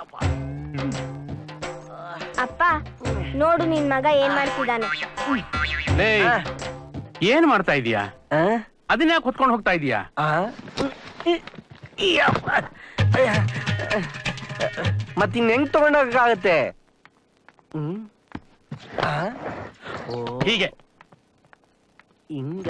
ಅಪ್ಪ ನೋಡು ನಿನ್ ಮಗ ಏನ್ ಮಾಡ್ತಿದ್ದಾನೆ ಲೇ ಏನ್ ಮಾಡ್ತಾ ಇದೀಯಾ ಆ? ಅದನ್ನ ಯಾಕೆ ಹೊತ್ಕೊಂಡು ಹೋಗ್ತಾ ಇದೀಯಾ ಆ? ಯಪ್ಪ. ಮತ್ ಇನ್ ಹೆಂಗ್ ತಗೊಂಡೋಗಕ್ಕಾಗತ್ತೆ ಹ್ಮ್ ಆ? ಓ, ಹೀಗೆ ಹಿಂಗ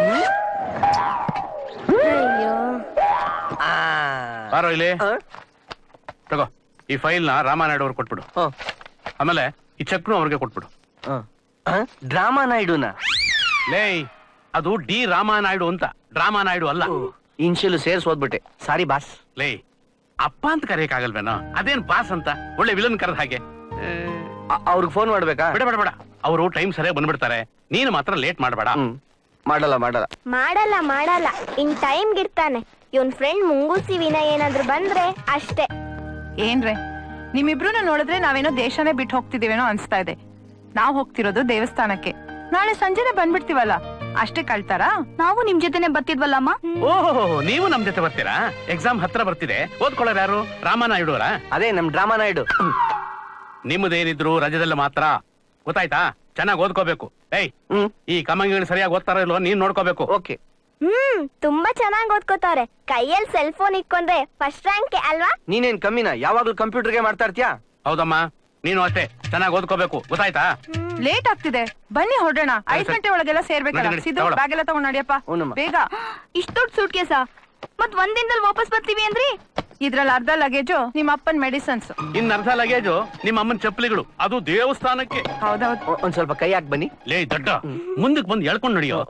ಅಯ್ಯೋ ಆ. ಬಾರೋ ಇಲ್ಲಿ ಆ? ತಗೋ ಈ ಫೈಲ್ ನ ರಾಮಾನಾಯ್ಡು ಅವ್ರಿಗೆ ಕೊಟ್ಬಿಡು ಹ, ಆಮೇಲೆ ಈ ಚೆಕ್ನು ಅವ್ರಿಗೆ ಕೊಟ್ಬಿಡು ಹ. ಆ? ಡ್ರಾಮಾ ನಾಯ್ಡುನ ಲೇ ಅದು ಡಿ ರಾಮಾನಾಯ್ಡು ಅಂತ ಡ್ರಾಮಾ ನಾಯ್ಡು ಅಲ್ಲ ಇನ್ಶಿಯಲ್ ಸೇರ್ಸ್ ಓದ್ಬಿಟ್ಟೆ ಸಾರಿ ಬಾಸ್ ಲೇ ಅಪ್ಪ ಅಂತ ಕರೆಯಕ್ಕಾಗಲ್ವೇನೋ ಅದೇನ್ ಬಾಸ್ ಅಂತ ಒಳ್ಳೆ ವಿಲನ್ ಕರೆದ ಹಾಗೆ ಏ, ಅವ್ರಿಗೆ ಫೋನ್ ಮಾಡ್ಬೇಕಾ ಬಿಡ ಬೇಡ ಬೇಡ ಅವರು ಟೈಮ್ ಸರಿಯಾಗಿ ಬಂದ್ಬಿಡ್ತಾರೆ ನೀನು ಮಾತ್ರ ಲೇಟ್ ಮಾಡಬೇಡ ಹ್ಮ್ ಮಾಡಲ್ಲ ಮಾಡಲ್ಲ ಮಾಡಲ್ಲ ಮಾಡಲ್ಲ ಇನ್ ಟೈಮ್ ಗಿರ್ತಾನೆ ಇವನ್ ಫ್ರೆಂಡ್ ಮುಂಗೂಸಿ ವಿನಯ್ ಏನಾದ್ರು ಬಂದ್ರೆ ಅಷ್ಟೇ ಏನ್ರೆ ನಿಮ್ಮಿಬ್ರು ನೋಡಿದ್ರೆ ನಾವೇನೋ ದೇಶನೇ ಬಿಟ್ಟು ಹೋಗ್ತಿದೀವೇನೋ ಅನ್ಸ್ತಾ ಇದೆ ನಾವ್ ಹೋಗ್ತಿರೋದು ದೇವಸ್ಥಾನಕ್ಕೆ ನಾಳೆ ಸಂಜೆನೆ ಬಂದ್ಬಿಡ್ತೀವಲ್ಲ ಅಷ್ಟೇ ಕಳ್ತಾರಾ ನಾವು ನಿಮ್ ಜೊತೆನೆ ಬರ್ತಿದ್ವಲ್ಲಮ್ಮ ಓಹೋ ನೀವು ನಮ್ ಜೊತೆ ಬರ್ತೀರಾ ಎಕ್ಸಾಮ್ ಹತ್ರ ಬರ್ತಿದೆ ಓದ್ಕೊಳ್ಳೋರು ಯಾರು ರಾಮಾನಾಯ್ಡು ಅವರ ಅದೇ ನಮ್ ಡ್ರಾಮಾ ನಾಯ್ಡು ನಿಮ್ಮದೇನಿದ್ರು ರಜದಲ್ಲಿ ಮಾತ್ರ ಗೊತ್ತಾಯ್ತಾ ಚೆನ್ನಾಗಿ ಓದ್ಕೋಬೇಕು ಏಯ್ ಹ್ಮ್ ಈ ಕಮಂಗಿಗಳು ಸರಿಯಾಗಿ ಓದ್ತಾರೋ ಇಲ್ವೋ ನೀನ್ ನೋಡ್ಕೋಬೇಕು ಓಕೆ ಹ್ಮ್ ತುಂಬಾ ಚೆನ್ನಾಗ್ ಓದ್ಕೋತಾವ್ರೆ ಕೈಯಲ್ಲಿ ಸೆಲ್ ಫೋನ್ ಇಟ್ಕೊಂಡ್ರೆ ಫಸ್ಟ್ ರ್ಯಾಂಕ್ ಅಲ್ವಾ ನೀನೇನ್ ಕಮ್ಮಿನ ಯಾವಾಗ್ಲೂ ಕಂಪ್ಯೂಟರ್ಗೆ ಮಾಡ್ತಾ ಇರ್ತೀಯಾ ಹೌದಮ್ಮ ನೀನು ಅಷ್ಟೇ ಚೆನ್ನಾಗಿ ಓದ್ಕೋಬೇಕು ಗೊತ್ತಾಯ್ತಾ ಲೇಟ್ ಆಗ್ತಿದೆ ಬನ್ನಿ ಹೊರಡೋಣ ಐದ್ ಸರಿ. ಗಂಟೆ ಒಳಗೆಲ್ಲ ಸೇರ್ಬೇಕಲ್ಲ ನಡಿ, ನಡಿ, ಸಿದ್ದು ತಗೊಳ್ಳೋ. ಬ್ಯಾಗ್ ಎಲ್ಲ ತಗೊಂಡ್ ನಡಿಯಪ್ಪ ಹ್ಞೂನಮ್ಮ. ಬೇಗ ಇಷ್ಟ ದೊಡ್ಡ ಸೂಟ್ ಕೇಸ ಮತ್ ಒಂದ್ ದಿನದಲ್ಲಿ ವಾಪಸ್ ಬರ್ತೀವಿ ಅಂದ್ರಿ ಇದ್ರಲ್ಲಿ ಅರ್ಧ ಲಗೇಜು ನಿಮ್ಮ ಅಪ್ಪನ್ ಮೆಡಿಸನ್ಸ್ ಇನ್ ಅರ್ಧ ಲಗೇಜು ನಿಮ್ಮ ಅಮ್ಮನ ಚಪ್ಪಲಿಗಳು ಅದು ದೇವಸ್ಥಾನಕ್ಕೆ ಹೌದೌದು ಒ- ಒಂದ್ ಸ್ವಲ್ಪ ಕೈ ಹಾಕ್ ಬನ್ನಿ ಲೇ ದಡ್ಡ ಮುಂದಕ್ಕೆ ಬಂದು ಎಳ್ಕೊಂಡು ನಡಿಯೋ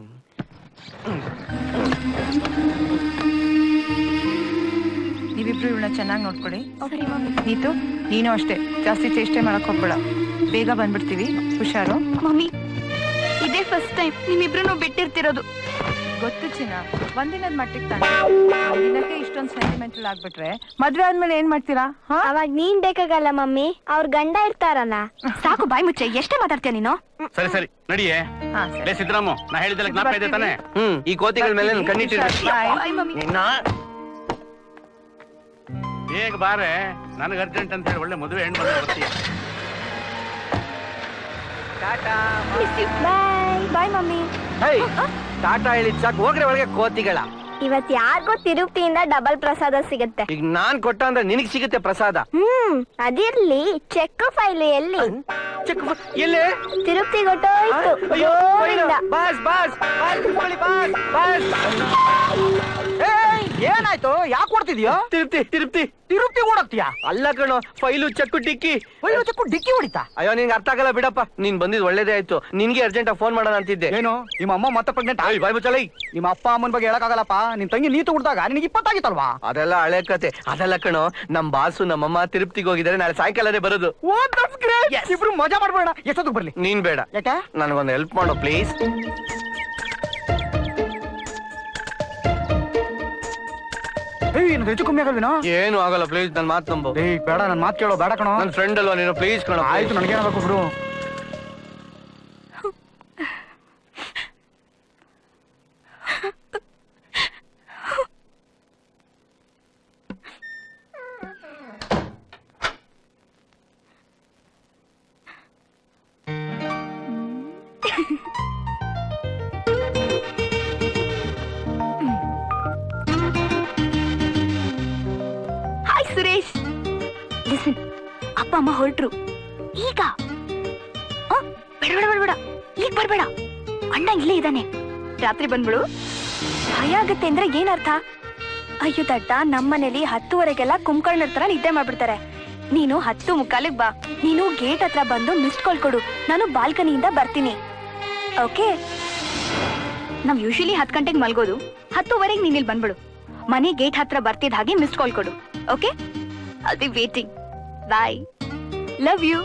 ನೀವಿಬ್ರು ಇವಳನ್ನ ಚೆನ್ನಾಗಿ ನೋಡ್ಕೊಳ್ಳಿ ನೀತು ನೀನು ಅಷ್ಟೇ ಜಾಸ್ತಿ ಚೇಷ್ಟೆ ಮಾಡಕ್ ಹೋಗ್ಬೇಡ ಬೇಗ ಬಂದ್ಬಿಡ್ತೀವಿ ಹುಷಾರು ಮಮ್ಮಿ ಇದೇ ಫಸ್ಟ್ ಟೈಮ್ ನಿಮ್ಮಿಬ್ರು ಬಿಟ್ಟಿರ್ತಿರೋದು ಗೊತ್ತು ಚಿನ್ನ ಒಂದಿನದ ಮಟ್ಟಿಗೆ ತಾನೆ ದಿನಕ್ಕೆ ಇಷ್ಟೊಂದು ಸೆಂಟಿಮೆಂಟಲ್ ಆಗ್ಬಿಟ್ರೆ ಮದ್ವೆ ಆದ್ಮೇಲೆ ಏನ್ ಮಾಡ್ತೀರಾ ಹಾ ಅವಾಗ ನೀನ್ ಬೇಕಾಗಲ್ಲ ಮಮ್ಮಿ ಅವ್ರ ಗಂಡ ಇರ್ತಾರಲ್ಲ ಸಾಕು ಬಾಯ್ ಮುಚ್ಚೆ ಎಷ್ಟೇ ಮಾತಾಡ್ತೀಯ ನೀನು ಸರಿ ಸರಿ ನಡಿಯೇ ಹಾ ಸರಿ ಲೇ ಸಿದ್ದರಾಮು ನಾ ಹೇಳಿದ್ದೆಲ್ಲ ಜ್ಞಾಪಕ ಇದೆ ತಾನೆ ಹ್ಮ್ ಈ ಕೋತಿಗಳ ಮೇಲೆ ನನ್ ಕಣ್ಣಿಟ್ಟಿರ್ಬೇಕು Bye. ಬಾಯ್ ಮಮ್ಮಿ ನಿನ್ನ ಬೇಗ ಬಾರೆ ನನಗೆ ಅರ್ಜೆಂಟ್ ಅಂತ ಹೇಳಿ ಒಳ್ಳೆ ಮದುವೆ ಹೆಣ್ಣು ಬಂದು ಬರ್ತೀಯ ಬಾಯ್ ಬಾಯ್ ಮಮ್ಮಿ ಹೇ ಟಾಟಾ ಹೇಳಿದ್ ಸಾಕು ಹೋಗ್ರೆ ಒಳಗೆ ಕೋತಿಗಳ ಇವತ್ ಯಾರಿಗೋ ತಿರುಪತಿಯಿಂದ ಡಬಲ್ ಪ್ರಸಾದ ಸಿಗುತ್ತೆ ಈಗ ನಾನ್ ಕೊಟ್ಟ ಅಂದ್ರೆ ನಿನಗ್ ಸಿಗುತ್ತೆ ಪ್ರಸಾದ ಹ್ಮ್ ಅದಿರ್ಲಿ ಚೆಕ್ ಫೈಲ್ ಎಲ್ಲಿ ಚಿಕ್ಕ ಬ- ಎಲ್ಲಿ ತಿರುಪತಿ ಗೊಟ್ಟೋಯ್ತು ಅಯ್ಯೋ ಗೋವಿಂದ. ಬಾಸ್ ಬಾಸ್ ಬಾಸ್ ಕುತ್ಕೊಳ್ಳಿ, ಬಾಸ್ ಬಾಸ್ ಏನಾಯ್ತು ಯಾಕೆ ಕೊಡ್ತಿದ್ಯೋ ತಿರುಪ್ತಿ ತಿರುಪ್ತಿ ತಿರುಪತಿ ಓಡಕ್ತಿಯಾ ಅಲ್ಲ ಕಣೋ ಫೈಲು ಚೆಕ್ಕು ಟಿಕ್ಕಿ ಒಳ್ಳೆ ಚಕ್ಕು ಡಿಕ್ಕಿ ಹೊಡಿತಾ ಅಯ್ಯೋ ನಿನ್ಗೆ ಅರ್ಥ ಆಗಲ್ಲ ಬಿಡಪ್ಪ ನೀನ್ ಬಂದಿದ್ ಒಳ್ಳೇದೇ ಆಯ್ತು ನಿನ್ಗೆ ಅರ್ಜೆಂಟ್ ಫೋನ್ ಮಾಡೋಣ ಅಂತಿದ್ದೆ ಏನು ನಿಮ್ಮ ಅಮ್ಮ ಮತ್ತೆ ಪ್ರೆಗ್ನೆಂಟ್ ಏಯ್, ಬಾಯ್ ಮುಚ್ಚಲೈ ನಿಮ್ಮ ಅಪ್ಪ ಅಮ್ಮನ ಬಗ್ಗೆ ಹೇಳಕ್ಕಾಗಲ್ಲಪ್ಪ ನಿನ್ ತಂಗಿ ನೀತು ಹುಡ್ದಾಗ ನಿನಗೆ ಇಪ್ಪತ್ತಾಗಿತ್ತಲ್ವಾ ಅದೆಲ್ಲ ಹಳೆ ಕತೆ ಅದೆಲ್ಲ ಕಣೋ ನಮ್ ಬಾಸು ನಮ್ಮಮ್ಮ ತಿರುಪ್ತಿಗೆ ಹೋಗಿದ್ದಾರೆ ನಾಳೆ ಸಾಯಂಕಾಲನೇ ಬರೋದು ಓ ದಟ್ಸ್ ಗ್ರೇಟ್ ಇಬ್ರು ಮಜಾ ಮಾಡ್ಬೇಡ ಎಷ್ಟೊತ್ತಿಗೆ ಬರ್ಲಿ ನೀನ್ ಬೇಡ ಯಾಕೆ ನನಗೊಂದು ಹೆಲ್ಪ್ ಮಾಡೋ ಪ್ಲೀಸ್ ಏಯ್ ಇನ್ನು ಹೆಚ್ಚು ಕಮ್ಮಿ ಆಗಲ್ವೇನೋ ಏನು ಆಗಲ್ಲ ಪ್ಲೀಸ್ ನನ್ ಮಾತು ನಂಬು ಏಯ್ ಬೇಡ ನನ್ ಮಾತು ಕೇಳೋ ಬೇಡ ಕಣೋ ನನ್ ಫ್ರೆಂಡ್ ಅಲ್ವಾ ನೀನು ಪ್ಲೀಸ್ ಕಣೋ ಆಯ್ತು ನನಗೇನಾಗಬೇಕು ಬಿಡು ಹಾಯ್ ಸುರೇಶ್ ಲಿಸನ್ ಅಪ್ಪ ಅಮ್ಮ ಹೊರಟ್ರು ಈಗ ಆ, ಬೇಡ ಬೇಡ ಬೇಡ ಬೇಡ ಈಗ ಬರ್ಬೇಡ ಅಣ್ಣ ಇಲ್ಲೇ ಇದ್ದಾನೆ ರಾತ್ರಿ ಬಂದ್ಬಿಡು ಭಯ ಆಗತ್ತೆ ಅಂದ್ರೆ ಏನರ್ಥ ಅಯ್ಯೋ ದಡ್ಡ ನಮ್ಮನೇಲಿ ಹತ್ತುವರೆಗೆಲ್ಲ ಕುಂಕರ್ಣರ ತರ ನಿದ್ದೆ ಮಾಡ್ಬಿಡ್ತಾರೆ ನೀನು ಹತ್ತು ಮುಕ್ಕಾಲಿಗ್ ಬಾ ನೀನು ಗೇಟ್ ಹತ್ರ ಬಂದು ಮಿಸ್ಡ್ ಕಾಲ್ ಕೊಡು ನಾನು ಬಾಲ್ಕನಿಯಿಂದ ಬರ್ತೀನಿ ಓಕೆ ನಾವ್ ಯೂಶಲಿ ಹತ್ತು ಗಂಟೆಗೆ ಮಲ್ಗೋದು ಹತ್ತುವರೆಗೆ ನೀನ್ ಇಲ್ಲಿ ಬಂದ್ಬಿಡು ಮನೆ ಗೇಟ್ ಹತ್ರ ಬರ್ತಿದ್ ಹಾಗೆ ಮಿಸ್ಡ್ ಕಾಲ್ ಕೊಡು okay I'll be waiting. Bye. Love you.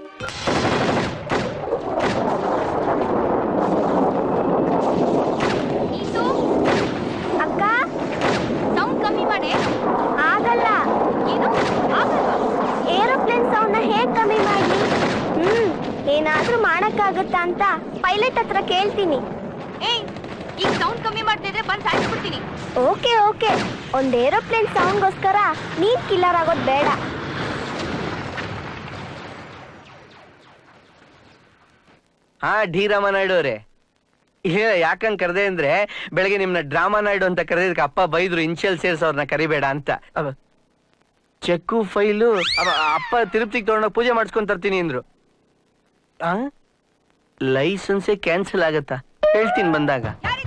ಅಕ್ಕ ಸೌಂಡ್ ಕಮ್ಮಿ ಮಾಡಿ ಆಗಲ್ಲ ಏನು ಆಗಲ್ವಾ ಏರೋಪ್ಲೇನ್ ಸೌಂಡ್ ನ ಹೇಗ್ ಕಮ್ಮಿ ಮಾಡ್ಲಿ ಹ್ಮ್ ಏನಾದ್ರೂ ಮಾಡಕ್ಕಾಗುತ್ತಾ ಅಂತ ಪೈಲಟ್ ಹತ್ರ ಕೇಳ್ತೀನಿ ಏಯ್ ಈಗ ಸೌಂಡ್ ಕಮ್ಮಿ ಮಾಡ್ತಿದ್ರೆ ಬಂದ್ ಸಾಯಿಸ್ಬಿಡ್ತೀನಿ ಓಕೆ ಓಕೆ ಒಂದ್ ಏರೋಪ್ಲೇನ್ ಸೌಂಡ್ಗೋಸ್ಕರ ನೀನ್ ಕಿಲ್ಲರ್ ಆಗೋದ್ ಬೇಡ ಹಾ ಡಿ ರಾಮನಾಯ್ಡು ಅವ್ರೆ ಇಲ್ಲ ಯಾಕಂಗ್ ಕರೆದೆ ಅಂದ್ರೆ ಬೆಳಗ್ಗೆ ನಿಮ್ನ ಡ್ರಾಮಾ ನಾಯ್ಡು ಅಂತ ಕರೆದಿದ್ದಕ್ಕೆ ಅಪ್ಪ ಬೈದ್ರು ಇನ್ಶಿಯಲ್ ಸೇರ್ಸ್ ಅವ್ರನ್ನ ಕರಿಬೇಡ ಅಂತ ಅವ ಚೆಕ್ಕು ಫೈಲು ಅವ ಅಪ್ಪ ತಿರುಪತಿಗೆ ತಗೊಂಡೋಗಿ ಪೂಜೆ ಮಾಡಿಸ್ಕೊಂಡ್ ತರ್ತೀನಿ ಅಂದ್ರು ಆ ಲೈಸೆನ್ಸೇ ಕ್ಯಾನ್ಸಲ್ ಆಗತ್ತಾ ಹೇಳ್ತೀನಿ ಬಂದಾಗ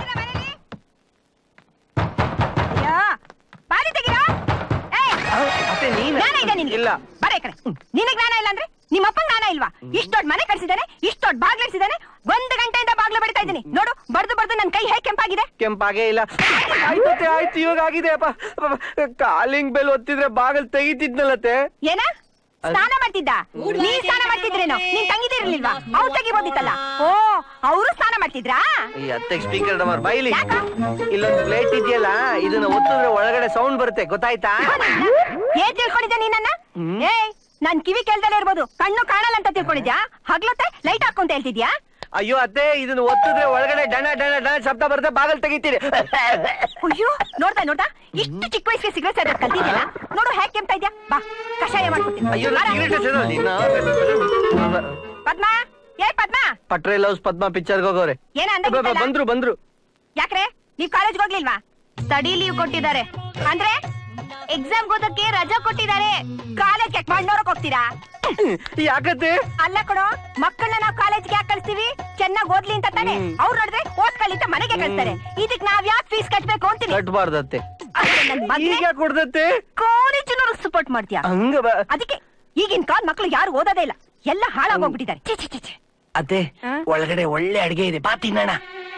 ಬಾರಿ ತೆಗೀರಾ ಏಯ್, ಆ, ಅತ್ತೆ ನೀನ್ ಜ್ಞಾನ ಇದೆ ನಿನ್ಗೆ ಇಲ್ಲ ಬರೇ ಕಡೆ ನಿನಗ್ ಜ್ಞಾನ ಇಲ್ಲ ಅಂದ್ರೆ ನಿಮ್ಮ ಅಪ್ಪ ಜ್ಞಾನ ಇಲ್ವಾ ಇಷ್ಟ ದೊಡ್ಡ ಮನೆ ಕಳ್ಸಿದಾನೆ ಇಷ್ಟ ದೊಡ್ಡ ಬಾಗ್ಲಿಡ್ಸಿದಾನೆ ಒಂದು ಗಂಟೆಯಿಂದ ಬಾಗ್ಲು ಬಡಿತಾ ಇದ್ದೀನಿ ನೋಡು ಬಡ್ದು ಬಡ್ದು ನನ್ ಕೈ ಹೇಗೆ ಕೆಂಪಾಗಿದೆ ಕೆಂಪಾಗೇ ಇಲ್ಲ ಆಯ್ತು ಅತ್ತೆ, ಆಯ್ತು ಇವಾಗ ಆಗಿದೆ ಅಪ್ಪ ಕಾಲಿಂಗ್ ಬೆಲ್ ಒತ್ತಿದ್ರೆ ಬಾಗಲ್ ತೆಗಿತಿದ್ನಲ್ಲತ್ತೆ ಏನ ಸ್ನಾನ ಮಾಡ್ತಿದ್ದ ನೀನ್ ಸ್ನಾನ ಮಾಡ್ತಿದ್ರೇನೋ ನೀನ್ ತಂಗಿದಿರ್ಲಿಲ್ವಾ ಅವ್ರು ತೆಗಿಬೋದಿತ್ತಲ್ಲ ಓ ಅವರು ಸ್ನಾನ ಮಾಡ್ತಿದ್ರಾ ಈ ಅತ್ತೆಗೆ ಸ್ಪೀಕರ್ ಡಮರ್ ಬೈಲಿ ಇಲ್ಲೊಂದು ಪ್ಲೇಟ್ ಇದೆಯಲ್ಲ ಇದನ್ನ ಒತ್ತಿದ್ರೆ ಒಳಗಡೆ ಸೌಂಡ್ ಬರುತ್ತೆ ಗೊತ್ತಾಯ್ತಾ ಏನ್ ತಿಳ್ಕೊಂಡಿದ್ಯಾ ನೀನನ್ನ ಏಯ್ ನನ್ ಕಿವಿ ಕೇಳ್ದಲೇ ಇರ್ಬೋದು ಕಣ್ಣು ಕಾಣಲ್ಲ ಅಂತ ತಿಳ್ಕೊಂಡಿದ್ಯಾ ಹಗ್ಲೊತ್ತೆ ಲೈಟ್ ಹಾಕೊಂತ ಹೇಳ್ತಿದ್ಯಾ ಅಯ್ಯೋ ಅತ್ತೆ ಇದನ್ನ ಒತ್ತಿದ್ರೆ ಒಳಗಡೆ ಡಣ ಡಣ ಡಣ ಶಬ್ದ ಬರುತ್ತೆ ಬಾಗಲ್ ತೆಗಿತೀರಿ ಅಯ್ಯೋ ನೋಡ್ತಾ ನೋಡ್ತಾ ಇಷ್ಟು ಚಿಕ್ಕ ವಯಸ್ಸಿಗೆ ಸಿಗರೇಟ್ ಸೇದೋದ್ ಕಲ್ತಿದ್ಯಲ್ಲ ನೋಡು ಹೇಗೆ ಕೆಮ್ತಾ ಇದ್ಯಾ ಬಾ ಕಷಾಯ ಮಾಡ್ಕೊಡ್ತೀನಿ ಅಯ್ಯೋ ಬಾರ. ಸಿಗರೇಟ್ ಸೇದೋ ನಿನ್ನ ಪದ್ಮ ಏ ಪದ್ಮ ಪಟ್ರೆ ಲವ್ಸ್ ಪದ್ಮ ಪಿಕ್ಚರ್ಗೆ ಹೋಗೋರೆ ಏನ ಅಂದ ಬ- ಬ- ಬಂದ್ರು ಬಂದ್ರು ಯಾಕ್ರೆ ನೀವ್ ಕಾಲೇಜ್ಗೆ ಹೋಗ್ಲಿಲ್ವಾ ಸ್ಟಡಿ ಲೀವ್ ಕೊಟ್ಟಿದ್ದಾರೆ ಅಂದ್ರೆ ಎಕ್ಸಾಮ್ ಓದಕ್ಕೆ ರಜಾ ಕೊಟ್ಟಿದ್ದಾರೆ ಕಾಲೇಜ್ ಯಾಕೆ ಮಣ್ಣೋರಕ್ ಹೋಗ್ತೀರಾ ಯಾಕತ್ತೆ ಅಲ್ಲ ಕಣೋ ಮಕ್ಕಳನ್ನ ನಾವು ಕಾಲೇಜ್ಗೆ ಯಾಕೆ ಕಳ್ಸ್ತೀವಿ ಚೆನ್ನಾಗಿ ಓದ್ಲಿ ಅಂತ ತಾನೆ ಅವ್ರು ನೋಡಿದ್ರೆ ಓದ್ಕೊಳ್ಳಿ ಅಂತ ಮನೆಗೆ ಕಳ್ಸ್ತಾರೆ ಇದಕ್ ನಾವ್ ಯಾಕೆ ಫೀಸ್ ಕಟ್ಬೇಕು ಅಂತೀನಿ ಕಟ್ಬಾರ್ದತ್ತೆ ಅದೇ ನನ್ ಮಗ್ನೇ ಈಗ ಕೊಡ್ದತ್ತೆ ಕಾಲೇಜಿನವ್ರು ಸಪೋರ್ಟ್ ಮಾಡ್ತೀಯಾ ಹಂಗ ಬ- ಅದಕ್ಕೆ ಈಗಿನ ಕಾಲ ಮಕ್ಕಳು ಯಾರು ಓದೋದೇ ಇಲ್ಲ ಎಲ್ಲ ಹಾಳಾಗೋಗ್ಬಿಟ್ಟಿದ್ದಾರೆ ಛೆ, ಛೆ, ಛೆ, ಛೆ. ಅತ್ತೆ ಹಾ? ಒಳಗಡೆ ಒಳ್ಳೆ ಅಡ್ಗೆ ಇದೆ ಬಾ ತಿನ್ನೋಣ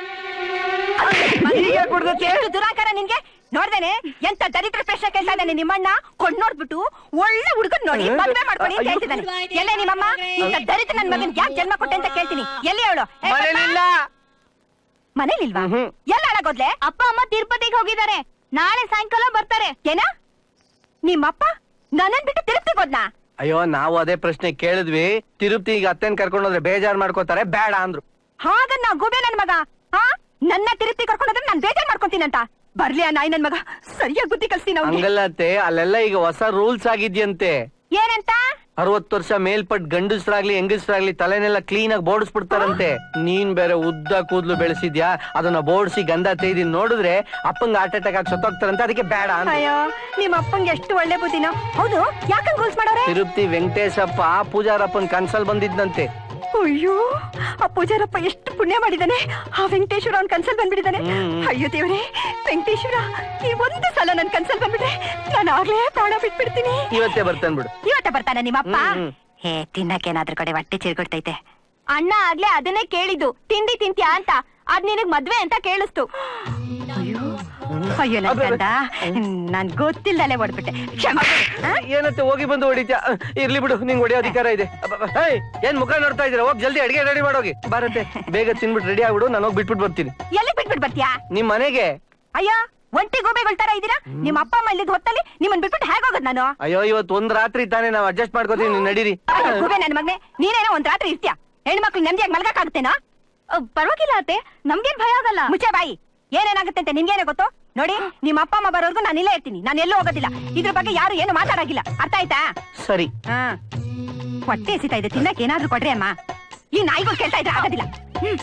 ಮಗನೇ, ಈಗ ಕೊಡ್ದತ್ತೆ? ಎಷ್ಟು ದುರಾಕಾರ ನಿನ್ಗೆ ನೋಡ್ದೇನೆ ಎಂತ ದರಿದ್ರ ಪ್ರಶ್ನೆ ಕೇಳ್ತಾ ಇದ್ದಾನೆ ನಿಮ್ಮಣ್ಣ ಕೊಂಡ್ ನೋಡ್ಬಿಟ್ಟು ಒಳ್ಳೆ ಹುಡುಗನ್ ನೋಡಿ ಮದ್ವೆ ಮಾಡ್ಕೊಳ್ಳಿ ಅಂತ ಹೇಳ್ತಿದ್ದಾನೆ ಎಲ್ಲೇ ನಿಮ್ಮಮ್ಮ ಇಂತ ದರಿದ್ರ ನನ್ ಮಗನ್ ಯಾಕೆ ಜನ್ಮ ಕೊಟ್ಟೆ ಅಂತ ಕೇಳ್ತೀನಿ ಎಲ್ಲಿ ಅವಳು ಮನೇಲಿಲ್ಲ ಮನೇಲಿಲ್ವಾ ಮ್ಹೂ. ಎಲ್ಲ ಹಾಳಾಗೋದ್ಲೆ ಅಪ್ಪ ಅಮ್ಮ ತಿರುಪತಿಗೆ ಹೋಗಿದ್ದಾರೆ ನಾಳೆ ಸಾಯಂಕಾಲ ಬರ್ತಾರೆ ಏನ ನಿಮ್ಮಪ್ಪ ನನ್ನನ್ ಬಿಟ್ಟು ತಿರುಪ್ತಿಗೆ ಹೋದ್ನಾ ಅಯ್ಯೋ ನಾವು ಅದೇ ಪ್ರಶ್ನೆ ಕೇಳಿದ್ವಿ ತಿರುಪ್ತಿಗೆ ಅತ್ತೆನ್ ಕರ್ಕೊಂಡೋದ್ರೆ ಬೇಜಾರ್ ಮಾಡ್ಕೋತಾರೆ ಬೇಡ ಅಂದ್ರು ಹಾಗ ನಾ ಗುಬೆ ನನ್ ಮಗ ಹಾ ನನ್ನ ತಿರುಪ್ತಿ ಕರ್ಕೊಂಡೋದ್ರೆ ನಾನ್ ಬೇಜಾರ್ ಮಾಡ್ಕೊಂತೀನಂತ ಬರ್ಲಿ ಆ ನಾಯಿ ನನ್ ಮಗ ಸರಿಯಾಗಿ ಬುದ್ಧಿ ಕಲ್ಸ್ತೀನಿ ಅವ್ನಿಗೆ ಹಂಗಲ್ಲ ಅತ್ತೆ ಅಲ್ಲೆಲ್ಲ ಈಗ ಹೊಸ ರೂಲ್ಸ್ ಆಗಿದ್ಯಂತೆ ಏನಂತ ಅರವತ್ತು ವರ್ಷ ಮೇಲ್ಪಟ್ ಗಂಡಸ್ರಾಗ್ಲಿ ಹೆಂಗಸ್ರಾಗ್ಲಿ ತಲೆನೆಲ್ಲ ಕ್ಲೀನ್ ಆಗಿ ಬೋಡಿಸ್ಬಿಡ್ತಾರಂತೆ ನೀನ್ ಬೇರೆ ಉದ್ದ ಕೂದ್ಲು ಬೆಳೆಸಿದ್ಯಾ ಅದನ್ನ ಬೋಡ್ಸಿ ಗಂಧ ತೆಯ್ದಿ ನೋಡಿದ್ರೆ ಅಪ್ಪಂಗ ಹಾರ್ಟ್ ಅಟ್ಯಾಕ್ ಆಗಿ ಸತ್ತೋಗ್ತಾರಂತೆ ಅದಕ್ಕೆ ಬೇಡ ಅಂತ ಅಯ್ಯೋ ನಿಮ್ಮ ಅಪ್ಪಂಗೆ ಎಷ್ಟು ಒಳ್ಳೆ ಬುದ್ಧಿನೋ ಹೌದು ಯಾಕಂಗ್ ರೂಲ್ಸ್ ಮಾಡೋರೆ ತಿರುಪ್ತಿ ವೆಂಕಟೇಶಪ್ಪ ಪೂಜಾರಪ್ಪನ್ ಕನ್ಸಲ್ ಬಂದಿದ್ನಂತೆ ಅಯ್ಯೋ ಆ ಪೂಜಾರಪ್ಪ ಎಷ್ಟು ಪುಣ್ಯ ಮಾಡಿದಾನೆ ಆ ವೆಂಕಟೇಶ್ವರ ಅವ್ನ್ ಕನ್ಸಲ್ ಬಂದ್ಬಿಟ್ಟಿದಾನೆ ಹ್ಮ್. ಅಯ್ಯೋ ದೇವ್ರೆ ವೆಂಕಟೇಶ್ವರ ಈ ಒಂದು ಸಲ ನನ್ ಕನ್ಸಲ್ ಬಂದ್ಬಿಟ್ರೆ ನಾನು ಆಗ್ಲೇ ಪ್ರಾಣ ಬಿಟ್ಬಿಡ್ತೀನಿ ಇವತ್ತೇ ಬರ್ತಾನ್ ಬಿಡು ಇವತ್ತ ಬರ್ತಾನೆ ನಿಮ್ಮಪ್ಪ ಹ್ಮ್, ಹ್ಮ್. ಹೇ ತಿನ್ನಕ್ಕೇನಾದ್ರೂ ಕಡೆ ಹೊಟ್ಟೆ ಚಿರ್ಗೊಡ್ತೈತೆ ಅಣ್ಣ ಆಗ್ಲೇ ಅದನ್ನೇ ಕೇಳಿದ್ದು ತಿಂಡಿ ತಿಂತ್ಯಾ ಅಂತ ಅದ್ ನಿನಗ್ ಮದ್ವೆ ಅಂತ ಕೇಳಿಸ್ತು ಅಯ್ಯೋ ಅಯ್ಯೋ ನನ್ ಗಂಡ ನಾನ್ ಗೊತ್ತಿಲ್ದಲೆ ಹೊಡ್ಬಿಟ್ಟೆ ಕ್ಷಮ ಕೊಡು. ಆ? ಏನತ್ತೆ ಹೋಗಿ ಬಂದು ಹೊಡಿತ್ಯಾ ಅಹ್, ಇರ್ಲಿ ಬಿಡು ನಿಂಗ್ ಹೊಡಿಯೋ ಅಧಿಕಾರ ಇದೆ ಅಬ್ಬಬ್ಬ, ಹೇಯ್, ಏನ್ ಮುಖ ನೋಡ್ತಾ ಇದೀರ ಹೋಗ್ ಜಲ್ದಿ ಅಡಿಗೆ ರೆಡಿ ಮಾಡೋಗಿ ಬರತ್ತೆ ಬೇಗ ತಿನ್ಬಿಟ್ಟು ರೆಡಿ ಆಗ್ಬಿಡು ನಾನು ಹೋಗಿ ಬಿಟ್ಬಿಟ್ಟು ಬರ್ತೀನಿ ಎಲ್ಲಿ ಬಿಟ್ಬಿಟ್ ಬರ್ತೀಯಾ ನಿಮ್ ಮನೆಗೆ ಅಯ್ಯೋ ಒಂಟಿ ಗೋಬೆಗಳ ತರ ಇದೀರಾ ನಿಮ್ಮ ಅಪ್ಪ ಅಮ್ಮ ಇಲ್ಲಿದ್ ಹೊತ್ತಲ್ಲಿ ನಿಮ್ಮನ್ ಬಿಟ್ಬಿಟ್ಟು ಹೇಗೋಗದ್ ನಾನು ಅಯ್ಯೋ ಇವತ್ತು ಒಂದ್ ರಾತ್ರಿ ತಾನೇ ನಾವ್ ಅಡ್ಜಸ್ಟ್ ಮಾಡ್ಕೋತೀವಿ ನೀನ್ ನಡೀರಿ ಅಯ್ಯೋ, ಗುಬೆ ನನ್ ಮಗ್ನೆ ನೀನೇನೋ ಒಂದ್ ರಾತ್ರಿ ಇರ್ತೀಯ ಹೆಣ್ಮಕ್ಳು ನೆಮ್ಮದಿಯಾಗಿ ಮಲ್ಗಕ್ಕಾಗುತ್ತೇನೋ ಅಹ್, ಪರವಾಗಿಲ್ಲ ಅತ್ತೆ ನಮ್ಗೇನ್ ಭಯ ಆಗಲ್ಲ ಮುಚ್ಚೆ ಬಾಯಿ ಏನೇನಾಗುತ್ತೆ ಅಂತ ನಿನ್ಗೇನೆ ಗೊತ್ತು ನೋಡಿ ನಿಮ್ಮ ಅಪ್ಪ ಅಮ್ಮ ಬರೋರ್ಗು ನಾನು ಇಲ್ಲೇ ಇರ್ತೀನಿ ನಾನು ಎಲ್ಲೂ ಹೋಗೋದಿಲ್ಲ ಇದ್ರ ಬಗ್ಗೆ ಯಾರು ಏನು ಮಾತಾಡಾಗಿಲ್ಲ ಅರ್ಥ ಆಯ್ತಾ ಸರಿ ಹಾ ಹೊಟ್ಟೆ ಎಸಿತಾ ಇದೆ ತಿನ್ನಕ್ ಏನಾದ್ರೂ ಕೊಡ್ರಿ ಅಮ್ಮ ಈ ನಾಯಿಗಳು ಕೇಳ್ತಾ ಇದ್ರೆ ಆಗೋದಿಲ್ಲ ಹ್ಮ್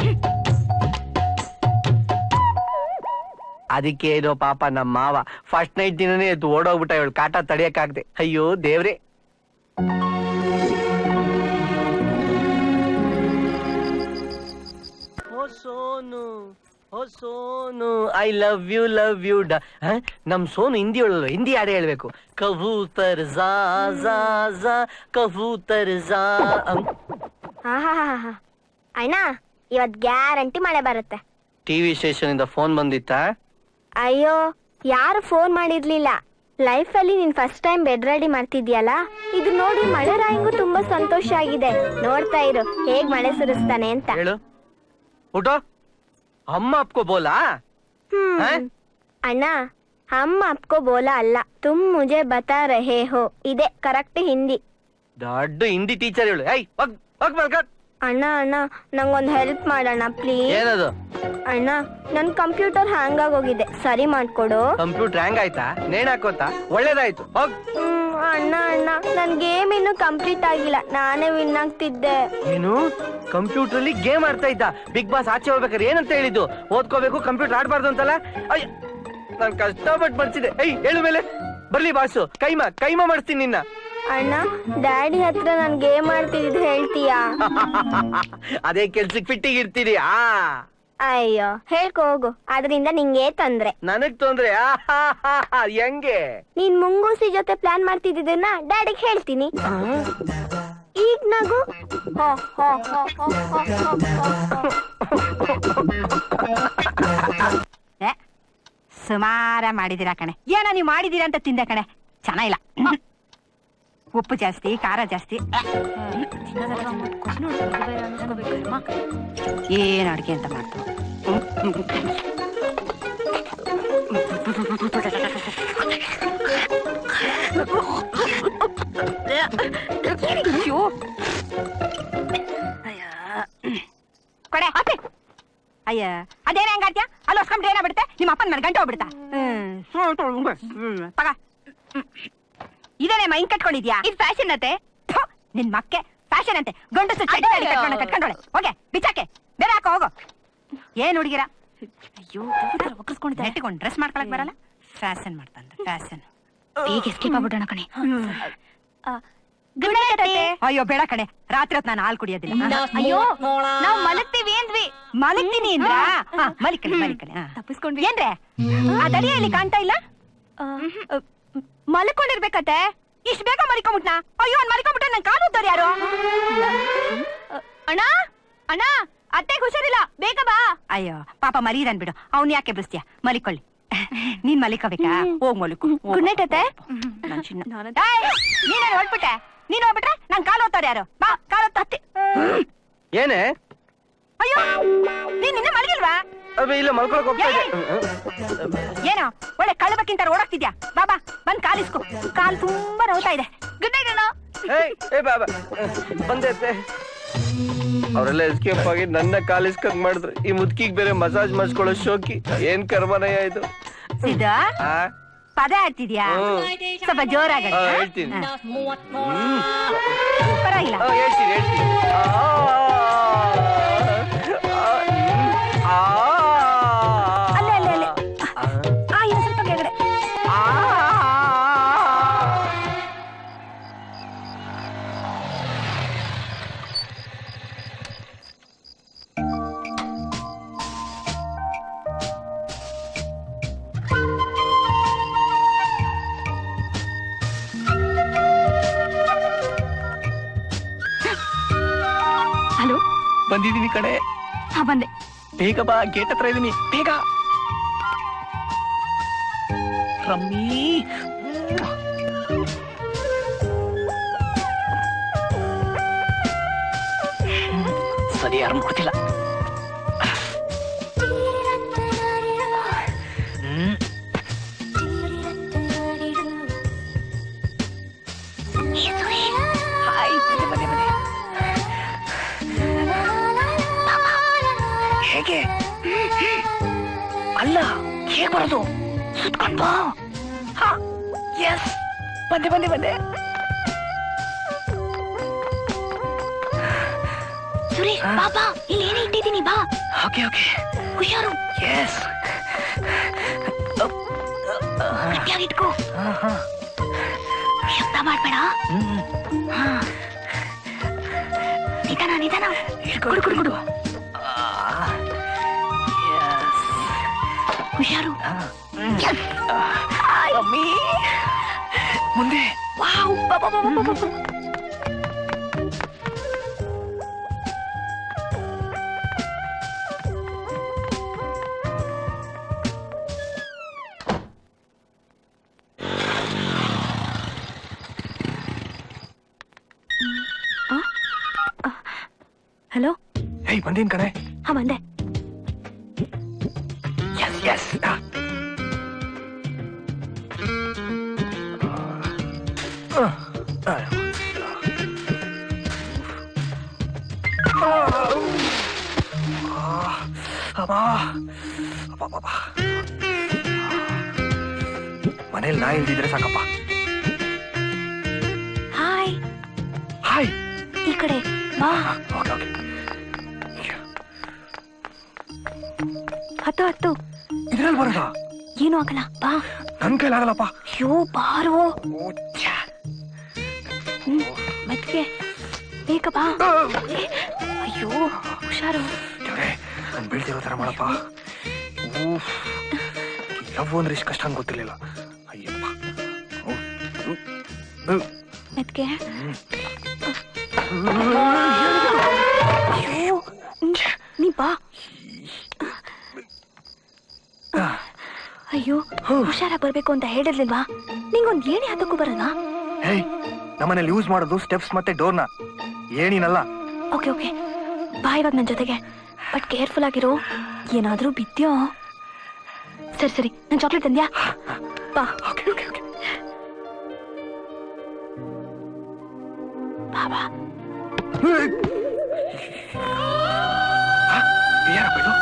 ಅದಕ್ಕೆ ಏನೋ ಪಾಪ ನಮ್ಮ ಮಾವ ಫಸ್ಟ್ ನೈಟ್ ದಿನನೇ ಎದ್ದು ಓಡೋಗ್ಬಿಟ್ಟ ಇವಳು ಕಾಟ ತಡಿಯಕ್ಕಾಗ್ದೆ ಅಯ್ಯೋ ದೇವ್ರೆ ಓ ಸೋನು ಓ Sonu I love you love you ಡ ಹ? ನಮ್ ಸೋನು ಹಿಂದಿ ಹೇಳಲ್ಲ ಹಿಂದಿ ಹಾಡೇ ಹೇಳ್ಬೇಕು ಕಬೂತರ್ ಜಾ ಜಾ ಜಾ ಕಬೂತರ್ ಜಾ ಅಂ- ಆಹಾಹಾಹಾ. ಅಣ್ಣ ಇವತ್ ಗ್ಯಾರಂಟಿ ಮಳೆ ಬರುತ್ತೆ ಟಿವಿ ಸ್ಟೇಷನ್ ಇಂದ ಫೋನ್ ಬಂದಿತ್ತಾ ಅಯ್ಯೋ ಯಾರು ಫೋನ್ ಮಾಡಿರ್ಲಿಲ್ಲ ಲೈಫ್ ಅಲ್ಲಿ ನೀನ್ ಫಸ್ಟ್ ಟೈಮ್ ಬೆಡ್ ರೆಡಿ ಮಾಡ್ತಿದ್ಯಲ್ಲ ಇದು ನೋಡಿ ಮಳೆ ರಾಯಿಂಗು ತುಂಬಾ ಸಂತೋಷ ಆಗಿದೆ ನೋಡ್ತಾ ಇರು ಹೇಗ್ ಮಳೆ ಸುರಿಸ್ತಾನೆ ಅಂತ ಹೇಳು ಊಟ ಅಮ್ಮ ಅಪ್ಕೋ ಬೋಲಾ ಹ್ಮ್. ಹ? ಅಣ್ಣ ಹಮ್ ಅಪ್ಕೋ ಬೋಲಾ ಅಲ್ಲ ತುಮ್ ಮುಜೆ ಬತಾ ರಹೇ ಹೋ ಇದೆ ಕರೆಕ್ಟ್ ಹಿಂದಿ ದೊಡ್ಡ ಹಿಂದಿ ಟೀಚರ್ ಹೇಳು ಐ ಹೋಗ್ ಹೋಗ್ ಮಲ್ಕ ಅಣ್ಣ ಅಣ್ಣ ನಂಗೊಂದು ಹೆಲ್ಪ್ ಮಾಡೋಣ ಪ್ಲೀಸ್ ಏನದು ಅಣ್ಣ ನನ್ ಕಂಪ್ಯೂಟರ್ ಹ್ಯಾಂಗ್ ಆಗೋಗಿದೆ ಸರಿ ಮಾಡ್ಕೊಡು ಕಂಪ್ಯೂಟರ್ ಹ್ಯಾಂಗ್ ಆಯ್ತಾ ನೇಣ್ ಹಾಕೋತಾ ಒಳ್ಳೇದಾಯ್ತು ಹೋಗ್ ಹ್ಮ್, ಅಣ್ಣ ಅಣ್ಣ ನನ್ ಗೇಮ್ ಇನ್ನೂ ಕಂಪ್ಲೀಟ್ ಆಗಿಲ್ಲ ನಾನೇ ವಿನ್ ಆಗ್ತಿದ್ದೆ ಏನು ಕಂಪ್ಯೂಟರ್ ಅಲ್ಲಿ ಗೇಮ್ ಆಡ್ತಾ ಇದ್ದ ಬಿಗ್ ಬಾಸ್ ಆಚೆ ಹೋಗ್ಬೇಕಾದ್ರೆ ಏನಂತ ಹೇಳಿದ್ದು ಓದ್ಕೋಬೇಕು ಕಂಪ್ಯೂಟರ್ ಆಡ್ಬಾರ್ದು ಅಂತಲ್ಲ ಅಯ್ಯ ನಾನ್ ಕಷ್ಟಪಟ್ಟು ಬರ್ತಿದ್ದೆ ಏಯ್ ಹೇಳು ಮೇಲೆ ಬರ್ಲಿ ಬಾಸು ಕೈಮಾ ಕೈಮಾ ಮಾಡಿಸ್ತೀನಿ ನಿನ್ನ ಅಣ್ಣ ಡ್ಯಾಡಿ ಹತ್ರ ನಾನ್ ಗೇಮ್ ಆಡ್ತಿದ್ದು ಹೇಳ್ತೀಯಾ ಅದೇ ಕೆಲ್ಸಕ್ಕೆ ಫಿಟ್ಟಿಗೆ ಇರ್ತೀರಿ ಆ ಅಯ್ಯೋ ಹೇಳ್ಕೊ ಹೋಗು ಅದರಿಂದ ನಿಂಗೆ ತೊಂದ್ರೆ ನನಗ್ ತೊಂದ್ರೆ ಆಹಾಹಾಹಾ, ಹೆಂಗೆ ನೀನ್ ಮುಂಗೂಸಿ ಜೊತೆ ಪ್ಲಾನ್ ಮಾಡ್ತಿದ್ದನ್ನ ಡ್ಯಾಡಿಗ್ ಹೇಳ್ತೀನಿ ಈಗ ನಗು ಹೋ, ಹೋ, ಹೋ, ಹೋ, ಹೋ, ಹೋ, ಹೋ. ಸುಮಾರ ಮಾಡಿದೀರಾ ಕಣೆ ಏನೋ ನೀವು ಮಾಡಿದೀರಾ ಅಂತ ತಿಂದೆ ಕಣೆ ಚೆನ್ನಾಗಿಲ್ಲ ಉಪ್ಪು ಜಾಸ್ತಿ ಖಾರ ಜಾಸ್ತಿ ಏನ್ ಅಡ್ಗೆ ಅಂತ ಮಾಡ್ತು ಅಯ್ಯೋ. ಅಯ್ಯ. ಕೊಡೆ ಅತ್ತೆ ಅಯ್ಯ ಅದೇನ ಹೆಂಗಾಡ್ತೀಯ ಅಲ್ಲಿ ಹೊಸ್ಕೊಂಡ್ರೆ ಏನಾಗ್ಬಿಡುತ್ತೆ ನಿಮ್ಮ ಅಪ್ಪನ ಮನೆ ಗಂಟೆ ಹೋಗ್ಬಿಡ್ತಾ ಹ್ಮ್ ತಗ ಹ್ಮ್. ಇದೇನೆ ಮೈನ್ ಕಟ್ಕೊಂಡಿದ್ಯಾ ಇದು ಫ್ಯಾಷನ್ ಅತ್ತೆ ಥು, ನಿನ್ ಮಕ್ಕೆ ಫ್ಯಾಷನ್ ಅಂತೆ ಗಂಡಸು ಚಡ್ಡಿ ತಾಳಿ ಕಟ್ಕೊಂಡು ಕಟ್ಕೊಂಡೋಳೆ ಹೋಗೆ ಬಿಚ್ಚಾಕೆ ಬೇರೆ ಹಾಕೋ ಹೋಗೋ ಏನ್ ಹುಡುಗಿರ ಅಯ್ಯೋ ಒಕ್ಕರ್ಸ್ಕೊಂಡಿದ್ದೆ ನೆಟ್ಟಿಕೊಂಡು ಡ್ರೆಸ್ ಮಾಡ್ಕೊಳಕ್ ಬರಲ್ಲ ಫ್ಯಾಷನ್ ಮಾಡ್ತಂದ ಫ್ಯಾಷನ್ ಈಗ ಎಸ್ಕೇಪ್ ಆಗ್ಬಿಡೋಣ ಕಣೆ ಅಯ್ಯೋ ಬೇಡ ಕಣೆ ರಾತ್ರಿ ಹೊತ್ತು ನಾನು ಹಾಲು ಕುಡಿಯೋದಿಲ್ಲ ಅಯ್ಯೋ ನಾವ್ ಮಲಗ್ತೀವಿ ಅಂದ್ವಿ ಮಲಗ್ತೀನಿ ಅಂದ್ರ ಮಲಿಕಣೆ ಮಲಿಕಣೆ ತಪ್ಪಿಸ್ಕೊಂಡ್ವಿ ಏನ್ರೆ ಆ ದಡಿಯಲ್ಲಿ ಕಾಣ್ತಾ ಇಲ್ಲ ಮಲ್ಕೊಂಡಿರ್ಬೇಕತ್ತೆ ಇಷ್ಟು ಬೇಗ ಮಲಿಕೊಂಬಿಟ್ನಾ ಅಯ್ಯೋ ಅವ್ನ್ ಮಲಿಕೊಂಬಿಟ್ರೆ ನನ್ ಕಾಲು ಉದ್ದವ್ರು ಯಾರು ಅಣ್ಣ ಅಣ್ಣ ಅತ್ತೆಗೆ ಹುಷಾರಿಲ್ಲ ಬೇಗ ಬಾ ಅಯ್ಯೋ ಪಾಪ ಮರೀದನ್ ಬಿಡು ಅವ್ನ್ ಯಾಕೆ ಬಿಡಿಸ್ತೀಯ ಮಲಿಕೊಳ್ಳಿ ನೀನ್ ಮಲಿಕೋಬೇಕಾ ಹೋಗ್ ಮಲಿಕು Good night, ಅತ್ತೆ. ನನ್ ಚಿನ್ನ ಏಯ್, ನೀನೇನ್ ಹೊರಟ್ಬಿಟ್ಟೆ ನೀನ್ ಹೋಗ್ಬಿಟ್ರೆ ನನ್ ಕಾಲು ಓದ್ತಾರೆ ಯಾರು ಬಾ ಕಾಲು ಒತ್ತತ್ತೆ ಏನೇ ಅಯ್ಯೋ ನೀನ್ ನಿನ್ನ ಮಲಗಿಲ್ವಾ ಅಬ್ಬೆ, ಇಲ್ಲ ಮಲ್ಕೊಳಕ್ ಹೋಗ್ತಾ ಇದ್ದೆ ಏನೋ ಒಳ್ಳೆ ಕಳ್ಳಬೇಕಿಂತ ಓಡಾಕ್ತಿದ್ಯಾ ಬಾಬಾ ಬಂದ್ ಕಾಲಿಸ್ಕೊ ಕಾಲ್ ತುಂಬಾ ನೋವ್ತಾ ಇದೆ ಗುಡ್ ನೈಟ್ ಅಣ್ಣ ಏಯ್ ಏ ಬಾಬಾ ಬಂದೆ ಅತ್ತೆ. ಅವರೆಲ್ಲ ಎಸ್ಕೇಪ್ ಆಗಿ ನನ್ನ ಕಾಲಿಸ್ಕಂಗ್ ಮಾಡಿದ್ರು ಈ ಮುದ್ಕಿಗ್ ಬೇರೆ ಮಸಾಜ್ ಮಾಡಿಸ್ಕೊಳ್ಳೋ ಶೋಕಿ ಏನ್ ಕರ್ಮನಯ್ಯ ಇದು ಸಿದ್ಧ ಆ? ಪದ ಆಡ್ತಿದ್ಯಾ ಹ್ಮ್. ಸ್ವಲ್ಪ ಜೋರಾಗಿ ಆ, ಆಡು. ಹೇಳ್ತೀನಿ ಹಾ. ಪರವಾಗಿಲ್ಲ ಆ, ಹೇಳ್ತೀನಿ ಹೇಳ್ತೀನಿ ಆ, ಆ, ಆ, ಅಲ್ಲೇ ಅಲ್ಲೇ ಅಲ್ಲೇ ಆ, ಆ ಇನ್ನು ಸ್ವಲ್ಪ ಕೆಳಗಡೆ ಆ, ಹಲೋ ಬಂದಿದೀನಿ ಕಣೆ ಹಾ ಬಂದೆ ಬೇಗ ಬಾ ಗೇಟ್ ಹತ್ರ ಇದೀನಿ ಬೇಗ ರಮ್ಮಿ ಸರಿ ಯಾರು ನೋಡ್ತಿಲ್ಲ ಹ್ಮ್. ಹಾಯ್, ಬನ್ನಿ, ಬನ್ನಿ, ಬನ್ನಿ. ಹೇಗೆ ಅಲ್ಲ ಹೇಗೆ ಬರೋದು ಸುತ್ಕೊಂಡ್ ಬಾ ಎಸ್ ಬಂದೆ ಬಂದೆ ಬಂದೆ ಸುರೇಶ್ ಬಾ ಬಾ ಇಲ್ಲಿ ಏನೇ ಇಟ್ಟಿದ್ದೀನಿ ಬಾ ಓಕೆ ಓಕೆ ಹುಷಾರು ಎಸ್ ಗಟ್ಟಿಯಾಗಿ ಇಟ್ಕೋ ಶಬ್ದ ಮಾಡ್ಬೇಡ ಹಾ. ನಿಧಾನ ನಿಧಾನ ಕುಡು ಕುಡು ಕುಡು ಹುಷಾರು ಮಮ್ಮಿ ಮುಂದೆ ವಾವ್ ಬಾ ಬಾ ಬಾ ಬಾ ಬಾ ಬಾ. ಹಲೋ ಹೇಯ್ ಬಂದೀನ್ ಕಣೆ ಹಾ ಬಂದೆ ಎಸ್ ಎಸ್ ಮನೇಲಿ ನಾ ಇಲ್ದಿದ್ರೆ ಸಾಕಪ್ಪ ಹಾಯ್ ಹಾಯ್ ಈ ಕಡೆ ಬಾ ಓಕೆ ಓಕೆ ಹತ್ತು ಹತ್ತು ಇದ್ರಲ್ಲಿ ಬರೋದಾ ಏನು ಆಗಲ್ಲ ಬಾ ನನ್ ಕೈಲಾಗಲ್ಲಪ್ಪ ಅಯ್ಯೋ ಬಾರೋ ಹ್ಮ್, ಮೆತ್ಗೆ ಬೇಗ ಬಾ ಏ, ಅಯ್ಯೋ ಹುಷಾರು ದೇವ್ರೆ ನನ್ ಬೀಳ್ತಿರೋ ತರ ಮಾಡಪ್ಪ ಲವ್ ಅಂದ್ರೆ ಇಷ್ಟು ಕಷ್ಟ ಅಂತ ಗೊತ್ತಿರ್ಲಿಲ್ಲ ಅಯ್ಯಪ್ಪ ಓ. ಹ್ಮ್. ಮೆತ್ಗೆ ಅಯ್ಯೋ ಹ್ಮ್, ನೀ ಬಾ ಅಯ್ಯೋ ಹುಷಾರಾಗಿ ಬರ್ಬೇಕು ಅಂತ ಹೇಳಿರ್ಲಿಲ್ವಾ ನಿಂಗೊಂದ್ ಏಣಿ ಹತ್ತಕ್ಕೂ ಬರಲ್ಲ ಹೇಯ್ ನಮ್ಮನೇಲಿ ಯೂಸ್ ಮಾಡೋದು ಸ್ಟೆಪ್ಸ್ ಮತ್ತೆ ಡೋರ್ನ ಏನಿನಲ್ಲ ಓಕೆ ಓಕೆ ಬಾ ಇವಾಗ ನನ್ನ ಜೊತೆಗೆ ಬಟ್ ಕೇರ್ಫುಲ್ ಆಗಿರು ಏನಾದ್ರೂ ಬಿದ್ದ್ಯೋ ಸರಿ ಸರಿ ನನ್ ಚಾಕ್ಲೇಟ್ ತಂದ್ಯಾ ಬಾ ಓಕೆ ಓಕೆ ಓಕೆ ಬಾ ಬಾ ಯಾರಪ್ಪ ಇದು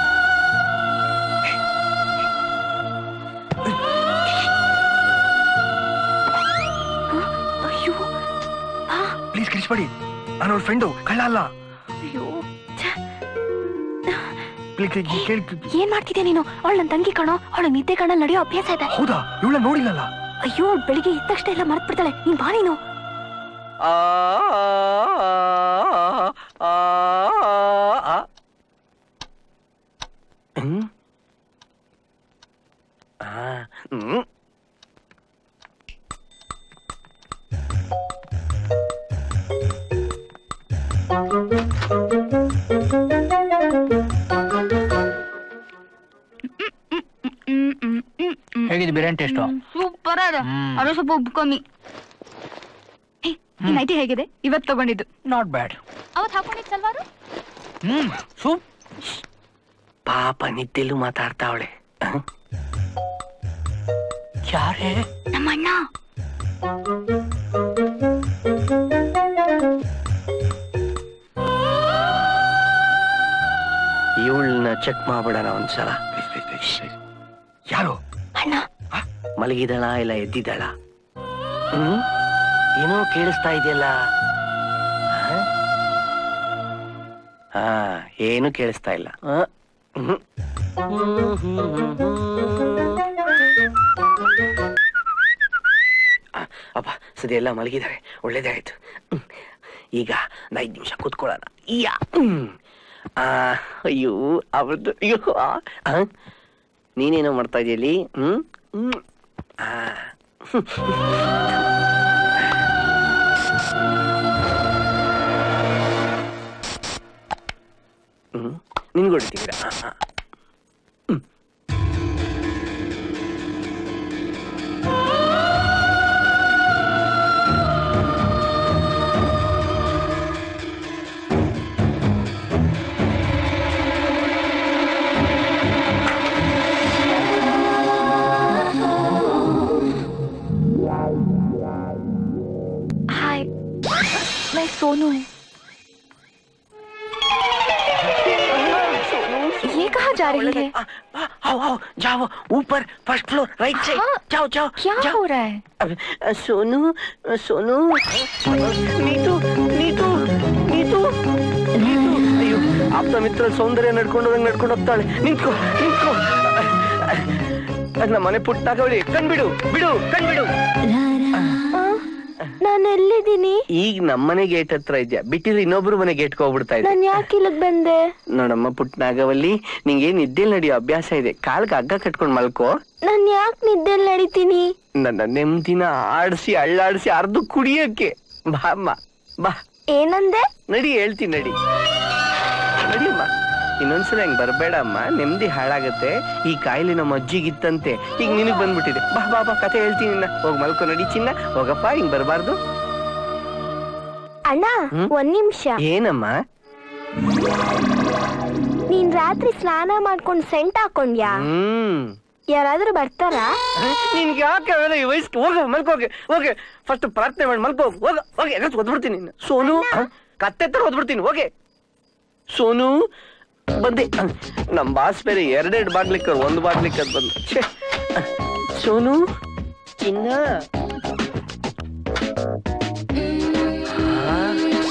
ಅಯ್ಯೋ ಬಾ ಪ್ಲೀಸ್ ಕಿರಿಸ್ಬೇಡಿ ನಾನು ಅವ್ರ ಫ್ರೆಂಡು ಕಳ್ಳ ಅಲ್ಲ ಅಯ್ಯೋ ಛೆ, ಪ್ಲೀಸ್ ಕೇಳಿ ಏನ್ ಮಾಡ್ತಿದ್ಯಾ ನೀನು ಅವಳ ನನ್ ತಂಗಿ ಕಣೋ ಅವಳ ನಿದ್ದೆ ಕಣ ನಡೆಯೋ ಅಭ್ಯಾಸ ಇದೆ ಹೌದಾ ಇವಳ ನೋಡಿಲ್ಲಲ್ಲ ಅಯ್ಯೋ ಅವ್ಳ್ ಬೆಳಿಗ್ಗೆ ಇದ್ದ ತಕ್ಷಣ ಎಲ್ಲ ಮರ್ತ್ ಬಿಡ್ತಾಳೆ ನೀನ್ ಬಾ ನೀನು ಹ್ಮ್ ಆ, ಹ್ಮ್ ಹೇಗಿದೆ ಬಿರಿಯಾನಿ ಟೇಸ್ಟು ಸೂಪರ್ ಅದ ಅದು ಸ್ವಲ್ಪ ಉಪ್ಪು ಕಮ್ಮಿ ಈ ನೈಟಿ ಹೇಗಿದೆ ಇವತ್ ತಗೊಂಡಿದ್ದು ನಾಟ್ ಬ್ಯಾಡ್ ಅವತ್ ಹಾಕೊಂಡಿದ್ ಸಲ್ವಾರು ಹ್ಮ್ ಸೂಪ್ ಪಾಪ ನಿದ್ದೆಲ್ಲೂ ಮಾತಾಡ್ತಾವಳೆ ಯಾರೇ ನಮ್ಮ ಅಣ್ಣ ಇವಳನ್ನ ಚೆಕ್ ಮಾಡ್ಬಿಡೋಣ ಒಂದ್ಸಲ ಯಾರು ಅಣ್ಣ ಮಲಗಿದಳ ಇಲ್ಲ ಎದ್ದಿದ್ದಾಳ ಹ್ಮ್ ಏನೋ ಕೇಳಿಸ್ತಾ ಇದೆಯಲ್ಲ ಹ? ಹಾ ಏನು ಕೇಳಿಸ್ತಾ ಇಲ್ಲ ಹ? ಹ್ಮ್. ಆ, ಅಪ್ಪ ಸದ್ಯ ಎಲ್ಲ ಮಲಗಿದ್ದಾರೆ ಒಳ್ಳೇದೇ ಆಯ್ತು ಹ್ಮ್. ಈಗ ಒಂದ್ ಐದ್ ನಿಮಿಷ ಕೂತ್ಕೊಳ್ಳೋಣ ಯಾ ಹ್ಮ್. ಆ, ಅಯ್ಯೋ ಅವ್ರದ್ದು ಅಯ್ಯೋ ಆ, ಆ? ನೀನೇನೋ ಮಾಡ್ತಾ ಇದೆಯಲ್ಲಿ ಹ್ಮ್ ಹ್ಮ್. ಆ. ಹ್ಮ್ ನಿನ್ಗೆ ಹೊಡಿತೀರಾ हाय मैं सोनू ये कहाँ जा रही है आ, आ, आओ आओ जाओ ऊपर फर्स्ट फ्लोर राइट साइड हाँ, जाओ जाओ क्या जाओ हो रहा है अब, अ, सोनू अ, सोनू नीतू नीतू नीतू नीतू ಅಯ್ಯೋ ಆಪ್ತ ಮಿತ್ರ ಸೌಂದರ್ಯ ನಡ್ಕೊಂಡು ಹೋದಂಗ್ ನಡ್ಕೊಂಡು ಹೋಗ್ತಾಳೆ ನಿಂತ್ಕೋ ನಿಂತ್ಕೋ ನಮ್ಮ ಮನೆ ಪುಟ್ಟಾಗವಳಿ ಕಣ್ಬಿಡು ಬಿಡು ಕಣ್ಬಿಡು ನಾನು ಎಲ್ಲಿದ್ದೀನಿ ಈಗ ನಮ್ಮನೆ ಗೇಟ್ ಹತ್ರ ಇದ್ಯಾ ಬಿಟ್ಟಿದ್ರೆ ಇನ್ನೊಬ್ರು ಮನೆ ಗೇಟ್ ಹೋಗ್ಬಿಡ್ತಾ ಇದ್ದೆ ನಾನು ಯಾಕೆ ಇಲ್ಲಿಗ್ ಬಂದೆ ನೋಡಮ್ಮ ಪುಟ್ಟ ನಾಗವಲ್ಲಿ ನಿಂಗೆ ನಿದ್ದೆಲ್ ನಡೆಯೋ ಅಭ್ಯಾಸ ಇದೆ ಕಾಲ್ಗೆ ಹಗ್ಗ ಕಟ್ಕೊಂಡ್ ಮಲ್ಕೋ ನಾನು ಯಾಕೆ ನಿದ್ದೆಲ್ ನಡಿತೀನಿ ನನ್ನ ನೆಮ್ಮದಿನ ಆಡಿಸಿ ಅಳ್ಳಾಡಿಸಿ ಅರ್ದು ಕುಡಿಯಕ್ಕೆ ಬಾ ಅಮ್ಮ ಬಾ ಏನಂದೆ ನಡಿ ಹೇಳ್ತೀನಿ ನಡಿ ನಡಿಯಮ್ಮ ಇನ್ನೊಂದ್ಸಲ ಹೆಂಗ್ ಬರ್ಬೇಡ ಅಮ್ಮ ನೆಮ್ಮದಿ ಹಾಳಾಗತ್ತೆ ಈ ಕಾಯಿಲೆ ನಮ್ಮ ಅಜ್ಜಿಗಿತ್ತಂತೆ ಈಗ ನಿನಗ್ ಬಂದ್ಬಿಟ್ಟಿದೆ ಬಾ ಬಾ ಬಾ ಕತೆ ಹೇಳ್ತೀನಿ ನಿನ್ನ ಹೋಗ್ ಮಲ್ಕೊ ನಡಿ ಚಿನ್ನ ಹೋಗಪ್ಪ ಹಿಂಗ್ ಬರಬಾರ್ದು ಅಣ್ಣ ಹ್ಮ್? ಒಂದ್ ನಿಮಿಷ ಏನಮ್ಮ ನೀನ್ ರಾತ್ರಿ ಸ್ನಾನ ಮಾಡ್ಕೊಂಡ್ ಸೆಂಟ್ ಹಾಕೊಂಡ್ಯಾ ಹ್ಮ್ ಯಾರಾದ್ರೂ ಬರ್ತಾರಾ ನಿನ್ಗೆ ಯಾಕೆ ಅವೆಲ್ಲ ಈ ವಯಸ್ಸಿಗೆ ಹೋಗ ಮಲ್ಕೋಗೆ ಹೋಗೆ ಫಸ್ಟ್ ಪ್ರಾರ್ಥನೆ ಮಾಡಿ ಮಲ್ಕೋ ಹೋಗ ಹೋಗಿ ಎಗಸ್ ಓದ್ಬಿಡ್ತೀನಿ ನಿನ್ನ ಸೋನು ಹ? ಕತ್ತೆ ತರ ಓದ್ಬಿಡ್ತೀನಿ ಹೋಗೆ ಸೋನು ಬಂದೆ ನಮ್ ಬಾಸ್ ಬೇರೆ ಎರಡೆರಡು ಬಾಗ್ಲಿಕ್ಕ ಒಂದು ಬಾಗ್ಲಿಕ್ಕ ಬಂದು ಛೆ. ಸೋನು ಚಿನ್ನ ಆ,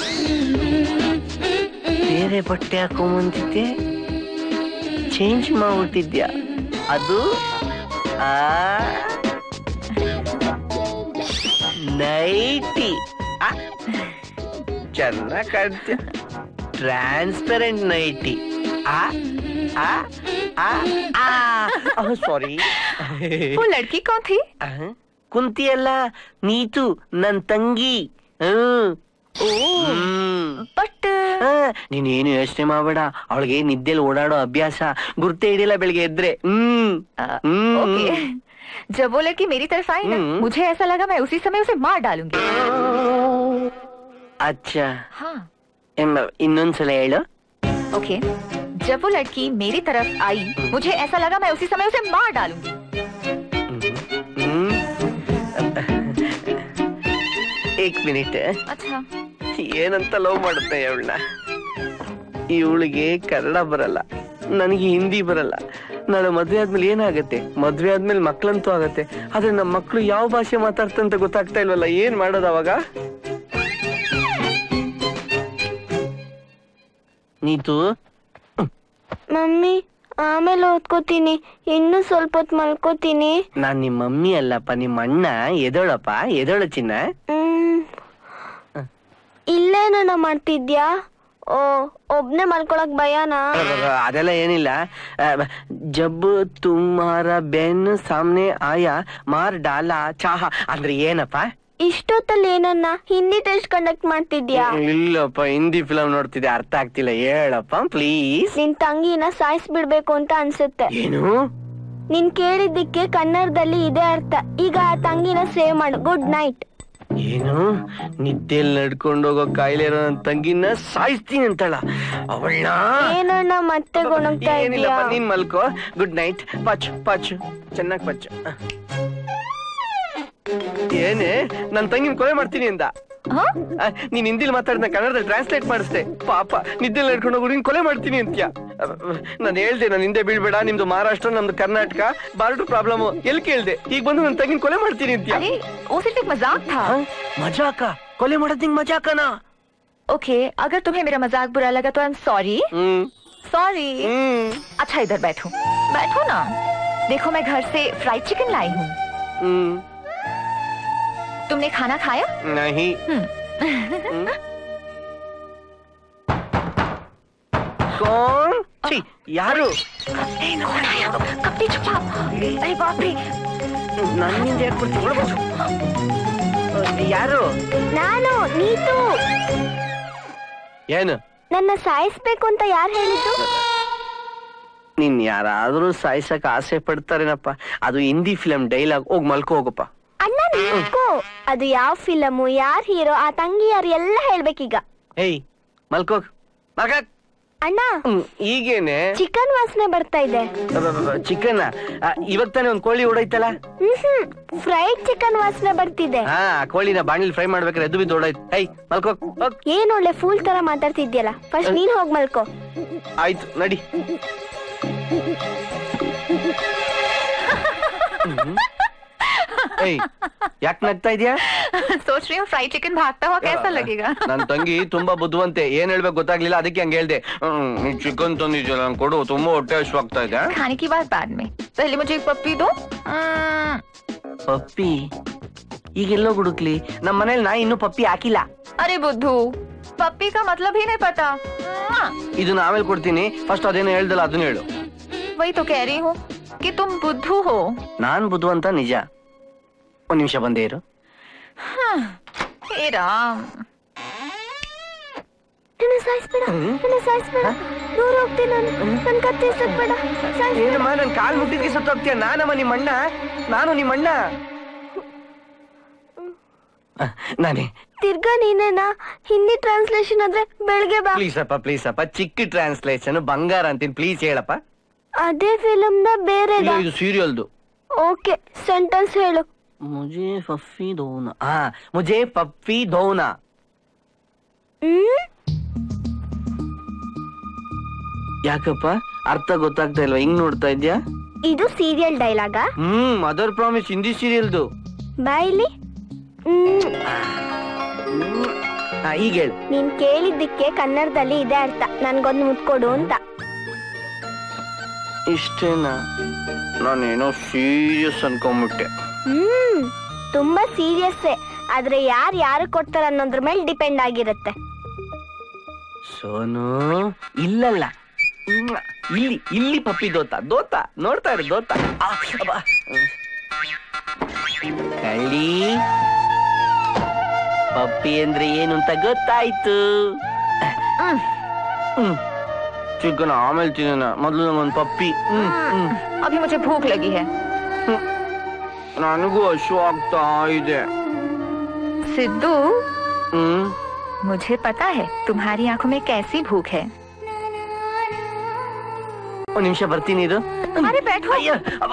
ಬೇರೆ ಬಟ್ಟೆ ಹಾಕೊಂಬಂದಿದ್ದೆ ಚೇಂಜ್ ಮಾಡ್ಬಿಟ್ಟಿದ್ಯಾ ಅದು ಆ ನೈಟಿ ಚೆನ್ನಾಗಿ ಕಾಣ್ತೀಯ ಟ್ರಾನ್ಸ್ಪರೆಂಟ್ ನೈಟಿ ಆ ಆ ಆ ಸಾರಿ वो लड़की कौन थी ಕುಂತಿ ಅಲ್ಲ ನೀತು ನನ್ ತಂಗಿ ಹ್ಮ್ ಹ್ಮ್. बट ಆ, ನೀನೇನು ಯೋಚನೆ ಮಾಡ್ಬೇಡ ಅವಳಿಗೆ ನಿದ್ದೆಲಿ ಓಡಾಡೋ ಅಭ್ಯಾಸ ಗುರ್ತೇ ಹಿಡಿಯಲ್ಲ ಬೆಳಿಗ್ಗೆ ಎದ್ರೆ ಹ್ಮ್ ಹ್ಮ್. ओके जब वो लड़की मेरी तरफ आई ना हम्म। मुझे ऐसा लगा मैं उसी समय उसे मार डालूंगी ಅಚ್ಚಾ हाँ ಎಮ್ಮ ಇನ್ನೊಂದ್ಸಲ ಹೇಳು ओके जब वो लड़की मेरी तरफ आई मुझे ऐसा लगा मैं उसी समय उसे मार डालूंगी ಹ್ಮ್ ಏಕ್ ಮಿನಿಟ್ अच्छा ಏನಂತ ಲವ್ ಮಾಡುತ್ತೆ ಇವಳನ್ನ ಇವಳಿಗೆ ಕನ್ನಡ ಬರಲ್ಲ ನನಗೆ ಹಿಂದಿ ಬರಲ್ಲ ನಾಳೆ ಮದ್ವೆ ಆದ್ಮೇಲೆ ಏನಾಗತ್ತೆ ಮದ್ವೆ ಆದ್ಮೇಲೆ ಮಕ್ಳಂತೂ ಆಗತ್ತೆ ಆದ್ರೆ ನಮ್ಮ ಮಕ್ಳು ಯಾವ ಭಾಷೆ ಮಾತಾಡ್ತಂತ ಗೊತ್ತಾಗ್ತಾ ಇಲ್ವಲ್ಲ ಏನ್ ಮಾಡೋದು ಅವಾಗ ನೀತು ಮಮ್ಮಿ ಆಮೇಲೆ ಓದ್ಕೋತೀನಿ ಇನ್ನು ಸ್ವಲ್ಪ ಹೊತ್ತು ಮಲ್ಕೋತೀನಿ ನಾನ್ ನಿಮ್ಮ ಮಮ್ಮಿ ಅಲ್ಲಪ್ಪ ನಿಮ್ಮ ಅಣ್ಣ ಎದೋಳಪ್ಪ ಎದೋಳ ಚಿನ್ನ ಹ್ಮ್ ಇಲ್ಲೇನ ಮಾಡ್ತಿದ್ಯಾ ಓ ಒಬ್ನೇ ಮಲ್ಕೊಳಕ್ ಭಯನಾ ಅದೆಲ್ಲ ಏನಿಲ್ಲ ಅಹ್, ಜಬ್ ತುಮಾರ ಬೆನ್ ಸಾಮ್ನೆ ಆಯಾ ಮಾರ್ ಡಾಲ ಚಾಹ ಅಂದ್ರೆ ಏನಪ್ಪ ಇಷ್ಟೊತ್ತಲ್ಲಿ ಏನನ್ನ ಹಿಂದಿ ಟೆಸ್ಟ್ ಕಂಡಕ್ಟ್ ಮಾಡ್ತಿದ್ಯಾ ಇಲ್ಲಪ್ಪ ಹಿಂದಿ ಫಿಲಂ ನೋಡ್ತಿದ್ದೆ ಅರ್ಥ ಆಗ್ತಿಲ್ಲ ಹೇಳಪ್ಪ ಪ್ಲೀಸ್ ನಿನ್ ತಂಗಿನ ಸಾಯಿಸ್ಬಿಡ್ಬೇಕು ಅಂತ ಅನ್ಸುತ್ತೆ ಏನು ನೀನ್ ಕೇಳಿದ್ದಕ್ಕೆ ಕನ್ನಡದಲ್ಲಿ ಇದೇ ಅರ್ಥ ಈಗ ಆ ತಂಗಿನ ಸೇವ್ ಮಾಡು ಗುಡ್ ನೈಟ್ ಏನು ನಿದ್ದೆಲ್ ನಡ್ಕೊಂಡು ಹೋಗೋ ಕಾಯಿಲೆ ಇರೋ ನನ್ ತಂಗಿನ ಸಾಯಿಸ್ತೀನಿ ಅಂತಳ ಅವಳನ್ನ ಏನಣ್ಣ ಮತ್ತೆ ಗೊಣಗ್ತಾ ಇದೀಯಾ ಏನಿಲ್ಲಪ್ಪ ನೀನ್ ಮಲ್ಕೋ ಗುಡ್ ನೈಟ್ ಪಚ್ ಪಚ್ ಚೆನ್ನಾಗ್ ಪಚ್ ಏನೇ ನನ್ ತಂಗಿನ ಕೊಲೆ ಮಾಡ್ತೀನಿ ಅಂದ हाँ ಆ, ನೀನ್ ಹಿಂದಿಲ್ ಮಾತಾಡಿದ ಕನ್ನಡದಲ್ಲಿ ಟ್ರಾನ್ಸ್ಲೇಟ್ ಮಾಡಿಸ್ದೆ ಪಾಪ ನಿದ್ದೆಲ್ ನಡ್ಕೊಂಡು ಹೋಗಿ ನೀನ್ ಕೊಲೆ ಮಾಡ್ತೀನಿ ಅಂತ್ಯ ನಾನು ಹೇಳ್ದೆ ನಾನು ಹಿಂದೆ ಬೀಳ್ಬೇಡ ನಿಮ್ದು ಮಹಾರಾಷ್ಟ್ರ ನಮ್ದು ಕರ್ನಾಟಕ ಬಾರ್ಡರ್ ಪ್ರಾಬ್ಲಮ್ ಎಲ್ಲಿ ಕೇಳ್ದೆ ಈಗ ಬಂದು ನನ್ ತಂಗಿನ ಕೊಲೆ ಮಾಡ್ತೀನಿ ಅಂತ್ಯ अरे वो सिर्फ एक मजाक था ಆ, ಮಜಾಕ ಕೊಲೆ ಮಾಡೋದ್ ನಿಂಗ್ ಮಜಾಕನಾ ओके अगर तुम्हें मेरा मजाक बुरा लगा तो I am sorry hmm sorry hmm अच्छा इधर बैठो बैठो ना देखो मैं घर से फ्राइड चिकन लाई हूँ ಹ್ಮ್ तुमने खाना खाया ನಹಿ कौन ಛೀ, ಯಾರು कौन आया कपड़े छुपा अरे बाप रे ನನ್ನಿಂದ ಯಾಕೆ ಬರ್ತೀವಿ ಒಳಗೋಗು. ಯಾರು ನಾನು ನೀತು ಏನು ನನ್ನ ಸಾಯಿಸ್ಬೇಕು ಅಂತ ಯಾರು ಹೇಳಿದ್ದು ನೀನ್ ಯಾರಾದ್ರೂ ಸಾಯ್ಸಕ್ ಆಸೆ ಪಡ್ತಾರೇನಪ್ಪ ಅದು ಹಿಂದಿ ಫಿಲಂ ಡೈಲಾಗ್ ಹೋಗ್ ಮಲ್ಕೋ ಹೋಗಪ್ಪ ಅಣ್ಣ ನಿಂತ್ಕೋ ಅದು ಯಾವ ಫಿಲಮು ಯಾರ್ ಹೀರೋ ಆ ತಂಗಿ ಯಾರು ಎಲ್ಲ ಹೇಳ್ಬೇಕೀಗ ಏಯ್ ಮಲ್ಕೋಗ್ ಮಲ್ಕ ಅಣ್ಣ ಈಗೇನೆ ಚಿಕನ್ ವಾಸನೆ ಬರ್ತಾ ಇದೆ ಚಿಕನ್ ಇವಾಗ ತಾನೇ ಒಂದ್ ಕೋಳಿ ಓಡೈತಲ್ಲ ಹ್ಮ್ ಫ್ರೈಡ್ ಚಿಕನ್ ವಾಸನೆ ಬರ್ತಿದೆ ಹಾ ಆ ಕೋಳಿನ ಬಾಣಿಲ್ ಫ್ರೈ ಮಾಡ್ಬೇಕಾದ್ರೆ ಎದ್ದು ಬಿದ್ದು ಓಡಾಯ್ತು ಏಯ್ ಮಲ್ಕೋ ಹೋಗ್ ಏನ್ ಒಳ್ಳೆ ಫೂಲ್ ತರ ಮಾತಾಡ್ತಿದ್ಯಲ್ಲ ಫಸ್ಟ್ ನೀನ್ ಹೋಗ್ ಮಲ್ಕೋ ಆಯ್ತು ನಡಿ ಏಯ್ ಯಾಕೆ ನಗ್ತಾ ಇದೀಯಾ सोच रही हूँ फ्राइड चिकन भागता हुआ कैसा लगेगा ನನ್ ತಂಗಿ ತುಂಬಾ ಬುದ್ಧಿವಂತೆ ಏನ್ ಹೇಳ್ಬೇಕು ಗೊತ್ತಾಗ್ಲಿಲ್ಲ ಅದಕ್ಕೆ ಹಂಗ ಹೇಳ್ದೆ ಚಿಕನ್ ತಂದಿದ್ಯಲ್ಲ ನಂಗ್ ಕೊಡು ತುಂಬಾ ಹೊಟ್ಟೆ ಹಶ್ವಾಗ್ತಾ ಇದೆ खाने की बात बाद में पहले मुझे एक पप्पी दो हम्म, ಪಪ್ಪಿ ಈಗೆಲ್ಲೋ ಹುಡುಕ್ಲಿ ನಮ್ ಮನೇಲಿ ನಾ ಇನ್ನೂ ಪಪ್ಪಿ ಹಾಕಿಲ್ಲ अरे बुद्धू पप्पी का मतलब ही नहीं पता मुआ, ಇದನ್ನ ಆಮೇಲೆ ಕೊಡ್ತೀನಿ ಫಸ್ಟ್ ಅದೇನೋ ಹೇಳ್ದಲ್ಲ ಅದನ್ನ ಹೇಳು वही तो कह रही हूँ कि तुम बुद्धू हो ನಾನ್ ಬುದ್ಧಿವಂತ ನಿಜ ಒಂದ್ ನಿಮಿಷ ಬಂದೇ ಇರು हे राम ನನ್ನ ಸಾಯಿಸ್ಬೇಡ ನನ್ನ ಸಾಯಿಸ್ಬೇಡ ದೂರ ಹೋಗ್ತೀನಿ ನಾನು ನನ್ ಕತ್ತೆ ಬೇಡ ಏನಮ್ಮ ನನ್ ಕಾಲ್ ಮುಟ್ಟಿದ್ಗೆ ಸತ್ತೋಗ್ತೀಯ ನಾನಮ್ಮ ನಿಮ್ಮಣ್ಣ ನಾನು ನಿಮ್ಮಣ್ಣ ಅಹ್, ನಾನೇ ತಿರ್ಗಾ ನೀನೇನಾ ಹಿಂದಿ ಟ್ರಾನ್ಸ್ಲೇಷನ್ ಆದ್ರೆ ಬೆಳಗ್ಗೆ ಬಾ ಪ್ಲೀಸ್ ಅಪ್ಪ ಪ್ಲೀಸ್ ಅಪ್ಪ ಚಿಕ್ಕ ಟ್ರಾನ್ಸ್ಲೇಷನ್ ಬಂಗಾರ ಅಂತೀನಿ ಪ್ಲೀಸ್ ಹೇಳಪ್ಪ ಅದೇ ಫಿಲಮ್ದ ಬೇರೆ ಇಲ್ಲ, ಇದು ಸೀರಿಯಲ್ದು ಓಕೆ ಸೆಂಟೆನ್ಸ್ ಹೇಳು ಮುಜೆ ಪಪ್ಪಿ ದೋನಾ ಹಾ ಮುಜೆ ಪಪ್ಪಿ ದೋನಾ ಹ್ಮ್ ಯಾಕಪ್ಪ ಅರ್ಥ ಗೊತ್ತಾಗ್ತಾ ಇಲ್ವಾ ಹಿಂಗ್ ನೋಡ್ತಾ ಇದ್ಯಾ ಇದು ಸೀರಿಯಲ್ ಡೈಲಾಗಾ ಹ್ಮ್ ಮದರ್ ಪ್ರಾಮಿಸ್ ಹಿಂದಿ ಸೀರಿಯಲ್ದು ಬಾಯಿಲಿ ಹ್ಮ್ ಈಗ ಹೇಳು ನೀನ್ ಕೇಳಿದ್ದಕ್ಕೆ ಕನ್ನಡದಲ್ಲಿ ಇದೆ ಅರ್ಥ ನನ್ಗೊಂದು ಮುಟ್ಕೊಡು ಅಂತ ಇಷ್ಟೇನಾ ನಾನೇನೋ ಸೀರಿಯಸ್ ಅನ್ಕೊಂಬಿಟ್ಟೆ ಹ್ಮ್ ತುಂಬಾ ಸೀರಿಯಸ್ಸೇ ಆದ್ರೆ ಯಾರು ಯಾರು ಕೊಡ್ತಾರ ಅನ್ನೋದ್ರ ಮೇಲೆ ಡಿಪೆಂಡ್ ಆಗಿರುತ್ತೆ ಸೋನು ಇಲ್ಲಲ್ಲ ಹ್ಮ್. ಇಲ್ಲಿ ಇಲ್ಲಿ ಪಪ್ಪಿ ದೋತ ದೋತ ನೋಡ್ತಾ ಇರು ದೋತ ಆ, ಅಬ್ಬಾ. ಕಳ್ಳಿ ಪಪ್ಪಿ ಅಂದ್ರೆ ಏನು ಅಂತ ಗೊತ್ತಾಯ್ತು ಹ್ಮ್ ಚಿಕ್ಕನ ಆಮೇಲೆ ತಿನ್ನೋಣ ಮೊದಲು ನಮ್ಮೊಂದು ಪಪ್ಪಿ ಹ್ಮ್ ಹ್ಮ್ अभी मुझे भूख लगी है ನನಗೂ ಹಶು ಆಗ್ತಾ ಇದೆ सिद्धू ಹ್ಮ್ मुझे पता है तुम्हारी आंखों में कैसी भूख है ಒಂದ್ ನಿಮಿಷ ಬರ್ತೀನಿ ಇದು अरे बैठो ಅಯ್ಯ, ಅಬ್ಬ.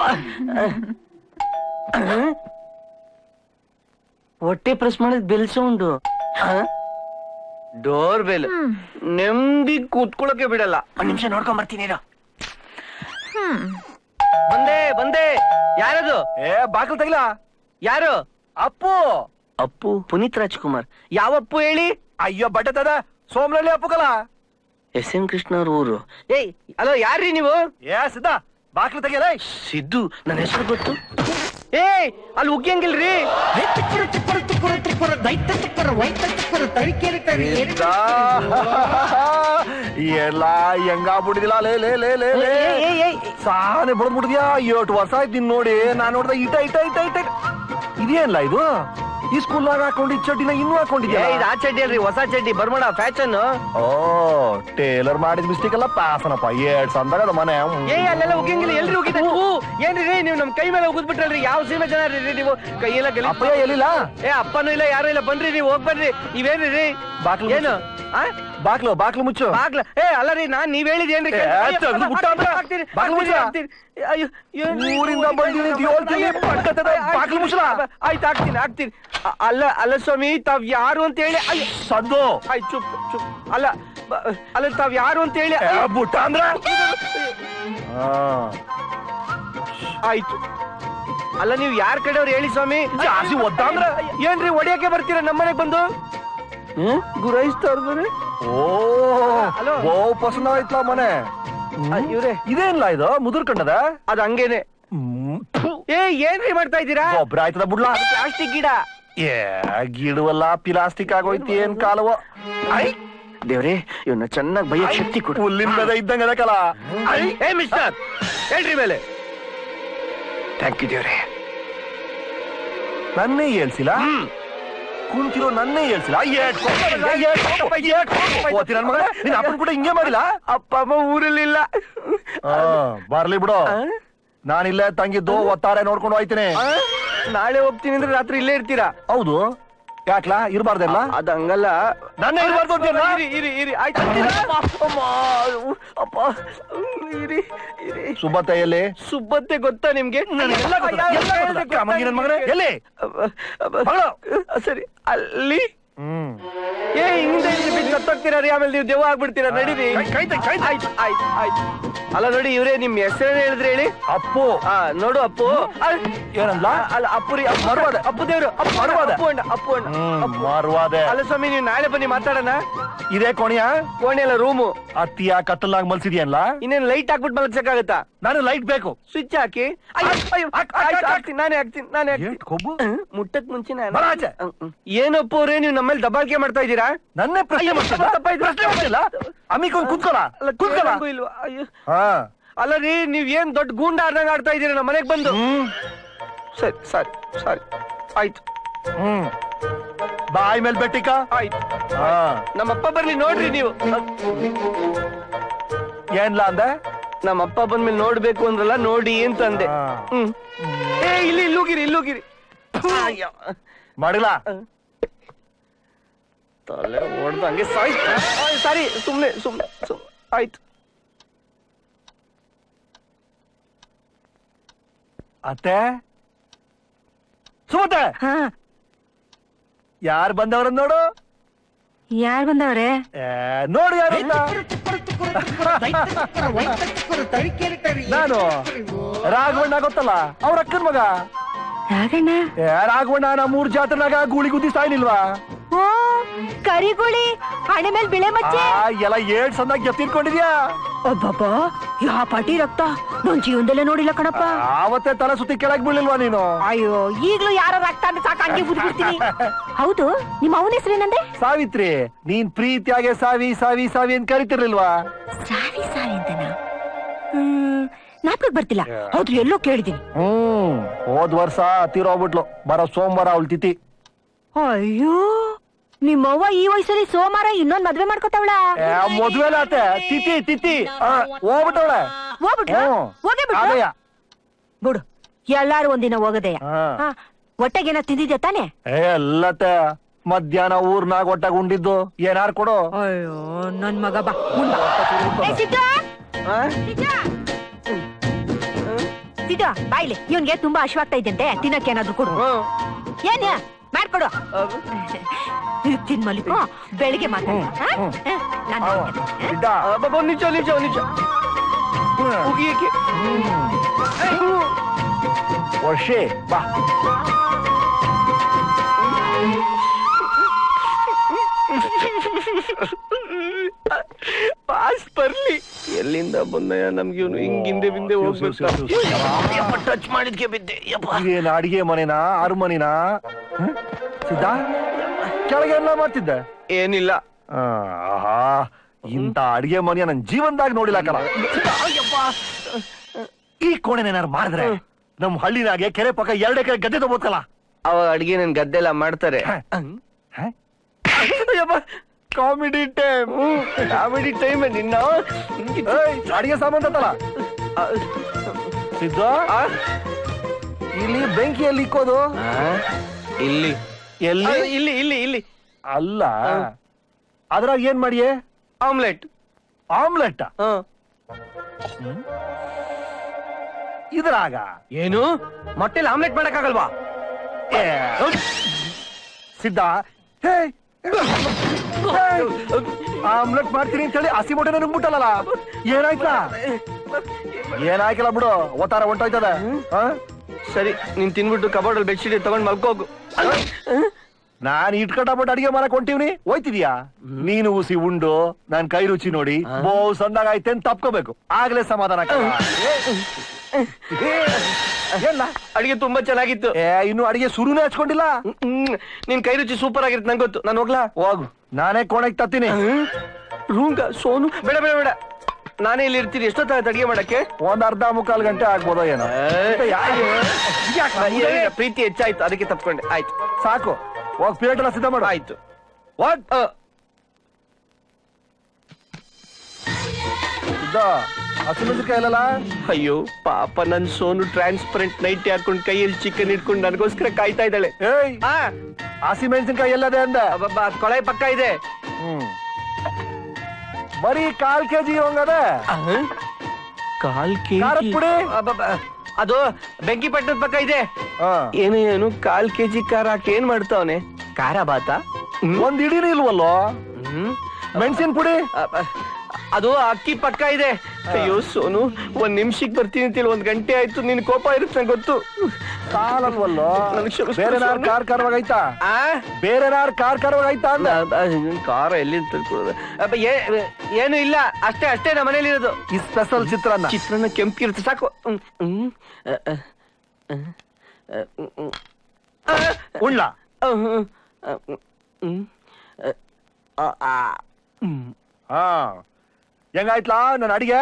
ಹೊಟ್ಟೆ ಪ್ರೆಸ್ ಮಾಡಿದ್ ಬೆಲ್ ಸೌಂಡು ಡೋರ್ ಬೆಲ್ ನೆಮ್ಮದಿ ಕೂತ್ಕೊಳ್ಳೋಕೆ ಬಿಡಲ್ಲ ಒಂದ್ ನಿಮಿಷ ನೋಡ್ಕೊಂಡ್ ಬರ್ತೀನಿ ಇರು. ಬಂದೆ ಬಂದೆ ಯಾರದು ಏ ಬಾಕಲ್ ತೆಗಿಲ ಯಾರು ಅಪ್ಪು ಅಪ್ಪು ಪುನೀತ್ ರಾಜ್ಕುಮಾರ್ ಯಾವ ಅಪ್ಪು ಹೇಳಿ ಅಯ್ಯೋ ಬಟ್ಟೆ ತದ ಸೋಮನಹಳ್ಳಿ ಅಪ್ಪು ಕಲ ಎಸ್ ಎಂ ಕೃಷ್ಣ ಅವ್ರ ಊರು ಏಯ್ ಅಲೋ ಯಾರ್ರಿ ನೀವು ಏ ಸಿದ್ಧ ಬಾಕ್ಲು ತೆಗಿಯಲ್ಲ ಸಿದ್ದು ನನ್ನ ಹೆಸರು ಗೊತ್ತು ಏಯ್ ಅಲ್ಲಿ ಉಗ್ಗಿಯಂಗಿಲ್ರಿ ಎಲ್ಲ ಹೆಂಗಾಗ್ಬಿಟ್ಟಿದಿಲ್ಲ ಲೇ ಲೇ ಲೇ ಲೇ ಲೇ ಏಯ್, ಏಯ್, ಏಯ್. ಸಾನೆ ಬಿಡ್ಬಿಟ್ಟಿದ್ಯಾ ಏಟ್ ವರ್ಷ ಆಯ್ತು ನಿನ್ ನೋಡಿ ನಾನ್ ನೋಡ್ದ ಇಟ ಇಟ ಇಟ ಇಟ ಇದೇನಲ್ಲ ಇದು ಈ ಸ್ಕೂಲ್ನಾಗ ಹಾಕೊಂಡಿದ್ ಚಡ್ಡಿನ ಇನ್ನೂ ಹಾಕೊಂಡಿದ್ಯಾ ಏ, ಇದು ಆ ಚಡ್ಡಿ ಅಲ್ರಿ ಹೊಸ ಚಡ್ಡಿ ಬರ್ಬೇಡ ಫ್ಯಾಷನ್ ಓ ಟೇಲರ್ ಮಾಡಿದ ಮಿಸ್ಟೇಕ್ ಎಲ್ಲ ಪಾಸನಪ್ಪ ಏಟ್ ಸಂದಾಗ ಅದ ಮನೆ ಏ ಅಲ್ಲೆಲ್ಲ ಉಗಿಯಂಗಿಲ್ಲ ಎಲ್ರಿ ಉಗಿದ ಏನ್ರಿ ರೀ ನೀವು ನಮ್ ಕೈ ಮೇಲೆ ಉಗಿದ್ಬಿಟ್ರಲ್ರಿ ಯಾವ ಸೀಮೆ ಜನ ರೀ ನೀವು ಕೈಯೆಲ್ಲ ಗಲೀಜ್ ಅಪ್ಪಯ್ಯ ಎಲ್ಲಿಲ್ಲ ಏ ಅಪ್ಪನೂ ಇಲ್ಲ ಯಾರು ಇಲ್ಲ ಬನ್ರಿ ನೀವು ಹೋಗ್ ಬರ್ರಿ ನೀವೇನ್ರಿ ರೀ ಬಾಕ್ಲು ಏನು ಆ? ಬಾಕ್ಲು ಬಾಕ್ಲು ಮುಚ್ಚು ಬಾಗ್ಲ ಏ ಅಲ್ಲ ರೀ ನಾನ್ ನೀವ್ ಹೇಳಿದೇನ್ರಿ ಏ, ತೆಗ್ದು ಬಿಟ್ಟ ಅಂದ್ರೆ ಬಾಗ್ಲು ಮುಚ್ಚ. ಅಯ್ಯೋ ಏನ್ ರೀ? ಊರಿಂದ ಬಂದಿನಿ ಅಂತ ಹೇಳ್ತೀನಿ, ಪಟ್ಟದ ಬಾಗ್ಲು ಮುಚ್ಚಲ. ಆಯ್ತು ಹಾಕ್ತೀನಿ ಹಾಕ್ತೀನಿ ಅ- ಅಲ್ಲ ಅಲ್ಲ ಸ್ವಾಮಿ ತಾವ್ ಯಾರು ಅಂತ ಹೇಳಿ ಅಯ್ಯೋ ಸದ್ದು ಆಯ್ತು ಚುಪ್ ಚುಪ್ ಅಲ್ಲ ಬ- ಅಲ್ಲ ತಾವ್ ಯಾರು ಅಂತ ಹೇಳಿ ಏ, ಬುಟ್ಟ ಅಂದ್ರ ಹಾ. ಆಯ್ತು ಅಲ್ಲ ನೀವು ಯಾರ ಕಡೆಯವ್ರು ಹೇಳಿ ಸ್ವಾಮಿ ಜಾಸ್ತಿ ಒದ್ದ ಅಂದ್ರ? ಏನ್ರಿ ಒಡೆಯಕ್ಕೆ ಬರ್ತೀರಾ ನಮ್ಮನೆಗ್ ಬಂದು ಗುರಾಯಿಸ್ತಾ ಇರ್ತಾರೆ ಓ ಹಲೋ. ಬೋ ಪಸಂದ ಆಯ್ತಲ್ಲ ಮನೆ ಇವ್ರೆ ಇದೇನಿಲ್ಲ ಇದು ಮುದುರ್ಕಂಡದ ಅದ್ ಹಂಗೇನೆ ಏ ಏನ್ರಿ ಮಾಡ್ತಾ ಇದ್ದೀರಾ ಗೊಬ್ಬರ ಆಯ್ತದ ಬಿಡ್ಲಾ ಪ್ಲಾಸ್ಟಿಕ್ ಗಿಡ ಏ ಗಿಡವಲ್ಲ ಪ್ಲಾಸ್ಟಿಕ್ ಆಗೋಯ್ತಿ ಏನ್ ಕಾಲವ ಐ ದೇವ್ರೆ ಇವನ್ನ ಚೆನ್ನಾಗಿ ಬೈಯಕ್ ಶಕ್ತಿ ಕೊಡು ಹುಲ್ಲಿನ ಮೇಲೆ ಇದ್ದಂಗ ಅದಕ್ಕಲ್ಲ ಐ ಏ ಮಿಸ್ಟರ್ ಹೇಳ್ರಿ ಮೇಲೆ ಥ್ಯಾಂಕ್ ಯು ದೇವ್ರೆ ನನ್ನೇ ಹೇಳ್ಸಿಲ್ಲ ಕುಂತಿರೋ ನನ್ನೇ ಹೇಳ್ಸಿಲ್ಲ ಓತಿ ನನ್ ಮಗ ನಿನ್ ಅಪ್ಪನ ಕೂಡ ಹಿಂಗೆ ಮಾಡಿಲ್ಲ ಅಪ್ಪ ಅಮ್ಮ ಊರಲ್ಲಿಲ್ಲ ಆ, ಬರ್ಲಿ ಬಿಡು ನಾನಿಲ್ಲೇ ತಂಗಿದ್ದು ಒತ್ತಾರೆ ನೋಡ್ಕೊಂಡು ಹೋಯ್ತೀನಿ ಆ? ನಾಳೆ ಹೋಗ್ತೀನಿ ಅಂದ್ರೆ ರಾತ್ರಿ ಇಲ್ಲೇ ಇರ್ತೀರಾ ಹೌದು ಯಾಕ್ಲಾ ಇರ್ಬಾರ್ದಲ್ಲ ಅದ್ ಹಂಗಲ್ಲ ನನ್ನ ಇರ್ಬಾರ್ದು ಅಂತೀಯಲ್ಲ? ಇರಿ ಇರಿ ಇರಿ ಆಯ್ತು ಅಮ್ಮ, ಅಪ್ಪ ಇರಿ ಇರಿ ಸುಬ್ಬತ್ತಯ್ಯಲ್ಲಿ ಸುಬ್ಬತ್ತೆ ಗೊತ್ತಾ ನಿಮ್ಗೆ ಎಲ್ಲ ಗೊತ್ತು, ಎಲ್ಲ ಗೊತ್ತು. ಕಾಮಂಗಿ ನನ್ ಮಗನೇ, ಎಲ್ಲಿ? ಅಬ್ಬ, ಅಬ್ಬ. ಮಗಳು. ಸರಿ ಅಲ್ಲಿ ಹ್ಮ್ ಏ ಹಿಂದೆ ಹಿಂದೆ ಬಿದ್ದು ಸತ್ತೋಗ್ತೀರಾ ರೀ ಆಮೇಲೆ ನೀವು ದೆವ್ವ ಆಗ್ಬಿಡ್ತೀರಾ ನಡೀರಿ ಕೈ- ಕೈ ತೆಗ್, ಕೈ ತೆಗ್. ಆಯ್ತು ಆಯ್ತು ಆಯ್ತು ಅಲ್ಲ ನೋಡಿ ಇವ್ರೆ ನಿಮ್ ಹೆಸರೇನು ಹೇಳಿದ್ರಿ ಹೇಳಿ ಅಪ್ಪು ಆ ನೋಡು ಅಪ್ಪು ಆ, ಏನಂದ್ಲ ಅಲ್ಲ ಅಪ್ಪು ರೀ ಅಪ್ಪು ಮರ್ವಾದೆ. ಅಪ್ಪು ದೇವ್ರು ಅಪ್ಪು ಅಣ್ಣ, ಮರ್ವಾದೆ. ಅಪ್ಪು ಅಣ್ಣ ಅಪ್ಪು ಅಣ್ಣ ಹ್ಮ್ ಅಪ್ಪು. ಮಾರ್ವಾದೆ ಅಲ್ಲ ಸ್ವಾಮಿ ನೀವು ನಾಳೆ ಬನ್ನಿ ಮಾತಾಡೋಣ ಇದೇ ಕೋಣಿಯ ಕೋಣೆ ಅಲ್ಲ ರೂಮು ಅತ್ತಿಯ ಕತ್ತಲಾಗ ಮಲ್ಸಿದ್ಯಲ್ಲ ಇನ್ನೇನು ಲೈಟ್ ಹಾಕ್ಬಿಟ್ಟು ಮಲಗ್ಸಕ್ಕಾಗತ್ತಾ ನಾನು ಲೈಟ್ ಬೇಕು ಸ್ವಿಚ್ ಹಾಕಿ ಅಯ್ಯೋ, ಅಯ್ಯೋ, ಹಾಕ್, ಹಾಕ್, ಆಯ್ತು, ಹಾಕ್, ಹಾಕ್ತೀನಿ ನಾನೇ ಹಾಕ್ತೀನಿ ನಾನೇ ಹಾಕ್ತೀನಿ ಏಟ್ ಕೊಬ್ಬು ಹ್ಮ್, ಮುಟ್ಟಕ್ ಮುಂಚೆ ನಾನು ಬರ ಆಚೆ. ಹ್ಮ್, ಹ್ಮ್. ಏನಪ್ಪ ಅವ್ರೆ ನೀವು ನಮ್ಮಲ್ಲಿ ದಬ್ಬಾಳಿಕೆ ಮಾಡ್ತಾ ಇದ್ದೀರಾ ನನ್ನೇ ಪ್ರಶ್ನೆ ಅಯ್ಯೋ, ಮಾಡ್ತಿಲ್ಲ ತಪ್ಪಾಯ್ತು, ಪ್ರಶ್ನೆ ಮಾಡ್ತಿಲ್ಲ ಅಮ್ಮಿಕೊಂಡ್ ಕುತ್ಕೊಳ ಅಲ್ಲ ಕುತ್ಕೊಳ ಕೇಳಂಗೂ ಇಲ್ವಾ ಅಯ್ಯೋ ಹಾ ಅಲ್ಲ ರೀ ನೀವ್ ಏನ್ ದೊಡ್ಡ ಗೂಂಡ ಆಡ್ದಂಗ ಆಡ್ತಾ ಇದೀರ ನಮ್ಮ ಮನೆಗ್ ಬಂದು ಹ್ಮ್ ಸರಿ ಸರಿ ಸರಿ ಆಯ್ತು ಹ್ಮ್ ಬಾಯಿ ಮೇಲ್ ಬೆಟ್ಟಿಕ ಆಯ್ತು ಹಾ ನಮ್ಮಪ್ಪ ಬರ್ಲಿ ನೋಡ್ರಿ ನೀವು ಏನ್ಲ ಅಂದೆ ನಮ್ಮಪ್ಪ ಬಂದ್ಮೇಲೆ ನೋಡ್ಬೇಕು ಅಂದ್ರಲ್ಲ ನೋಡಿ ಅಂತಂದೆ ಹಾ. ಹ್ಮ್ ಏ ಇಲ್ಲಿ ಇಲ್ಲೂಗಿರಿ ಇಲ್ಲೂಗಿರಿ ಅಯ್ಯೋ. ಮಾಡಿಲ್ಲ ತಲೆ ಹೊಡ್ದು ಹಂಗೆ ಸಾಯ್ ಸರಿ ಸುಮ್ನೆ ಸುಮ್ನೆ ಸುಮ್ನೆ ಆಯ್ತು ಅತ್ತೆ ಸುಮತೆ ಹಾ ಯಾರು ಬಂದವ್ರ ನೋಡು ಯಾರ್ ಬಂದವ್ರೆ ಏ, ನೋಡು ಯಾರು ಅಂತ ನಾನು ರಾಘವಣ್ಣ ಗೊತ್ತಲ್ಲ ಅವ್ರ ಅಕ್ಕನ ಮಗ ರಾಗಣ್ಣ ಏ, ರಾಘವಣ್ಣ ನಾ ಮೂರ್ ಜಾತ್ರೆನಾಗ ಗೂಳಿ ಗುದ್ದಿ ಸಾಯ್ನಿಲ್ವಾ ಓ ಕರಿಗುಳಿ ಹಣೆ ಮೇಲೆ ಬಿಳೆ ಮಚ್ಚೆ ಆ, ಎಲ್ಲ ಏಳ್ ಸಂದಾಗ ಎತ್ತಿಟ್ಕೊಂಡಿದ್ಯಾ ಅಬ್ಬಬ್ಬಾ ಯಾ ಪಾಟಿ ರಕ್ತ ನನ್ ಜೀವನದಲ್ಲೇ ನೋಡಿಲ್ಲ ಕಣಪ್ಪ ಆವತ್ತೇ ತಲೆ ಸುತ್ತಿ ಕೆಳಗ್ ಬೀಳಿಲ್ವಾ ನೀನು ಅಯ್ಯೋ ಈಗ್ಲೂ ಯಾರ ರಕ್ತ ಅಂತ ಸಾಕ ಹಂಗೆ ಬಿಡ್ತೀನಿ ಹೌದು ನಿಮ್ಮ ಅವನ ಹೆಸರೇನಂದೆ ಸಾವಿತ್ರಿ ನೀನ್ ಪ್ರೀತಿಯಾಗೆ ಸಾವಿ ಸಾವಿ ಸಾವಿ ಅಂತ ಕರಿತಿರ್ಲಿಲ್ವಾ ಸಾರಿ ಸಾರಿ ಅಂತನ ಹ್ಮ್ ನಾಲ್ಕಕ್ ಬರ್ತಿಲ್ಲ ಹೌದು ಎಲ್ಲೋ ಕೇಳಿದೀನಿ ಹ್ಮ್ ಹೋದ್ ವರ್ಷ ತೀರೋಗ್ಬಿಟ್ಲು ಬರೋ ಸೋಮವಾರ ಅವಳು ತಿಥಿ ಅಯ್ಯೋ ನಿಮ್ಮವ್ವ ಈ ವಯಸ್ಸಲ್ಲಿ ಸೋಮವಾರ ಇನ್ನೊಂದ್ ಮದ್ವೆ ಮಾಡ್ಕೊತಾವಳ ಏ, ಮದ್ವೆಲ ಆತೆ ತಿಥಿ ತಿಥಿ ಆ, ಹೋಗ್ಬಿಟ್ಟವಳೆ ಹೋಗ್ಬಿಟ್ಲ ಹ್ಮ್. ಹೋಗೇ ಅದೇಯ. ಬಿಡು ಎಲ್ಲಾರು ಒಂದಿನ ಹೋಗದೆಯ ಹಾ. ಹೊಟ್ಟೆಗೇನ ತಿಂದಿದ್ಯಾ ತಾನೆ ಏ ಎಲ್ಲತ್ತೆ ಮಧ್ಯಾಹ್ನ ಊರ್ನಾಗ ಒಟ್ಟಾಗ ಉಂಡಿದ್ದು ಏನಾರು ಕೊಡು ಅಯ್ಯೋ ನನ್ ಮಗ ಬಾ ಮುಂದ ಏ, ಸಿದ್ದು! ಆ? ಸಿದ್ದು! ಸಿದ್ದು, ಬಾಯ್ಲಿ ಇವನ್ಗೆ ತುಂಬಾ ಹಶ್ವಾಗ್ತಾ ಇದ್ದಂತೆ ತಿನ್ನಕ್ಕೆ ಏನಾದ್ರು ಕೊಡು ಹ್ಮ್. ಏನ್ ಮಾಡ್ಕೊಡು ಅಹ್, ಇದು ತಿನ್ ಮಲಿಕ ಬೆಳಿಗ್ಗೆ ಮಾತಾಡ ನಾನು ಅವ, ಇದ್ದ. ಅಬ್ಬಬ್ಬ, ನಿಜ ನಿಜ ನಿಜ ಉಗಿಯಕ್ಕೆ ವರ್ಷೆ ಬಾ ಪಾಸ್ ಬರ್ಲಿ ಎಲ್ಲಿಂದ ಬಂದಯ್ಯ ನಮ್ಗೆ ಇವನು ಹಿಂಗಿಂದೆ ಬಿಂದೆ ಹೋಗ್ಬೇಕು ಟಚ್ ಮಾಡಿದ್ಕೆ ಬಿದ್ದೆ ಯಪ್ಪ ಇದೇನ್ ಅಡಿಗೆ ಮನೆನಾ ಅರಮನಿನಾ ಹ್ಮ್? ಸಿದ್ಧ ಕೆಳಗೆ ಎಲ್ಲ ಮಾಡ್ತಿದ್ದೆ ಏನಿಲ್ಲ ಆ, ಆಹಾ ಇಂತ ಅಡಿಗೆ ಮನೆಯ ನನ್ ಜೀವನದಾಗ ನೋಡಿಲ್ಲ ಕಣ ಈ ಕೋಣೆನೇನಾರು ಮಾಡಿದ್ರೆ ನಮ್ ಹಳ್ಳಿನಾಗೆ ಕೆರೆ ಪಕ್ಕ ಎರಡ್ ಎಕರೆ ಗದ್ದೆ ತಗೋಬೇಕಲ್ಲ ಅವ ಅಡ್ಗೆ ನನ್ ಗದ್ದೆಲ್ಲ ಮಾಡ್ತಾರೆ ಕಾಮಿಡಿ ಟೈಮ್ ಕಾಮಿಡಿ ಟೈಮ್ ನಿನ್ನ ಅಡಿಗೆ ಸಾಮಾನ್ ತತ್ತಲ್ಲ ಸಿದ್ಧ ಆ? ಇಲ್ಲಿ ಬೆಂಕಿಯಲ್ಲಿ ಇಕ್ಕೋದು ಆ? ಇಲ್ಲಿ ಎಲ್ಲಿ ಆ, ಇಲ್ಲಿ ಇಲ್ಲಿ ಇಲ್ಲಿ ಅಲ್ಲ ಅದ್ರಾಗ ಏನ್ ಮಾಡಿಯೇ ಆಮ್ಲೆಟ್ ಆಮ್ಲೆಟ್ ಹ ಇದ್ರಾಗ ಏನು ಮೊಟ್ಟೆಲಿ ಆಮ್ಲೆಟ್ ಮಾಡಕ್ಕಾಗಲ್ವಾ ಏ, ಸಿದ್ಧ ಹೇ ಆಮ್ಲೆಟ್ ಮಾಡ್ತೀನಿ ಅಂತ ಹೇಳಿ ಹಸಿ ಮೊಟ್ಟೆ ನನಗ್ ಮುಟ್ಟಲ್ಲ ಏನಾಯ್ತಾ ಏನಾಯ್ಕಲ್ಲ ಬಿಡು ಓತಾರ ಹೊಂಟೋಯ್ತದ ಆ? ಸರಿ ನೀನ್ ತಿನ್ಬಿಟ್ಟು ಕಬೋರ್ಡ್ ಅಲ್ಲಿ ಬೆಡ್ಶೀಟ್ ತಗೊಂಡ್ ಮಲ್ಕೋಗು ನಾನ್ ಇಟ್ಕಟ್ಟಬಿಟ್ಟು ಅಡಿಗೆ ಮಾಡಕ್ ಹೊಂಟಿವ್ನಿ ಹೋಯ್ತಿದ್ಯಾ ನೀನು ಉಸಿ ಉಂಡು ನಾನ್ ಕೈ ರುಚಿ ನೋಡಿ ಬೋ ಸಂದಾಗ ಐತೆ ಅಂತ ತಪ್ಕೋಬೇಕು ಆಗ್ಲೇ ಸಮಾಧಾನ ಆಕ್ಕಲ್ಲ. ಏ, ಏನ್ಲ? ಅಡಿಗೆ ತುಂಬಾ ಚೆನ್ನಾಗಿತ್ತು ಏ ಇನ್ನು ಅಡಿಗೆ ಶುರುನೇ ಹಚ್ಕೊಂಡಿಲ್ಲ ಹ್ಮ್. ನಿನ್ ಕೈ ರುಚಿ ಸೂಪರ್ ಆಗಿರುತ್ತೆ ನಂಗೆ ಗೊತ್ತು ನಾನು ಹೋಗ್ಲಾ ಹೋಗು ನಾನೇ ಕೋಣೆಗೆ ತತ್ತೀನಿ ರೂಂಗ ಸೋನು ಬೇಡ ಬೇಡ ಬೇಡ ನಾನೇ ಇಲ್ಲಿ ಇರ್ತೀನಿ ಎಷ್ಟೊತ್ತಾಯ್ತು ಅಡಿಗೆ ಮಾಡಕ್ಕೆ ಒಂದ್ ಅರ್ಧ ಮುಕ್ಕಾಲ್ ಗಂಟೆ ಆಗ್ಬೋದೋ ಏನೋ ಯಾ- ಇದ್ಯಾಕ್ ನಾ ಮುಂದೆ? ಇಲ್ಲ, ಪ್ರೀತಿ ಹೆಚ್ಚಾಯ್ತು ಅದಕ್ಕೆ ತಪ್ಕೊಂಡೆ ಆಯ್ತು ಸಾಕು ಹೋಗ್ ಪ್ಲೇಟ್ ಎಲ್ಲ ಸಿದ್ಧ ಮಾಡು ಆಯ್ತು ವಾಟ್ ಆ, ಸಿದ್ಧ ಹಸಿಮೆಣಸಿನ್ಕಾಯಿ ಇಲ್ಲಲ್ಲ ಅಯ್ಯೋ ಪಾಪ ನನ್ ಸೋನು ಟ್ರಾನ್ಸ್ಪರೆಂಟ್ ನೈಟ್ ಹಾಕೊಂಡ್ ಕೈಯಲ್ಲಿ ಚಿಕನ್ ಇಟ್ಕೊಂಡು ನನಗೋಸ್ಕರ ಕಾಯ್ತಾ ಇದ್ದಾಳೆ ಏಯ್ ಆ ಹಸಿಮೆಣಸಿನ್ಕಾಯಿ ಎಲ್ಲದೆ ಅಂದ ಅಬ್ಬಬ್ಬಾ, ಕೊಳೆ ಪಕ್ಕ ಇದೆ ಹ್ಮ್ ಬರೀ ಕಾಲ್ ಕೆಜಿ ಇರೋಂಗದೆ ಕಾಲ್ ಖಾರದ ಪುಡಿ? ಅಬ್ಬಬ್ಬಾ, ಅದು ಬೆಂಕಿ ಪಟ್ಟಣದ ಪಕ್ಕ ಇದೆ ಹಾ. ಏನು ಏನು ಕಾಲ್ ಕೆಜಿ ಖಾರ ಹಾಕಿ ಏನ್ ಮಾಡ್ತಾವನೆ ಖಾರ ಬಾತ ಒಂದ್ ಇಡೀನಿ ಇಲ್ವಲ್ಲೋ ಹ್ಮ್ ಮೆಣಸಿನ ಪುಡಿ ಅಬ್ಬ, ಅದು ಅಕ್ಕಿ ಪಕ್ಕ ಇದೆ ಅಯ್ಯೋ ಸೋನು ಒಂದ್ ನಿಮಿಷಕ್ಕೆ ಬರ್ತೀನಿ ಅಂತೇಳಿ ಒಂದ್ ಗಂಟೆ ಆಯ್ತು ನಿನ್ ಕೋಪ ಇರುತ್ತೆ ನಂಗೆ ಗೊತ್ತು ಕಾಲಲ್ವಲ್ಲೋ ನನಗ್ ಕ್ಷಮಿಸ್ಬಿಡು ಬೇರೆ ನಾರ್ ಸ್ವಾಮಿ. ಕಾರ್ ಕಾರ್ವಾಗೈತಾ ಆ ಬೇರೆ ನಾರ್ ಕಾರ್ ಕಾರ್ವಾಗೈತಾ ಅಂದ ಕಾರ ಎಲ್ಲಿ ತಂದ್ಕೊಡೋದು ಅಬ್ಬ, ಏ- ಏನು ಇಲ್ಲ ಅಷ್ಟೇ ಅಷ್ಟೇ ನಮ್ಮ ಮನೇಲಿ ಇರೋದು ಈ ಸ್ಪೆಷಲ್ ಚಿತ್ರಾನ್ನ ಚಿತ್ರಾನ್ನ ಕೆಂಪಿರುತ್ತೆ ಸಾಕು ಹ್ಮ್, ಹ್ಮ್, ಅ, ಅ, ಅ, ಅ, ಹ್ಮ್, ಹ್ಮ್. ಆ, ಉಳ್ಳ ಅ, ಹ್ಮ್, ಅ, ಹ್ಮ್, ಅ, ಅ, ಆ, ಹ್ಮ್. ಹಾ ಹೆಂಗಾಯ್ತ್ಲಾ ನನ್ನ ಅಡಿಗೆ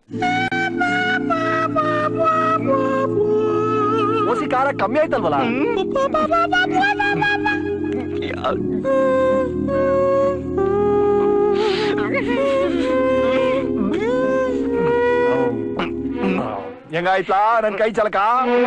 ಓಸಿ ಖಾರ ಕಮ್ಮಿ ಆಯ್ತಲ್ವಲ್ಲ ಹೆಂಗಾಯ್ತ್ಲಾ ನನ್ ಕೈ ಚಲಕ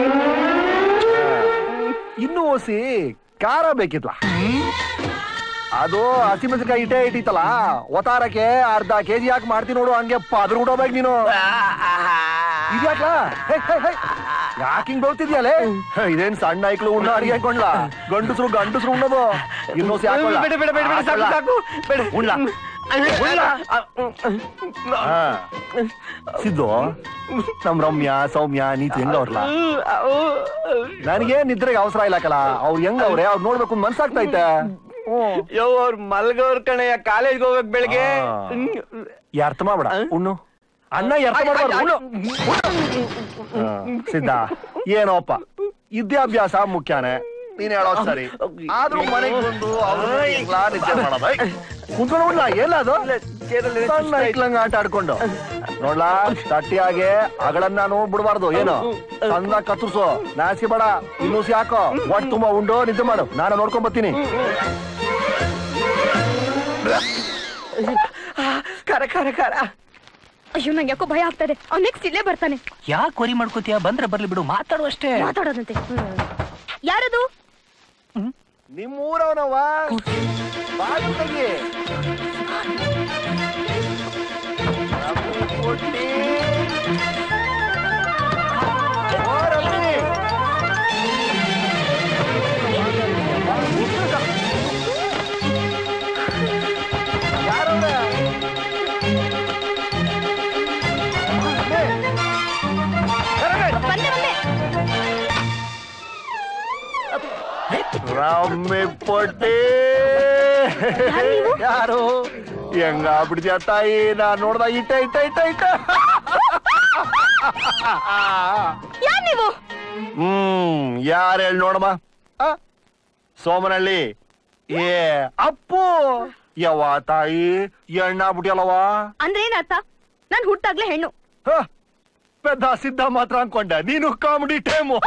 ಇನ್ನು ಓಸಿ ಖಾರ ಬೇಕಿತ್ಲಾ ಅದು ಹಸಿಮೆಣಸಿನಕಾಯಿ ಇಟ್ಟೆ ಇಟ್ಟಿತ್ತಲ್ಲ ಒತಾರಕ್ಕೆ ಅರ್ಧ ಕೆಜಿ ಹಾಕಿ ಮಾಡ್ತೀನಿ ನೋಡು ಹಂಗೆ ಪದ್ರ ಉಡೋಬೇಕು ನೀನು ಇದ್ಯಾಕ್ಲಾ ಯಾಕೆ ಹಿಂಗ್ ಬೌತಿದ್ಯಲೇ ಇದೇನ್ ಸಣ್ಣ ಐಕ್ಳು ಉಣ್ಣ ಅಡಿಗೆ ಹಾಕೊಂಡ್ಲ ಗಂಡಸ್ರು ಗಂಡಸ್ರು ಉಣ್ಣೋದು ಇನ್ನೊಸಿ ಹಾಕೊಳ್ಳ ಬೇಡ ಬೇಡ ಬೇಡ ಬೇಡ ಸಾಕು ಸಾಕು ಬೇಡ ಉಣ್ಲ ಹಾ. ಸಿದ್ದು ನಮ್ ರಮ್ಯ ಸೌಮ್ಯ ನೀತಿ ಹೆಂಗ ಅವ್ರಲ್ಲ ನನಗೆ ನಿದ್ರೆಗೆ ಅವಸರ ಇಲ್ಲಕಲ್ಲ ಅವ್ರು ಹೆಂಗ ಅವ್ರೆ ಅವ್ರು ನೋಡ್ಬೇಕು ಅಂತ ಮನ್ಸಾಗ್ತೈತೆ ಹ್ಮ್. ಯೋ ಅವ್ರ ಮಲ್ಗೋರ್ ಕಣಯ್ಯ ಕಾಲೇಜ್ಗೆ ಹೋಗ್ಬೇಕು ಬೆಳಿಗ್ಗೆ ಆ. ಈ ಅರ್ಥ ಮಾಡ್ಬೇಡ ಉಣ್ಣು ಅನ್ನ ಈ ಅರ್ಥ ಮಾಡ್ಬಾರ್ದು ಉಣ್ಣು ಹಾ, ಸಿದ್ಧ ಏನೋಪ್ಪ ವಿದ್ಯಾಭ್ಯಾಸ ಮುಖ್ಯನೇ ನೀನ್ ಹೇಳೋದ್ ಸರಿ ಆದ್ರೂ ಮನೆಗೆ ಬಂದು ಅವ್ರು ಹೆಂಗ್ಲಾ ನಿದ್ದೆ ಮಾಡೋದು ಐ, ಕುಂತ್ಕೊಂಡು ಉಣ್ಲಾ ಏನ ಅದು ಸಣ್ಣ ಇಟ್ಲಂಗ ಆಟ ಆಡ್ಕೊಂಡು ನೋಡ್ಲಾ ತಟ್ಟಿಯಾಗೆ ಅಗಳನ್ನ ನಾನು ಬಿಡಬಾರ್ದು ಏನು ಚಂದ ಕತ್ತರ್ಸು ನಾಸಿ ಬೇಡ ಇನ್ನೂಸಿ ಹಾಕೋ ಒಟ್ಟು ತುಂಬಾ ಉಂಡು ನಿದ್ದೆ ಮಾಡು ನಾನು ನೋಡ್ಕೊಂಡ್ ಬರ್ತೀನಿ ಖರ ಖರ ಖರ ಅಯ್ಯೋ ನಂಗೆ ಯಾಕೋ ಭಯ ಆಗ್ತದೆ ಅವ್ನು ನೆಕ್ಸ್ಟ್ ಇಲ್ಲೇ ಬರ್ತಾನೆ ಯಾಕೆ ವರಿ ಮಾಡ್ಕೋತೀಯ ಬಂದ್ರೆ ಬರ್ಲಿ ಬಿಡು ಮಾತಾಡು ಅಷ್ಟೇ ಮಾತಾಡೋದಂತೆ ಯಾರದು ನಿಮ್ ಊರವನವ ಬಾಗಿಲು ತೆಗಿ ಕೊಟ್ಟಿ. ಓ, ರವಿ. ಯಾರವ್ರೆ? ಬಂದೆ ಬಂದೆ ರಮ್ಮಿ ಪೊಟ್ಟಿ ಯಾರು ಹೆಂಗ ಬಿಡ್ತೀಯ ತಾಯಿ ನಾ ನೋಡ್ದ ಇಟ್ಟ ಇಟ್ಟ ಇಟ್ಟ ಇಟ್ಟ ಯಾರ್ ನೀವು ಹ್ಮ್ ಯಾರು ಹೇಳಿ ನೋಡಮ್ಮ ಆ? ಸೋಮನಹಳ್ಳಿ ಏ ಅಪ್ಪು ಯವ್ವ ತಾಯಿ ಎಣ್ಣ ಬಿಟ್ಟಿಯಲ್ಲವ ಅಂದ್ರೆ ಏನರ್ಥ ನಾನ್ ಹುಟ್ಟಾಗ್ಲೇ ಹೆಣ್ಣು ಪೆದ್ದ ಸಿದ್ಧ ಮಾತ್ರ ಅನ್ಕೊಂಡೆ ನೀನು ಕಾಮಿಡಿ ಟೈಮು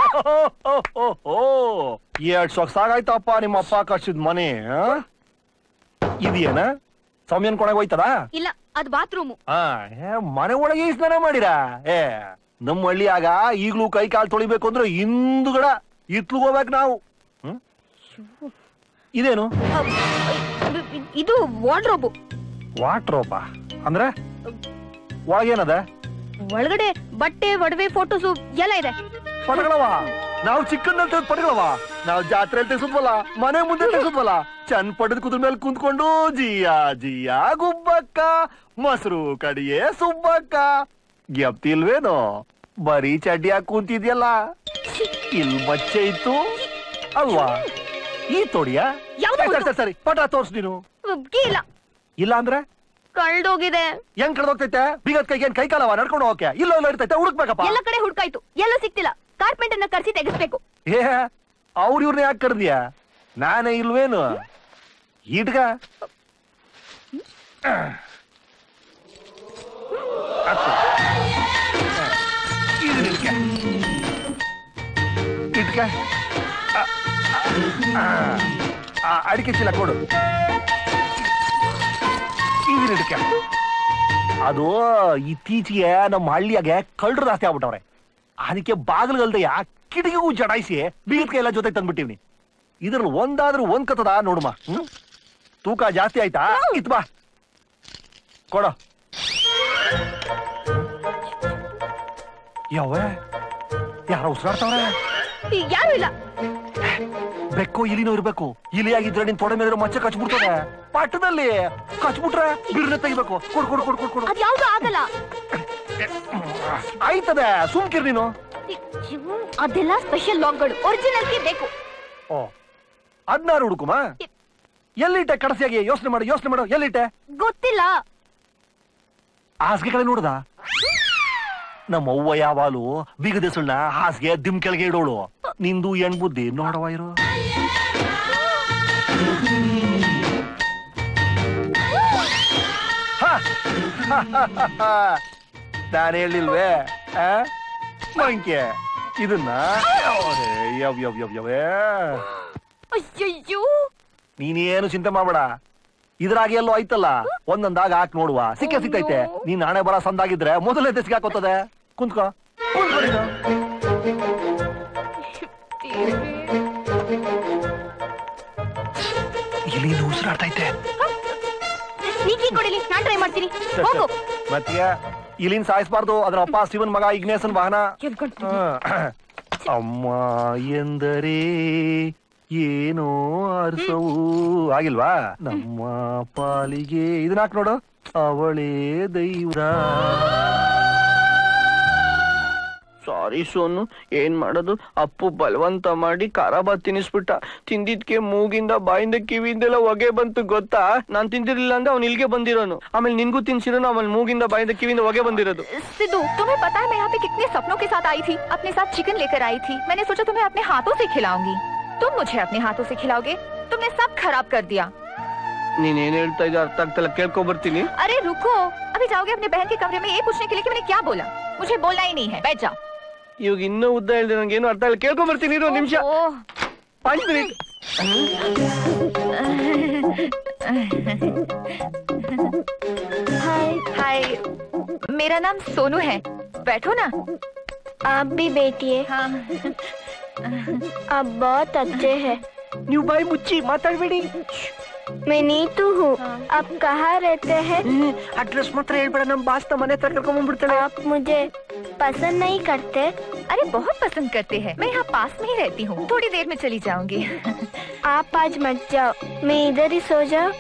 ಎರಡ್ ಸೊಗ್ಸಾಗಾಯ್ತಪ್ಪ ನಿಮ್ಮ ಅಪ್ಪ ಕಳ್ಸಿದ್ ಮನೆ ಆ? ಇದೇನ ಸೌಮ್ಯನ್ ಕೊನೆಗೆ ಹೋಯ್ತದ ಇಲ್ಲ ಅದ್ ಬಾತ್ರೂಮು ಆ, ಏ, ಮನೆ ಒಳಗೆ ಈ ಸ್ನಾನ ಮಾಡಿರಾ ಏ ನಮ್ಮ ಹಳ್ಳಿಯಾಗ ಈಗ್ಲೂ ಕೈ ಕಾಲು ತೊಳಿಬೇಕು ಅಂದ್ರೆ ಹಿಂದುಗಡ ಇತ್ಲು ಹೋಗ್ಬೇಕು ನಾವು ಹ್ಮ್? ಇದೇನು ಇದು ವಾರ್ಡ್ರೋಬು ವಾಟ್ರೋಪ ಅಂದ್ರೆ ಒಳಗೇನದ ಒಳಗಡೆ ಬಟ್ಟೆ ಒಡವೆ ಫೋಟೋಸು ಎಲ್ಲ ಇದೆ ಪಟಗಳವ ನಾವು ಚಿಕ್ಕಂದಲ್ಲಿ ತೆಗೆದು ಪಟಗಳವ ನಾವು ಜಾತ್ರೆಯಲ್ಲಿ ತೆಗೆಸುದ್ವಲ್ಲ ಮನೆ ಮುಂದೆ ತೆಗೆಸುದ್ವಲ್ಲ ಚಂದ್ ಪಡೆದ ಕುದ್ರ ಮೇಲೆ ಕುಂತ್ಕೊಂಡು ಜಿಯಾ ಜಿಯಾ ಗುಬ್ಬಕ್ಕ ಮೊಸರು ಕಡಿಯೇ ಸುಬ್ಬಕ್ಕ ಗೆಪ್ತಿಲ್ವೇನೋ ಬರೀ ಚಡ್ಡಿ ಹಾಕಿ ಕುಂತಿದ್ಯಲ್ಲ ಇಲ್ ಬಚ್ಚೆ ಇತ್ತು ಅಲ್ವಾ ಈ ತೋಡಿಯಾ ಯಾವ್ದು ಸರಿ, ಸರಿ ಸರಿ ಪಟ ತೋರ್ಸ್ ನೀನು ಕೀ ಇಲ್ಲ ಇಲ್ಲ ಅಂದ್ರೆ ಕಳ್ದೋಗಿದೆ ಹೆಂಗ್ ಕಡ್ದೋಗ್ತೈತೆ ಬೀಗದ ಕೈಗೆ ಏನ್ ಕೈ ಕಾಲವ ನಡ್ಕೊಂಡು ಹೋಗಕ್ಕೆ ಇಲ್ಲ ಇಲ್ಲ ಇರ್ತೈತೆ ಹುಡುಕ್ಬೇಕಪ್ಪ ಎಲ್ಲ ಕಡೆ ಹುಡ್ಕಾಯ್ತು ಎಲ್ಲೂ ಸಿಕ್ತಿಲ್ಲ ಕಾರ್ಪೆಂಟರ್ನ ಕರ್ಸಿ ತೆಗಿಸ್ಬೇಕು ಏ ಅವ್ರ ಇವ್ರನ್ನ ಯಾಕೆ ಕರ್ದಿಯ ನಾನೇ ಇಲ್ವೇನು ಇಟ್ಗ ಇಟ್ಕ ಅಡಿಕೆ ಚೀಲ ಕೊಡು ಇದನ್ನ ಇಟ್ಕ ಅದು ಇತ್ತೀಚೆಗೆ ನಮ್ಮ ಹಳ್ಳಿಯಾಗೆ ಕಳ್ಳರು ಜಾಸ್ತಿ ಆಗ್ಬಿಟ್ಟವ್ರೆ ಅದಕ್ಕೆ ಬಾಗಿಲುಗಲ್ದೆಯ ಕಿಟಕಿಗೂ ಜಡಾಯಿಸಿ ಬೀಗದ ಎಲ್ಲ ಜೊತೆ ತಂದ್ಬಿಟ್ಟಿವ್ನಿ ಇದ್ರಲ್ಲಿ ಒಂದಾದ್ರೂ ಒಂದ್ ಕತ್ತದ ನೋಡುಮ ಹ್ಮ್ ತೂಕ ಜಾಸ್ತಿ ಆಯ್ತಾ ಇತ್ ಬಾ ಕೊಡೋ ಯಾವ ಯಾರ ಉಸಿರಾಡ್ತಾವ್ರೆ ಯಾರು ಇಲ್ಲ ಬೆಕ್ಕು ಇಲಿನೂ ಇರ್ಬೇಕು ಇಲಿ ಆಗಿದ್ರೆ ನಿನ್ ತೊಡೆ ಮೇಲೆ ಮಚ್ಚ ಕಚ್ಬಿಡ್ತದೆ ಪಟ್ಟದಲ್ಲಿ ಕಚ್ಬಿಟ್ರೆ ಬಿರ್ನೆ ತೆಗಿಬೇಕು ಕೊಡು ಕೊಡು ಕೊಡು ಕೊಡು ಕೊಡು ಅದ್ ಯಾವ್ದು ಆಗಲ್ಲ ಆಯ್ತದೆ ಸುಮ್ಕಿರ್ ನೀನು ಇವ್ನು, ಅದೆಲ್ಲ ಸ್ಪೆಷಲ್ ಲಾಕ್ಗಳು ಒರಿಜಿನಲ್ ಕೀ ಬೇಕು ಓ ಅದ್ನಾರು ಹುಡುಕುಮ ಎಲ್ಲಿಟ್ಟೆ ಕಡಸಿಯಾಗಿ ಯೋಚನೆ ಮಾಡು ಯೋಚನೆ ಮಾಡು ಎಲ್ಲಿಟ್ಟೆ ಗೊತ್ತಿಲ್ಲ ಹಾಸಿಗೆ ಕಡೆ ನೋಡ್ದ ನಮ್ಮ ಅವ್ವ ಯಾವಾಲು ಬೀಗದ ಸುಳ್ಳ ಹಾಸಿಗೆ ದಿಮ್ ಕೆಳಗೆ ಇಡೋಳು ನಿಂದು ಹೆಣ್ ಬುದ್ಧಿ ನೋಡವ ಇರು ನಾನು ಹೇಳಿಲ್ವೇ ಆ? ಮಂಕೆ ಇದನ್ನ ಅವರೇ, ಯವ್ ಯವ್ ಯವ್ ಯವ್ವೇ ಅಯ್ಯಯ್ಯೋ ನೀನೇನು ಚಿಂತೆ ಮಾಡ್ಬೇಡ ಇದ್ರಾಗೆ ಎಲ್ಲೋ ಐತಲ್ಲ ಒಂದೊಂದಾಗ ಹಾಕ್ ನೋಡುವ ಸಿಕ್ಕ ಸಿಕ್ಕೈತೆ ನೀನ್ ನಾಳೆ ಬರ ಸಂದಾಗಿದ್ರೆ ಮೊದಲೇ ತೆಸಿಗೆ ಹಾಕೋತದೆ ಕುಂತ್ಕೋ ಕುಂತ್ಕೋ ನೀನು. ಇಲ್ಲಿ ಉಸಿರಾಡ್ತೈತೆ ನೀ ಕೀ ಕೊಡಿಲಿ ನಾನ್ ಟ್ರೈ ಮಾಡ್ತೀನಿ ಹೋಗು ಮತ್ತೆ ಇಲ್ಲಿನ್ ಸಾಯಿಸ್ಬಾರ್ದು ಅದ್ರ ಅಪ್ಪ ಶಿವನ್ ಮಗ ಇಗ್ನೇಸನ್ ವಾಹನ ಎಲ್ಕೊಂಡ್ ಆ, ಅಮ್ಮ ಎಂದರೆ ಏನೋ ಅರ್ಸವು ಆಗಿಲ್ವಾ ನಮ್ಮ ಪಾಲಿಗೆ ಇದನ್ನ ಹಾಕ್ ನೋಡು ಅವಳೇ ದೈವ ಸಾರಿ ಸೋನು ಏನ್ ಮಾಡೋದು ಅಪ್ಪು ಬಲವಂತ ಮಾಡಿ ಖಾರಾಬಾದ್ ತಿನ್ನಿಸ್ಬಿಟ್ಟ ತಿಂದಿದ್ಕೆ ಮೂಗಿಂದ ಬಾಯಿಂದ ಕಿವಿಯಿಂದೆಲ್ಲ ಹೊಗೆ ಬಂತು ಗೊತ್ತಾ ನಾನ್ ತಿಂದಿರ್ಲಿಲ್ಲ ಅಂದ್ರೆ ಅವ್ನು ಇಲ್ಗೆ ಬಂದಿರೋನು ಆಮೇಲೆ ನಿನ್ಗೂ ತಿನ್ಸಿರೋನು ಆಮೇಲೆ ಮೂಗಿಂದ ಬಾಯಿಂದ ಕಿವಿಯಿಂದ ಹೊಗೆ ಬಂದಿರೋದು सिद्धू तुम्हें पता है मैं यहाँ पे कितने सपनों के साथ आई थी अपने साथ चिकन लेकर आई थी मैंने सोचा तुम्हें अपने हाथों से खिलाऊंगी तुम मुझे अपने हाथों से खिलाओगे तुमने सब खराब कर दिया ನೀನ್ ಏನ್ ಹೇಳ್ತಾ ಇದ್ದೆ ಅರ್ಥ ಆಗ್ತಲ್ಲ ಕೇಳ್ಕೊ ಬರ್ತೀನಿ अरे रुको अभी जाओगे अपने बहन के कमरे में ये पूछने के लिए कि मैंने क्या बोला मुझे बोलना ही नहीं है बैठ जाओ ಇವಾಗ ಇನ್ನೂ ಉದ್ದ ಹೇಳ್ದೆ ನಂಗೆ ಏನು ಅರ್ಥ ಇಲ್ಲ ಕೇಳ್ಕೊ ಬರ್ತೀನಿ ಇರು ಒಂದ್ ನಿಮಿಷ ओह, ಪಾಂಚ್ ಮಿನಿಟ್ हाय हाय मेरा नाम सोनू है बैठो ना आप भी बैठिए हाँ आप बहुत अच्छे हैं ನೀವು ಬಾಯಿ ಮುಚ್ಚಿ ಮಾತಾಡ್ಬೇಡಿ मैं नीतू हूँ आप कहाँ रहते हैं ಅಡ್ರೆಸ್ ಮಾತ್ರ ಹೇಳ್ಬೇಡ ನಮ್ ಬಾಸ್ ನ ಮನೆ ಹತ್ರ ಕರ್ಕೊಂಡ್ ಬಂದ್ಬಿಡ್ತಾಳೆ आप मुझे पसंद नहीं करते अरे बहुत पसंद करते हैं मैं यहाँ पास में ही रहती हूँ थोड़ी देर में चली जाऊंगी आप आज मत जाओ मैं इधर ही सो जाऊँ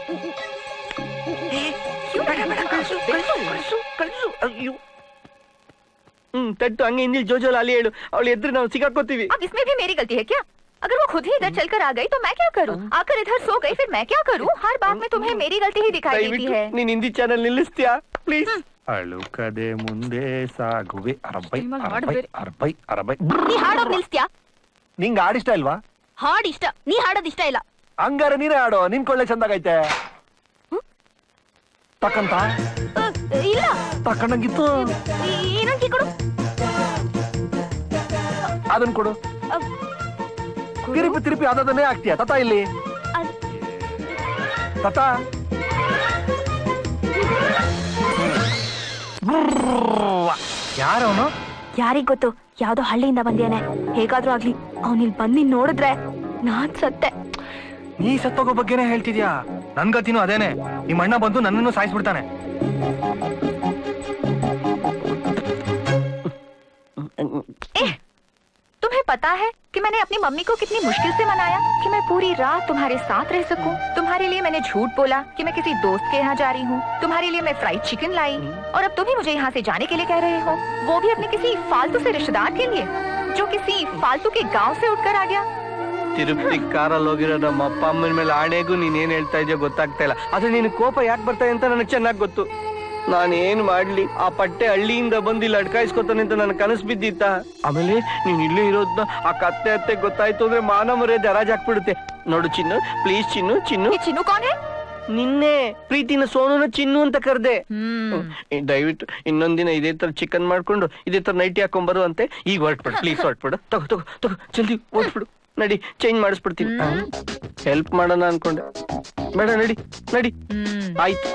क्यों ಕಳ್ಸು ಕಳ್ಸು ಕಳ್ಸು ಅಯ್ಯೋ ಹ್ಮ್ ತಟ್ಟು ಹಂಗೆ ಹಿಂದಿಲ್ ಜೋಜೋಲ್ ಅಲ್ಲಿ ಹೇಳು ಅವಳು ಎದ್ರು ನಾವು ಸಿಗಾಕೋತೀವಿ अब इसमें भी मेरी गलती है क्या अगर वो खुद ही इधर चलकर आ गई तो मैं क्या करूँ आकर इधर सो गई फिर मैं क्या करूँ हर बात में तुम्हें मेरी गलती ही दिखाई देती ದಯವಿಟ್ಟು है ನೀನ್ ಹಿಂದಿ ಚಾನಲ್ ನಿಲ್ಲಿಸ್ತೀಯಾ ಪ್ಲೀಸ್ ಅಳುಕದೆ ಮುಂದೆ ಸಾಗುವೆ ಅರಬೈ ನಿಮ್ಮಲ್ಲಿ ಅರಬೈ ಹಾಡ್ಬೇಡಿ. ಅರಬೈ ಅರಬೈ ನೀ ಹಾಡೋದ್ ನಿಲ್ಸ್ತ್ಯಾ ನಿಂಗ್ ಹಾಡಿಷ್ಟ ಇಲ್ವಾ ಹಾಡ್ ಇಷ್ಟ ನೀ ಹಾಡೋದ್ ಇಷ್ಟ ಇಲ್ಲ ಹಂಗಾರೆ ನೀನೇ ಹಾಡು ನಿನ್ ಕೊಳ್ಳೆ ಚಂದಾಗೈತೆ ತಕ್ಕಂತ ಅಹ್, ಇಲ್ಲ ತಕ್ಕಂಡಂಗಿತ್ತು ಏನಂತ ಕೊಡು ಅದನ್ ಕೊಡು ಅಹ್, ತಿರುಪಿ ತಿರುಪಿ ಅದನ್ನೇ ಆಗ್ತೀಯ ತತ ಇಲ್ಲಿ ಅದ್- ತತ ಯಾರವನು ಯಾರಿಗ್ ಗೊತ್ತು ಯಾವ್ದೋ ಹಳ್ಳಿಯಿಂದ ಬಂದಿಯಾನೆ ಹೇಗಾದ್ರೂ ಆಗ್ಲಿ ಅವ್ನಿಲ್ ಬಂದಿ ನೋಡಿದ್ರೆ ನಾನ್ ಸತ್ತೆ ನೀ ಸತ್ತೋಗೋ ಬಗ್ಗೆನೇ ಹೇಳ್ತಿದ್ಯಾ ನನ್ ಗತಿನೂ ಅದೇನೆ ನಿಮ್ಮ ಅಣ್ಣ ಬಂದು ನನ್ನನ್ನು ಸಾಯಿಸ್ಬಿಡ್ತಾನೆ तुम्हें पता है कि मैंने अपनी मम्मी को कितनी मुश्किल से मनाया कि मैं पूरी रात तुम्हारे साथ रह सकूं तुम्हारे लिए मैंने झूठ बोला कि मैं किसी दोस्त के यहाँ जा रही हूँ तुम्हारे लिए मैं फ्राइड चिकन लाई और अब तुम ही मुझे यहाँ से जाने के लिए कह रहे हो वो भी अपने किसी फालतू से रिश्तेदार के लिए जो किसी फालतू के गांव से उठकर आ गया ತಿರುಪತಿ ಕಾರಲ್ಲಿ ಹೋಗಿರೋ ನಮ್ಮ ಅಪ್ಪ ಅಮ್ಮನ ಮೇಲೆ ಆಣೆಗೂ ನೀನ್ ಏನ್ ಹೇಳ್ತಾ ಇದೆಯೋ ಗೊತ್ತಾಗ್ತಾ ಇಲ್ಲ ಆದ್ರೆ ನಿನ್ ಕೋಪ ಯಾಕೆ ಬರ್ತಾ ಇದೆ ಅಂತ ನನಗೆ ಚೆನ್ನಾಗಿ ಗೊತ್ತು ನಾನು ಏನ್ ಮಾಡ್ಲಿ ಆ ಪಟ್ಟೆ ಹಳ್ಳಿಯಿಂದ ಬಂದು ಇಲ್ಲಿ ಅಡ್ಕಾಯಿಸ್ಕೊತಾನೆ ಅಂತ ನನ್ ಕನಸು ಬಿದ್ದಿತ್ತ ಆಮೇಲೆ ನೀನ್ ಇಲ್ಲೇ ಇರೋದ್ನ ಆ ಕತ್ತೆ ಅತ್ತೆ ಗೊತ್ತಾಯ್ತು ಅಂದ್ರೆ ಮಾನ ಮರ್ಯಾದೆ ಹರಾಜ್ ಹಾಕ್ಬಿಡುತ್ತೆ ನೋಡು ಚಿನ್ನು ಪ್ಲೀಸ್ ಚಿನ್ನು ಚಿನ್ನು ये चिन्नू कौन है ನಿನ್ನೆ ಪ್ರೀತಿನ ಸೋನುನ ಚಿನ್ನು ಅಂತ ಕರ್ದೆ हम्म, ಏ, ದಯವಿಟ್ಟು ಇನ್ನೊಂದಿನ ಇದೇ ತರ ಚಿಕನ್ ಮಾಡ್ಕೊಂಡು ಇದೇ ತರ ನೈಟಿ ಹಾಕೊಂಡ್ ಅಂತೆ ಈಗ ಹೊರಟ್ಬಿಡು ಪ್ಲೀಸ್ ಹೊರಟ್ಬಿಡು ತಗೋ ತಗೋ ತಗೋ ಜಲ್ದಿ ಹೊರಟ್ಬಿಡು ನಡಿ ಚೇಂಜ್ ಮಾಡಿಸ್ಬಿಡ್ತೀನಿ ಹೆಲ್ಪ್ ಮಾಡೋಣ ಅನ್ಕೊಂಡೆ ಬೇಡ ನಡಿ ನಡಿ हम्म। ಆಯ್ತು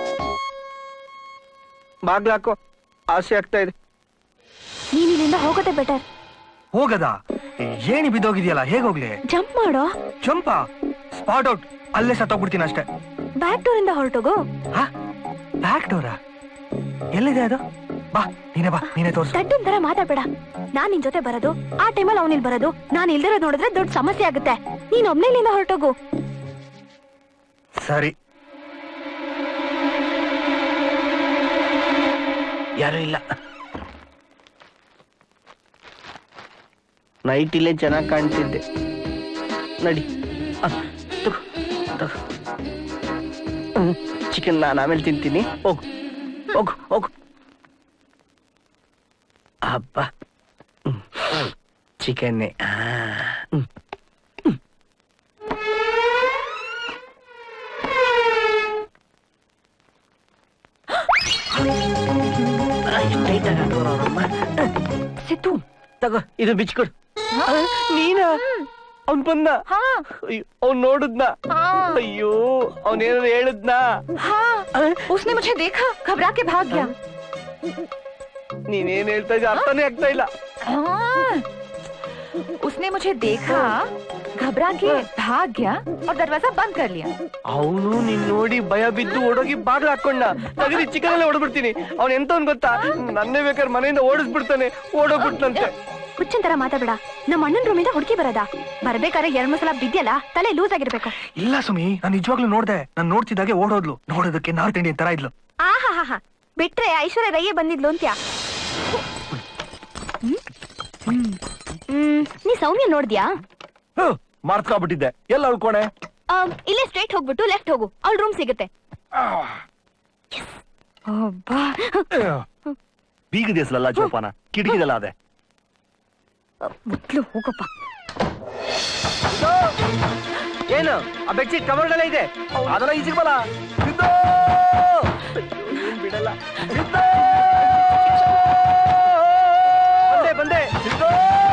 ಬಾಗ್ಲ ಹಾಕೋ ಆಸೆ ಆಗ್ತಾ ಇದೆ ನೀನ್ ಇಲ್ಲಿಂದ ಹೋಗೋದೇ ಬೆಟರ್ ಹೋಗದ ಏಣಿ ಬಿದ್ದೋಗಿದ್ಯಲ್ಲ ಹೇಗೋಗ್ಲಿ ಜಂಪ್ ಮಾಡೋ ಚಂಪ ಸ್ಪಾಟ್ ಔಟ್ ಅಲ್ಲೇ ಸತ್ತೋಗ್ಬಿಡ್ತೀನಿ ಅಷ್ಟೇ ಬ್ಯಾಕ್ ಡೋರ್ ಇಂದ ಹೊರಟೋಗು ಬ್ಯಾಕ್ ಡೋರಾ ಎಲ್ಲಿದೆ ಅದು ಬಾ ನೀನೇ ಬಾ ನೀನೇ ತೋರ್ಸು ದಡ್ಡನ್ ತರ ಮಾತಾಡ್ಬೇಡ ನಾನ್ ನಿನ್ ಜೊತೆ ಬರೋದು ಆ ಟೈಮಲ್ಲಿ ಅವನಿಲ್ ಬರೋದು ನಾನ್ ಇಲ್ದಿರೋದ್ ನೋಡಿದ್ರೆ ದೊಡ್ಡ ಸಮಸ್ಯೆ ಆಗುತ್ತೆ ನೀನ್ ಒಬ್ನೇ ಇಲ್ಲಿಂದ ಹೊರಟೋಗು ಸರಿ ಯಾರು ಇಲ್ಲ ನೈಟ್ ಇಲ್ಲೇ ಚೆನ್ನಾಗಿ ಕಾಣ್ತಿದ್ದೆ ನಡಿ ಚಿಕನ್ ನಾನು ಆಮೇಲೆ ತಿಂತೀನಿ ಹೋಗು ಹೋಗು ಹೋಗು ಹಬ್ಬ ಚಿಕನ್ನೇ ಆ ಹ್ಮ್. ಹ್ಮ್. ಆ, ಎಷ್ಟ್ tight ಆಗಿ ಹಾಕೋರು ಅವ್ರಮ್ಮ. ಸಿದ್ದು ತಗೋ ಇದು ಬಿಚ್ಕೊಡು ನೀನಾ ಅವ್ನ್ ಬಂದ हाँ ಅವ್ನ್ ನೋಡಿದ್ನ हाँ ಅಯ್ಯೋ ಅವನೇನಾದ್ರು ಹೇಳಿದ್ನಾ हाँ उसने मुझे देखा घबरा के भाग गया ನೀನೇನ್ ಹೇಳ್ತಾ ಇದ್ದ ಅರ್ಥನೇ ಆಗ್ತಾ ಇಲ್ಲ हाँ उसने मुझे देखा घबरा के भाग गया और दरवाजा बंद कर लिया ಅವನು ನೀನ್ ನೋಡಿ ಭಯ ಬಿದ್ದು ಓಡೋಗಿ ಬಾಗ್ಲ ಹಾಕೊಂಡ ತಗದಿ ಚಿಕನ್ ಎಲ್ಲ ಹೊಡ್ಬಿಡ್ತೀನಿ ಅವ್ನ್ ಎಂತವನ್ ಗೊತ್ತಾ ನನ್ನೇ ಬೇಕಾದ್ರೆ ಮನೆಯಿಂದ ಓಡಿಸ್ಬಿಡ್ತಾನೆ ಓಡೋಗ್ಬಿಡ್ತಂತೆ ಹುಚ್ಚಿನ ತರ ಮಾತಾಡ್ಬೇಡ ನಮ್ಮ ಅಣ್ಣನ ರೂಮಿಂದ ಹುಡುಕಿ ಬರೋದ ಬರ್ಬೇಕಾದ್ರೆ ಎರಡ್ ಮೂರ್ ಸಲ ಬಿದ್ಯಲ್ಲ ತಲೆ ಲೂಸ್ ಆಗಿರ್ಬೇಕು ಇಲ್ಲ ಸುಮಿ ನಾನು ನಿಜವಾಗ್ಲೂ ನೋಡ್ದೆ ನಾನು ನೋಡ್ತಿದ್ದಾಗೆ ಓಡೋದ್ಲು ನೋಡೋದಕ್ಕೆ ನಾರ್ತ್ ಇಂಡಿಯನ್ ತರ ಇದ್ಲು ಆಹಾ ಹಾ ಹಾ ಬಿಟ್ರೆ ಐಶ್ವರ್ಯ ರೈಯೇ ಬಂದಿದ್ಲು ಅಂತ್ಯ ಹ್ಮ್ ನೀ ಸೌಮ್ಯ ನೋಡ್ದ್ಯಾ ಮರ್ತ್ಕೊಬಿಟ್ಟಿದ್ದೆ ಎಲ್ಲ ಉಳ್ಕೊಣೆ ಆಮ್, ಇಲ್ಲೇ ಸ್ಟ್ರೈಟ್ ಹೋಗ್ಬಿಟ್ಟು ಲೆಫ್ಟ್ ಹೋಗು ಅವ್ಳ ರೂಮ್ ಸಿಗುತ್ತೆ ಬೀಗದೇಸಲಲ್ಲ ಜೋಪಾನ ಕಿಟಕಿದಲ್ಲ ಅದೇ ಮುಟ್ಲು ಹೋಗಪ್ಪ ಏನು ಆ ಬೆಡ್ಶೀಟ್ ಕವರ್ಡ್ ಎಲ್ಲ ಇದೆ ಅದೆಲ್ಲ ಈಜಿಗೆ ಬಲ ಸಿದ್ದು! ಏನ್ ಬಿಡಲ್ಲ ಸಿದ್ದು! ಬಂದೆ ಬಂದೆ ಸಿದ್ದು!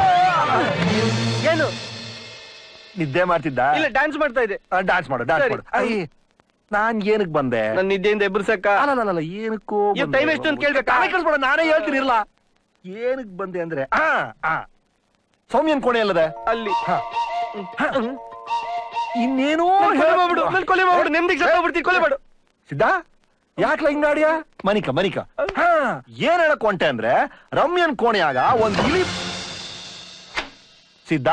ಏನು ನಿದ್ದೆ ಮಾಡ್ತಿದ್ದ ಇಲ್ಲ ಡ್ಯಾನ್ಸ್ ಮಾಡ್ತಾ ಇದೆ ಡ್ಯಾನ್ಸ್ ಮಾಡು ಡ್ಯಾನ್ಸ್ ಸರಿ. ಮಾಡು ಅಯ್ಯ, ನಾನ್ ಏನಕ್ ಬಂದೆ ನನ್ನ ನಿದ್ದೆಯಿಂದ ಎಬ್ಬರ್ಸಕ್ಕ ಅಲ್ಲ ಏನಕ್ಕೋ ಇವ್ time ಎಷ್ಟು ಅಂತ ಕೇಳ್ಬೇಕಾ? ನಾನೇ ಕೇಳಿಸ್ಬೇಡ ನಾನೇ ಹೇಳ್ತೀನಿ ಇರ್ಲ ಏನಕ್ ಬಂದೆ ಅಂದ್ರೆ ಆ ಆ ಸೌಮ್ಯನ್ ಕೋಣೆ ಅಲ್ಲದೆ ಅಲ್ಲಿ ಹ. ಹ. ಇನ್ನೇನೋ ನನ್ ಕೊಲೆ ಮಾಡ್ಬಿಡು ಹೇಳ್- ನನ್ ಕೊಲೆ ಮಾಡ್ಬಿಡು ನೆಮ್ಮದಿಗೆ ಸತ್ತೋಗ್ಬಿಡ್ತೀನಿ ಕೊಲೆ ಮಾಡು ಸಿದ್ಧ ಯಾಕ್ಲ ಹಿಂಗಾಡಿಯ ಮನಿಕ ಮನಿಕ ಹಾ ಏನ್ ಹೇಳಕ್ ಹೊಂಟೆ ಅಂದ್ರೆ ರಮ್ಯನ್ ಕೋಣೆಯಾಗ ಒಂದ್ ಇಲಿ ಸಿದ್ಧ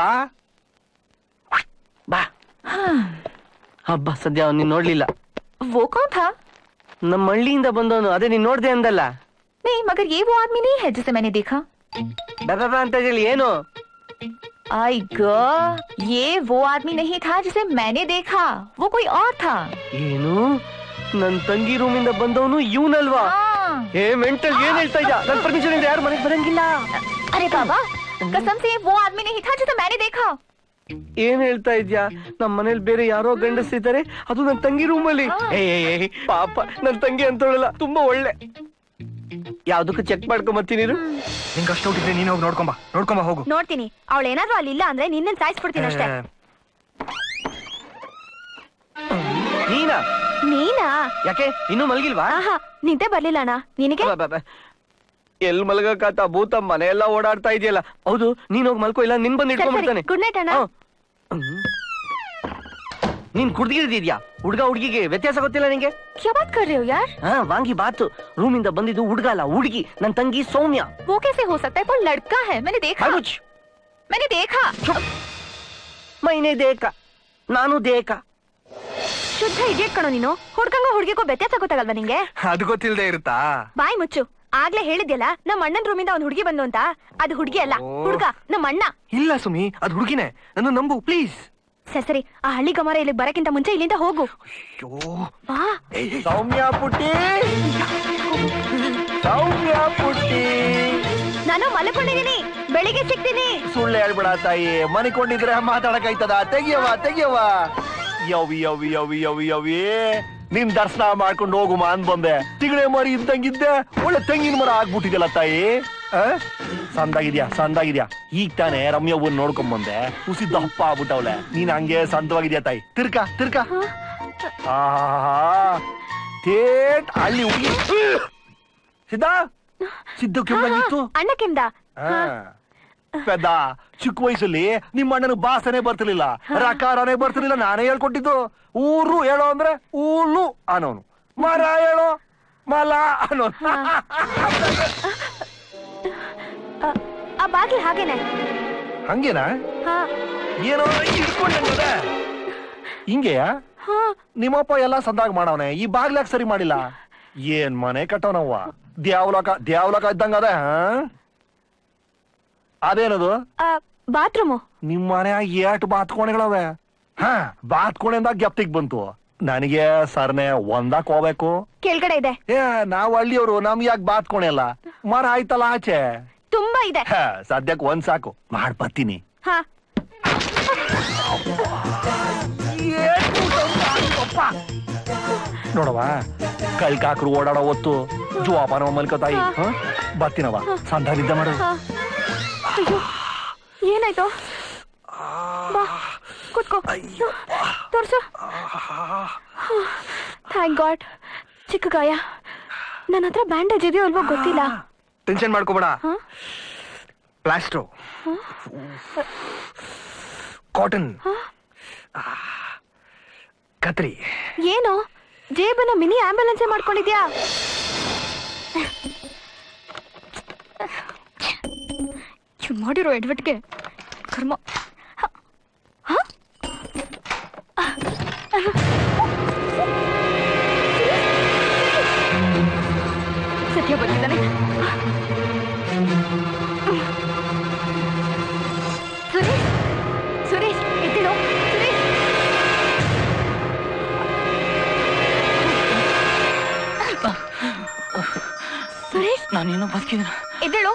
ಬಾ ಹಬ್ಬ ಸದ್ಯ ಅವ್ನು ನೀನ್ ನೋಡ್ಲಿಲ್ಲ वो कौन था ನಮ್ಮ ಹಳ್ಳಿಯಿಂದ ಬಂದವನು ಅದೇ ನೀನ್ ನೋಡ್ದೆ ಅಂದಲ್ಲ नहीं मगर ये वो आदमी नहीं है जिसे मैंने देखा ಬೆಬ ಅಂತ ಹೇಳಿ ಏನು आई गॉड ये वो आदमी नहीं था जिसे मैंने देखा वो कोई और था ಏನು ನನ್ ತಂಗಿ ರೂಮಿಂದ ಬಂದವನು ಇವನಲ್ವಾ हाँ। ಏ ಮೆಂಟಲ್ ಏನ್ ಹೇಳ್ತಾ ಇದ್ಯಾ ನನ್ ಪರ್ಮಿಷನ್ ಇದ್ರೆ ಯಾರು ಮನೆಗೆ ಬರಂಗಿಲ್ಲ अरे बाबा कसम से ये वो आदमी नहीं था जिसे मैंने देखा ಏನ್ ಹೇಳ್ತಾ ಇದ್ಯಾ ನಮ್ ಮನೇಲಿ ಬೇರೆ ಯಾರೋ ಗಂಡಸಿದ್ದಾರೆ ಅದು ನನ್ ತಂಗಿ ರೂಮಲ್ಲಿ ಏ ಏ, ಏ, ಪಾಪ ನನ್ ತಂಗಿ ಅಂತವಳಲ್ಲ ತುಂಬಾ ಒಳ್ಳೆ ಯಾವ್ದಕ್ಕೂ ಚೆಕ್ ಮಾಡ್ಕೊಂಡ್ ಬರ್ತೀನಿ ಇರು. ನಿಂಗೆ ಅಷ್ಟು ಹುಟ್ಟಿದ್ರೆ ನೀನು ಹೋಗಿ ನೋಡ್ಕೊಂಬ ನೋಡ್ಕೊಂಬ ಹೋಗು ನೋಡ್ತೀನಿ ಅವಳು ಏನಾದ್ರೂ ಅಲ್ಲಿ ಇಲ್ಲ ಅಂದ್ರೆ ನಿನ್ನ ಸಾಯಿಸ್ಬಿಡ್ತೀನಿ ಅಷ್ಟೇ ಏ, ನೀನಾ ನೀನಾ ಯಾಕೆ ಇನ್ನೂ ಮಲಗಿಲ್ವಾ ಆಹಾ ನಿದ್ದೆ ಬರ್ಲಿಲ್ಲ ಅಣ್ಣ ನಿನಗೆ ಎಲ್ ಮಲಗಕ್ಕಾತ ಭೂತ ಮನೆ ಎಲ್ಲ ಓಡಾಡ್ತಾ ಇದೆಯಲ್ಲ ಹೌದು ನೀನ್ ಹೋಗಿ ಮಲ್ಕೋ ಇಲ್ಲ ನಿನ್ ಬಂದು ಇಟ್ಕೊಂಡ್ಬಿಡ್ತಾನೆ ಗುಡ್ ನೈಟ್ ಅಣ್ಣ ಹ್ಮ್. ನೀನ್ ಕುಡ್ದಿದ್ಯಾ ಹುಡ್ಗ ಹುಡ್ಗಿಗೆ ವ್ಯತ್ಯಾಸ ಗೊತ್ತಿಲ್ಲ ನಿಂಗೆ क्या बात कर रहे हो यार ಹಾ ವಾಂಗಿ ಬಾತು ರೂಮಿಂದ ಬಂದಿದ್ದು ಹುಡ್ಗ ಅಲ್ಲ ಹುಡ್ಗಿ ನನ್ ತಂಗಿ ಸೌಮ್ಯ वो कैसे हो सकता है वो लड़का है मैंने देखा ಅನುಜ್ मैंने देखा ಮೈನೆ ದೇಕ ನಾನು ದೇಕ ಶುದ್ಧ ಇಡಿಯಟ್ ಕಣೋ ನೀನು ಹುಡ್ಗಂಗ ಹುಡ್ಗಿಗೂ ವ್ಯತ್ಯಾಸ ಗೊತ್ತಾಗಲ್ವಾ ನಿಂಗೆ ಅದು ಗೊತ್ತಿಲ್ದೆ ಇರುತ್ತಾ ಬಾಯ್ ಮುಚ್ಚು ಆಗ್ಲೇ ಹೇಳಿದ್ಯಲ್ಲ ನಮ್ಮ ಅಣ್ಣನ್ ರೂಮಿಂದ ಒಂದ್ ಹುಡುಗಿ ಬಂದು ಅಂತ ಅದು ಹುಡುಗಿ ಅಲ್ಲ ಓ. ಹುಡ್ಗ ನಮ್ಮ ಅಣ್ಣ ಇಲ್ಲ ಸುಮಿ ಅದು ಹುಡುಗಿನೇ ನನ್ನ ನಂಬು ಪ್ಲೀಸ್ ಸರಿ ಸರಿ ಆ ಹಳ್ಳಿ ಗಮರ ಇಲ್ಲಿಗೆ ಬರಕ್ಕಿಂತ ಮುಂಚೆ ಇಲ್ಲಿಂದ ಹೋಗು ಅಯ್ಯೋ ಬಾ ಸೌಮ್ಯ ಪುಟ್ಟಿ ಸೌಮ್ಯ ಪುಟ್ಟಿ ನಾನು ಮಲ್ಕೊಂಡಿದೀನಿ ಬೆಳಿಗ್ಗೆ ಸಿಗ್ತೀನಿ ಸುಳ್ಳು ಹೇಳ್ಬಿಡ ತಾಯಿ ಮನಿಕೊಂಡಿದ್ರೆ ಮಾತಾಡಕ್ಕಾಯ್ತದ ತೆಗಿಯವ ತೆಗಿಯವ ಯವಿ ಯವಿ ಯವಿ ಯವಿ ಯವಿ ನಿನ್ ದರ್ಶನ ಮಾಡ್ಕೊಂಡು ಹೋಗುಮ ಅಂದ್ ಬಂದೆ ತಿಗಡೆ ಮರಿ ಇದ್ದಂಗಿದ್ದೆ ಒಳ್ಳೆ ತೆಂಗಿನ ಮರ ಆಗ್ಬಿಟ್ಟಿದ್ಯಲ್ಲ ತಾಯಿ ಆ? ಸಂದಾಗಿದ್ಯಾ ಸಂದಾಗಿದ್ಯಾ ಈಗ ತಾನೇ ರಮ್ಯವ್ವನ್ ನೋಡ್ಕೊಂಡ್ ಬಂದೆ ಹುಸಿ ದಪ್ಪ ಆಗ್ಬಿಟ್ಟವ್ಲೆ ನೀನ್ ಹಂಗೆ ಸಂತವಾಗಿದ್ಯಾ ತಾಯಿ ತಿರ್ಕ ತಿರ್ಕ ಆಹಾ ತೇಟ್ ಹಳ್ಳಿ ಹುಡುಗಿ ಸಿದ್ಧ ಸಿದ್ಧ ಕೆಮ್ಮಂಗಿತ್ತು ಅಣ್ಣ ಕೆಮ್ದ ಆ. ಪೆದ್ದ ಚಿಕ್ಕ ವಯಸ್ಸಲ್ಲಿ ನಿಮ್ಮ ಅಣ್ಣನ ಭಾಷನೆ ಬರ್ತಿರ್ಲಿಲ್ಲ ರಕಾರನೇ ಬರ್ತಿರ್ಲಿಲ್ಲ ನಾನೇ ಹೇಳ್ಕೊಟ್ಟಿದ್ದು ಊರು ಹೇಳೋ ಅಂದ್ರೆ ಊಲು ಅನ್ನೋನು ಮರ ಹೇಳೋ ಮಲ ಅನ್ನೋನು ಆ, ಆ ಬಾಗಿಲು ಹಾಗೇನೆ ಹಂಗೇನಾ ಹಾ ಏನೋ ಇಟ್ಕೊಂಡಂಗದ ಹಿಂಗೆಯಾ ಹಾ ನಿಮ್ಮಪ್ಪ ಎಲ್ಲ ಸಂದಾಗ ಮಾಡವನೆ ಈ ಬಾಗ್ಲಾಕ್ ಸರಿ ಮಾಡಿಲ್ಲ ಏನ್ ಮನೆ ಕಟ್ಟವನವ್ವ ದ್ಯಾವ್ಲಕ ದ್ಯಾವ್ಲಕ ಇದ್ದಂಗ ಅದ ಹಾ? ಅದೇನದು ಬಾತ್ರೂಮು ನಿಮ್ ಮನ್ಯಾಗ ಏಟ್ ಬಾತ್ಕೋಣೆಗಳವೆ ಹಾ ಬಾತ್ಕೋಣೆಯಿಂದ ಗೆಪ್ತಿಗ್ ಬಂತು ನನಗೆ ಸರ್ನೆ ಒಂದಾಕ್ ಹೋಗ್ಬೇಕು ಕೆಳಗಡೆ ಇದೆ ಏ ನಾವ್ ಹಳ್ಳಿಯವರು ನಮ್ ಯಾಕೆ ಬಾತ್ಕೋಣೆ ಅಲ್ಲ ಮರ ಆಯ್ತಲ್ಲ ಆಚೆ ತುಂಬಾ ಇದೆ ಹಾ, ಸದ್ಯಕ್ ಒಂದ್ ಸಾಕು ಮಾಡ್ ಬರ್ತೀನಿ ಹಾ ನೋಡವ ಕಳ್ಕಾಕ್ರು ಓಡಾಡೋ ಹೊತ್ತು ಜೋಪಾನ ಮಲ್ಕೋತಾಯಿ ಹ? ಬರ್ತೀನವ ಸಂಧ ನಿದ್ದೆ ಮಾಡು ಹಾ ಅಯ್ಯೋ ಏನಾಯ್ತು ಬಾ ಕೂತ್ಕೋ ತೋರ್ಸು ಥ್ಯಾಂಕ್ ಗಾಡ್ ಚಿಕ್ಕ ಗಾಯ ನನ್ನ ಹತ್ರ ಬ್ಯಾಂಡೇಜ್ ಇದೆಯೋ ಅಲ್ವೋ ಗೊತ್ತಿಲ್ಲ ಟೆನ್ಷನ್ ಮಾಡ್ಕೋಬೇಡ ಹಾ? ಪ್ಲಾಸ್ಟ್ರು ಕಾಟನ್ ಕತ್ರಿ ಏನು ಜೇಬನ್ನ ಮಿನಿ ಆಂಬ್ಯುಲೆನ್ಸ್ ಮಾಡ್ಕೊಂಡಿದ್ಯಾ ಇವ್ರು ಮಾಡಿರೋ ಎಡ್ವಟ್ಗೆ ಕರ್ಮ ಹ? ಹ? ಸತ್ಯ ಬಂದಿದ್ದಾನೆ ಸುರೇಶ್ ಸುರೇಶ್ ಎದ್ದೇಳು ಸುರೇಶ್ ಸುರೇಶ್ ನಾನೇನೋ ಬದುಕಿದ್ದೀನಿ ಎದ್ದೇಳು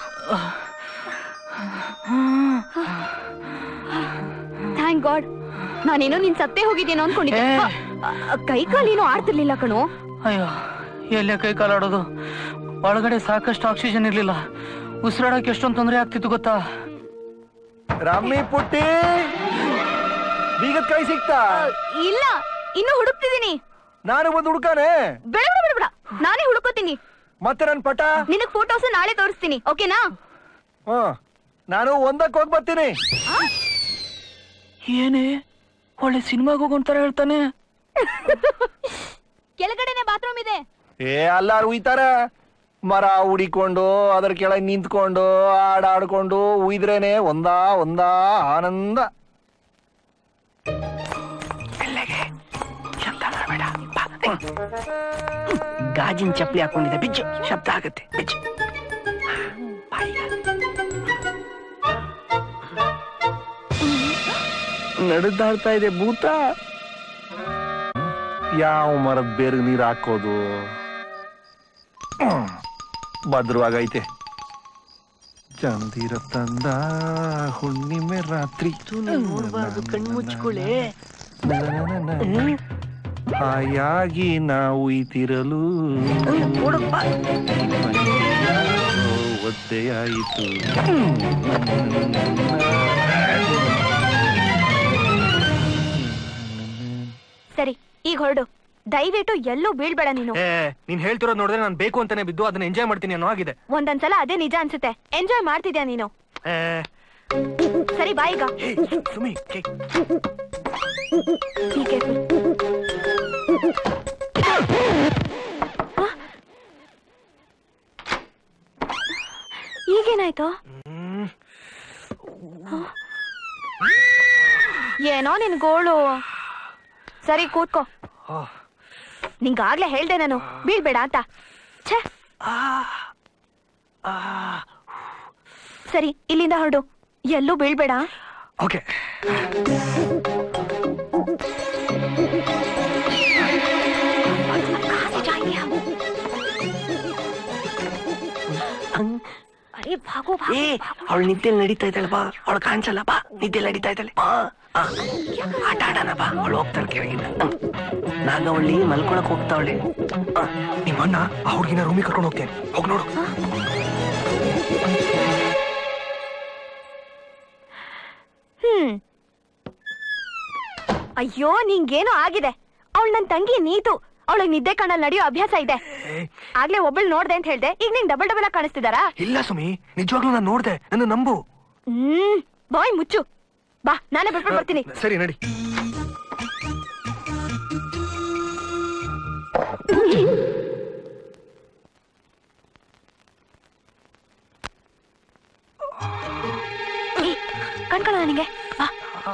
ಥ್ಯಾಂಕ್ ಗಾಡ್ ನಾನೇನೋ ನಿನ್ ಸತ್ತೇ ಹೋಗಿದ್ದೇನೋ ಅನ್ಕೊಂಡಿದ್ದೆ ಏ. ಅ, ಅ, ಕೈ ಕಾಲೇನೋ ಆಡ್ತಿರ್ಲಿಲ್ಲ ಕಣೋ ಅಯ್ಯೋ ಎಲ್ಲೇ ಕೈ ಕಾಲಾಡೋದು ಒಳಗಡೆ ಸಾಕಷ್ಟು ಆಕ್ಸಿಜನ್ ಇರ್ಲಿಲ್ಲ ಉಸಿರಾಡಕ್ಕೆ ಎಷ್ಟೊಂದು ತೊಂದರೆ ಆಗ್ತಿತ್ತು ಗೊತ್ತಾ ರಮ್ಮಿ ಪುಟ್ಟಿ ಬೀಗದ ಕೈ ಸಿಕ್ತಾ ಅ, ಇಲ್ಲ ಇನ್ನು ಹುಡುಕ್ತಿದ್ದೀನಿ ನಾನು ಬಂದು ಹುಡುಕಾನೆ ಬೇಡ ಬೇಡ ಬೇಡ ಬೇಡ ನಾನೇ ಹುಡುಕೋತೀನಿ ಮತ್ತೆ ನನ್ ಪಟ ನಿನಗ್ ಫೋಟೋಸ್ ನಾಳೆ ತೋರಿಸ್ತೀನಿ ಓಕೆನಾ ಹ ನಾನು ಒಂದಕ್ಕೆ ಹೋಗಿ ಬರ್ತೀನಿ ಏನೇ ಒಳ್ಳೆ ಸಿನಿಮಾಗ ಹೋಗೋಂತರ ಹೇಳ್ತಾನೆ ಕೆಳಗಡೆನೆ ಬಾತ್ರೂಮ್ ಇದೆ ಏ ಅಲ್ಲಾರು ಉಯ್ತಾರೆ ಮರ ಹುಡಿಕೊಂಡು ಅದ್ರ ಕೆಳಗೆ ನಿಂತ್ಕೊಂಡು ಆಡಾಡ್ಕೊಂಡು ಉಯ್ದ್ರೇನೆ ಒಂದಾ ಒಂದಾ ಆನಂದ ಗಾಜಿನ ಚಪ್ಪಲಿ ಹಾಕೊಂಡಿದ್ದೆ ಬಿಚ್ಚು ಶಬ್ದ ಆಗತ್ತೆ ಬಿಚ್ಚು ನಡೆದಾಡ್ತಾ ಇದೆ ಭೂತ ಯಾವ ಮರದ ಬೇರೆ ನೀರ್ ಹಾಕೋದು ಹ್ಮ್. ಭದ್ರವಾಗೈತೆ ಚಂದಿರ ತಂದ ಹುಣ್ಣಿಮೆ ರಾತ್ರಿ ನೋಡ್ಬಾರ್ದು ಕಣ್ಮುಚ್ಕೊಳ್ಳೆ ಹಾಯಾಗಿ ನಾವು ಇತಿರಲು ನೋಡಪ್ಪ ಒದ್ದೆಯಾಯಿತು ಸರಿ ಈಗ ಹೊರಡು ದಯವಿಟ್ಟು ಎಲ್ಲೂ ಬೀಳ್ಬೇಡ ನೀನು ಏ ನೀನ್ ಹೇಳ್ತಿರೋದ್ ನೋಡಿದ್ರೆ ನಾನು ಬೇಕು ಅಂತಾನೆ ಬಿದ್ದು ಅದನ್ನ ಎಂಜಾಯ್ ಮಾಡ್ತೀನಿ ಅನ್ನೋ ಆಗಿದೆ ಒಂದೊಂದ್ಸಲ ಅದೇ ನಿಜ ಅನ್ಸುತ್ತೆ ಎಂಜಾಯ್ ಮಾಡ್ತಿದ್ಯಾ ನೀನು ಏ, ಸರಿ ಬಾಯಿಗ ಏ, ಸುಮಿ ಏ, ಈಗೇನಾಯ್ತು ಹ್ಮ್. ಏನೋ ನಿನ್ ಗೋಳು ಸರಿ ಕೂತ್ಕೋ ಆ, ನಿಂಗಾಗ್ಲೇ ಹೇಳ್ದೆ ನಾನು ಬೀಳ್ಬೇಡ ಅಂತ ಛೇ ಆ, ಆ. ಸರಿ ಇಲ್ಲಿಂದ ಹೊರಡು ಎಲ್ಲೂ ಬೀಳ್ಬೇಡ ಓಕೆ ಅರೆ ಭಾಗೋ ಭಾಗೋ ಏ ಅವಳು ನಿದ್ದೆಲ್ ನಡೀತಾ ಇದ್ದಾಳೆ ಬಾ ಅವಳು ಕಾಣಿಸಲ್ಲ ಬಾ ನಿದ್ದೆಲ್ ನಡೀತಾ ಇದ್ದಾಳೆ ಬಾ ಆ, ಆಟ ಆಡೋಣ ಬಾ ಅವಳು ಹೋಗ್ತಾಳೆ ಕೆಳಗಿಂದ ನಾಗವಳ್ಳಿ ಮಲ್ಕೊಳಕ್ ಹೋಗ್ತಾವಳೆ ನಿಮ್ಮ ಅಣ್ಣ ಆ ಹುಡುಗಿನ ರೂಮಿಗೆ ಕರ್ಕೊಂಡು ಹೋಗ್ತೇನೆ ಹೋಗ್ ನೋಡು ಹ್ಮ್ ಅಯ್ಯೋ ನಿಂಗೇನೋ ಆಗಿದೆ ಅವಳು ನನ್ ತಂಗಿ ನೀತು ಅವಳಿಗೆ ನಿದ್ದೆ ಕಣ್ಣಲ್ಲಿ ನಡೆಯೋ ಅಭ್ಯಾಸ ಇದೆ ಏ, ಆಗ್ಲೇ ಒಬ್ಬಳು ನೋಡ್ದೆ ಅಂತ ಹೇಳ್ದೆ ಈಗ ನಿಂಗ್ ಡಬಲ್ ಡಬಲ್ ಆಗಿ ಕಾಣಿಸ್ತಿದಾರಾ ಇಲ್ಲ ಸುಮಿ ನಿಜವಾಗ್ಲೂ ನಾನು ನೋಡ್ದೆ ನನ್ನ ನಂಬು ಹ್ಮ್ ಬಾಯ್ ಮುಚ್ಚು ಬಾ ನಾನೇ ಬಿಟ್ಬಿಟ್ಟು ಬರ್ತೀನಿ ಸರಿ ನಡಿ ಕಣ್ಕೊಳ್ಳ ನನಗೆ ಬಾ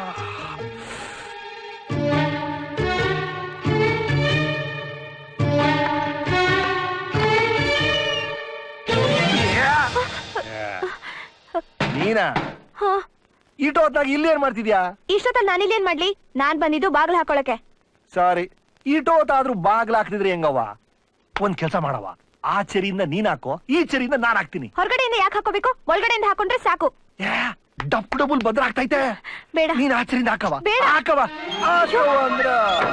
ನೀನಾ ಹಾ ಈಟೋ ಹೊತ್ನಾಗ ಇಲ್ಲಿ ಏನ್ ಮಾಡ್ತಿದ್ಯಾ ಇಷ್ಟೊತ್ತಲ್ಲಿ ನಾನಿಲ್ಲಿ ಏನ್ ಮಾಡ್ಲಿ ನಾನ್ ಬಂದಿದ್ದು ಬಾಗ್ಲು ಹಾಕೊಳಕ್ಕೆ ಸಾರಿ ಈಟೋ ಹೊತ್ತಾದ್ರೂ ಬಾಗ್ಲ ಹಾಕ್ತಿದ್ರೆ ಹೆಂಗವ್ವ ಒಂದ್ ಕೆಲಸ ಮಾಡವ ಆ ಚರಿಯಿಂದ ನೀನ್ ಹಾಕೋ ಈ ಚರಿಯಿಂದ ನಾನ್ ಹಾಕ್ತೀನಿ ಹೊರಗಡೆಯಿಂದ ಯಾಕೆ ಹಾಕೋಬೇಕು ಒಳಗಡೆಯಿಂದ ಹಾಕೊಂಡ್ರೆ ಸಾಕು ಏ, ಡಬ್ ಡಬಲ್ ಬದ್ರ ಆಗ್ತೈತೆ ಬೇಡ ನೀನ್ ಆ ಚರಿಯಿಂದ ಹಾಕವ ಬೇಡ. ಹಾಕವ ಹಾಕವ ಅಂದ್ರ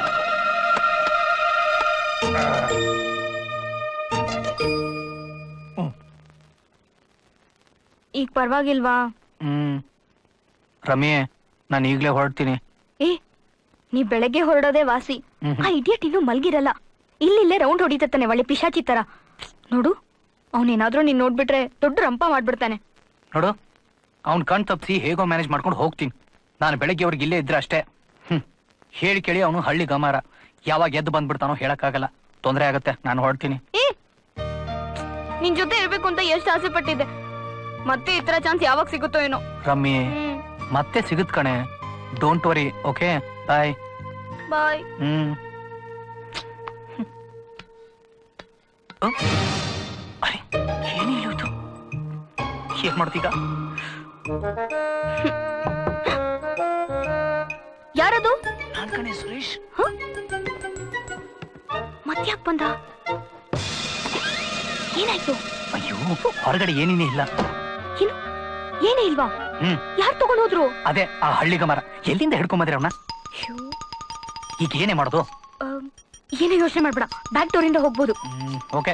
ಈಗ ಪರವಾಗಿಲ್ವಾ ಹ್ಮ್ ರಮಿ ನಾನು ಈಗ್ಲೇ ಹೊರಡ್ತೀನಿ ಏ ನೀ ಬೆಳಗ್ಗೆ ಹೊರಡೋದೇ ವಾಸಿ ಹ್ಮ್. ಆ ಇಡಿಯಟ್ ಇನ್ನೂ ಮಲ್ಗಿರಲ್ಲ ಇಲ್ಲಿಲ್ಲೇ ರೌಂಡ್ ಹೊಡಿತಾನೆ ಒಳ್ಳೆ ಪಿಶಾಚಿ ತರ ನೋಡು ಅವನೇನಾದ್ರೂ ನೀನ್ ನೋಡ್ಬಿಟ್ರೆ ದೊಡ್ಡ ರಂಪ ಮಾಡ್ಬಿಡ್ತಾನೆ ನೋಡು ಅವ್ನ್ ಕಣ್ ತಪ್ಪಿಸಿ ಹೇಗೋ ಮ್ಯಾನೇಜ್ ಮಾಡ್ಕೊಂಡು ಹೋಗ್ತೀನಿ ನಾನು ಬೆಳಗ್ಗೆ ಅವ್ರಿಗೆ ಇಲ್ಲೇ ಇದ್ರೆ ಅಷ್ಟೇ ಹ್ಮ್ ಹೇಳಿ ಕೇಳಿ ಅವನು ಹಳ್ಳಿ ಗಮಾರ ಯಾವಾಗ ಎದ್ದು ಬಂದ್ಬಿಡ್ತಾನೋ ಹೇಳಕ್ಕಾಗಲ್ಲ ತೊಂದರೆ ಆಗತ್ತೆ ನಾನು ಹೊರಡ್ತೀನಿ ಏ ನಿನ್ ಜೊತೆ ಇರ್ಬೇಕು ಅಂತ ಎಷ್ಟು ಆಸೆ ಪಟ್ಟಿದ್ದೆ ಮತ್ತೆ ಈ ತರ ಚಾನ್ಸ್ ಯಾವಾಗ ಸಿಗುತ್ತೋ ಏನೋ ರಮ್ಮಿ ಮತ್ತೆ ಸಿಗುತ್ ಕಣೆ don't worry okay bye bye hmm ಅ? ಅರೆ ಏನೇ ಇಲ್ಲೋಯ್ತು ಏನ್ ಮಾಡ್ತೀಗ ಯಾರದು ನಾನ್ ಕಣೆ ಸುರೇಶ್ ಮತ್ತ್ಯಾಕ್ ಬಂದ ಏನಾಯ್ತು ಅಯ್ಯೋ ಹೊರಗಡೆ ಏನೇನೇ ಇಲ್ಲ ಏನು ಏನೇ ಇಲ್ವಾ ಹ್ಮ್ ಯಾರು ತಗೊಂಡ್ ಹೋದ್ರು ಅದೇ ಆ ಹಳ್ಳಿಗ ಮರ ಎಲ್ಲಿಂದ ಹಿಡ್ಕೊಂಬಂದ್ರೆ ಅವನ ಈಗ ಏನೇ ಮಾಡೋದು ಆಮ್, ಏನೇ ಯೋಚನೆ ಮಾಡ್ಬೇಡ ಬ್ಯಾಕ್ ಡೋರ್ ಇಂದ ಹೋಗ್ಬೋದು ಹ್ಮ್ ಓಕೆ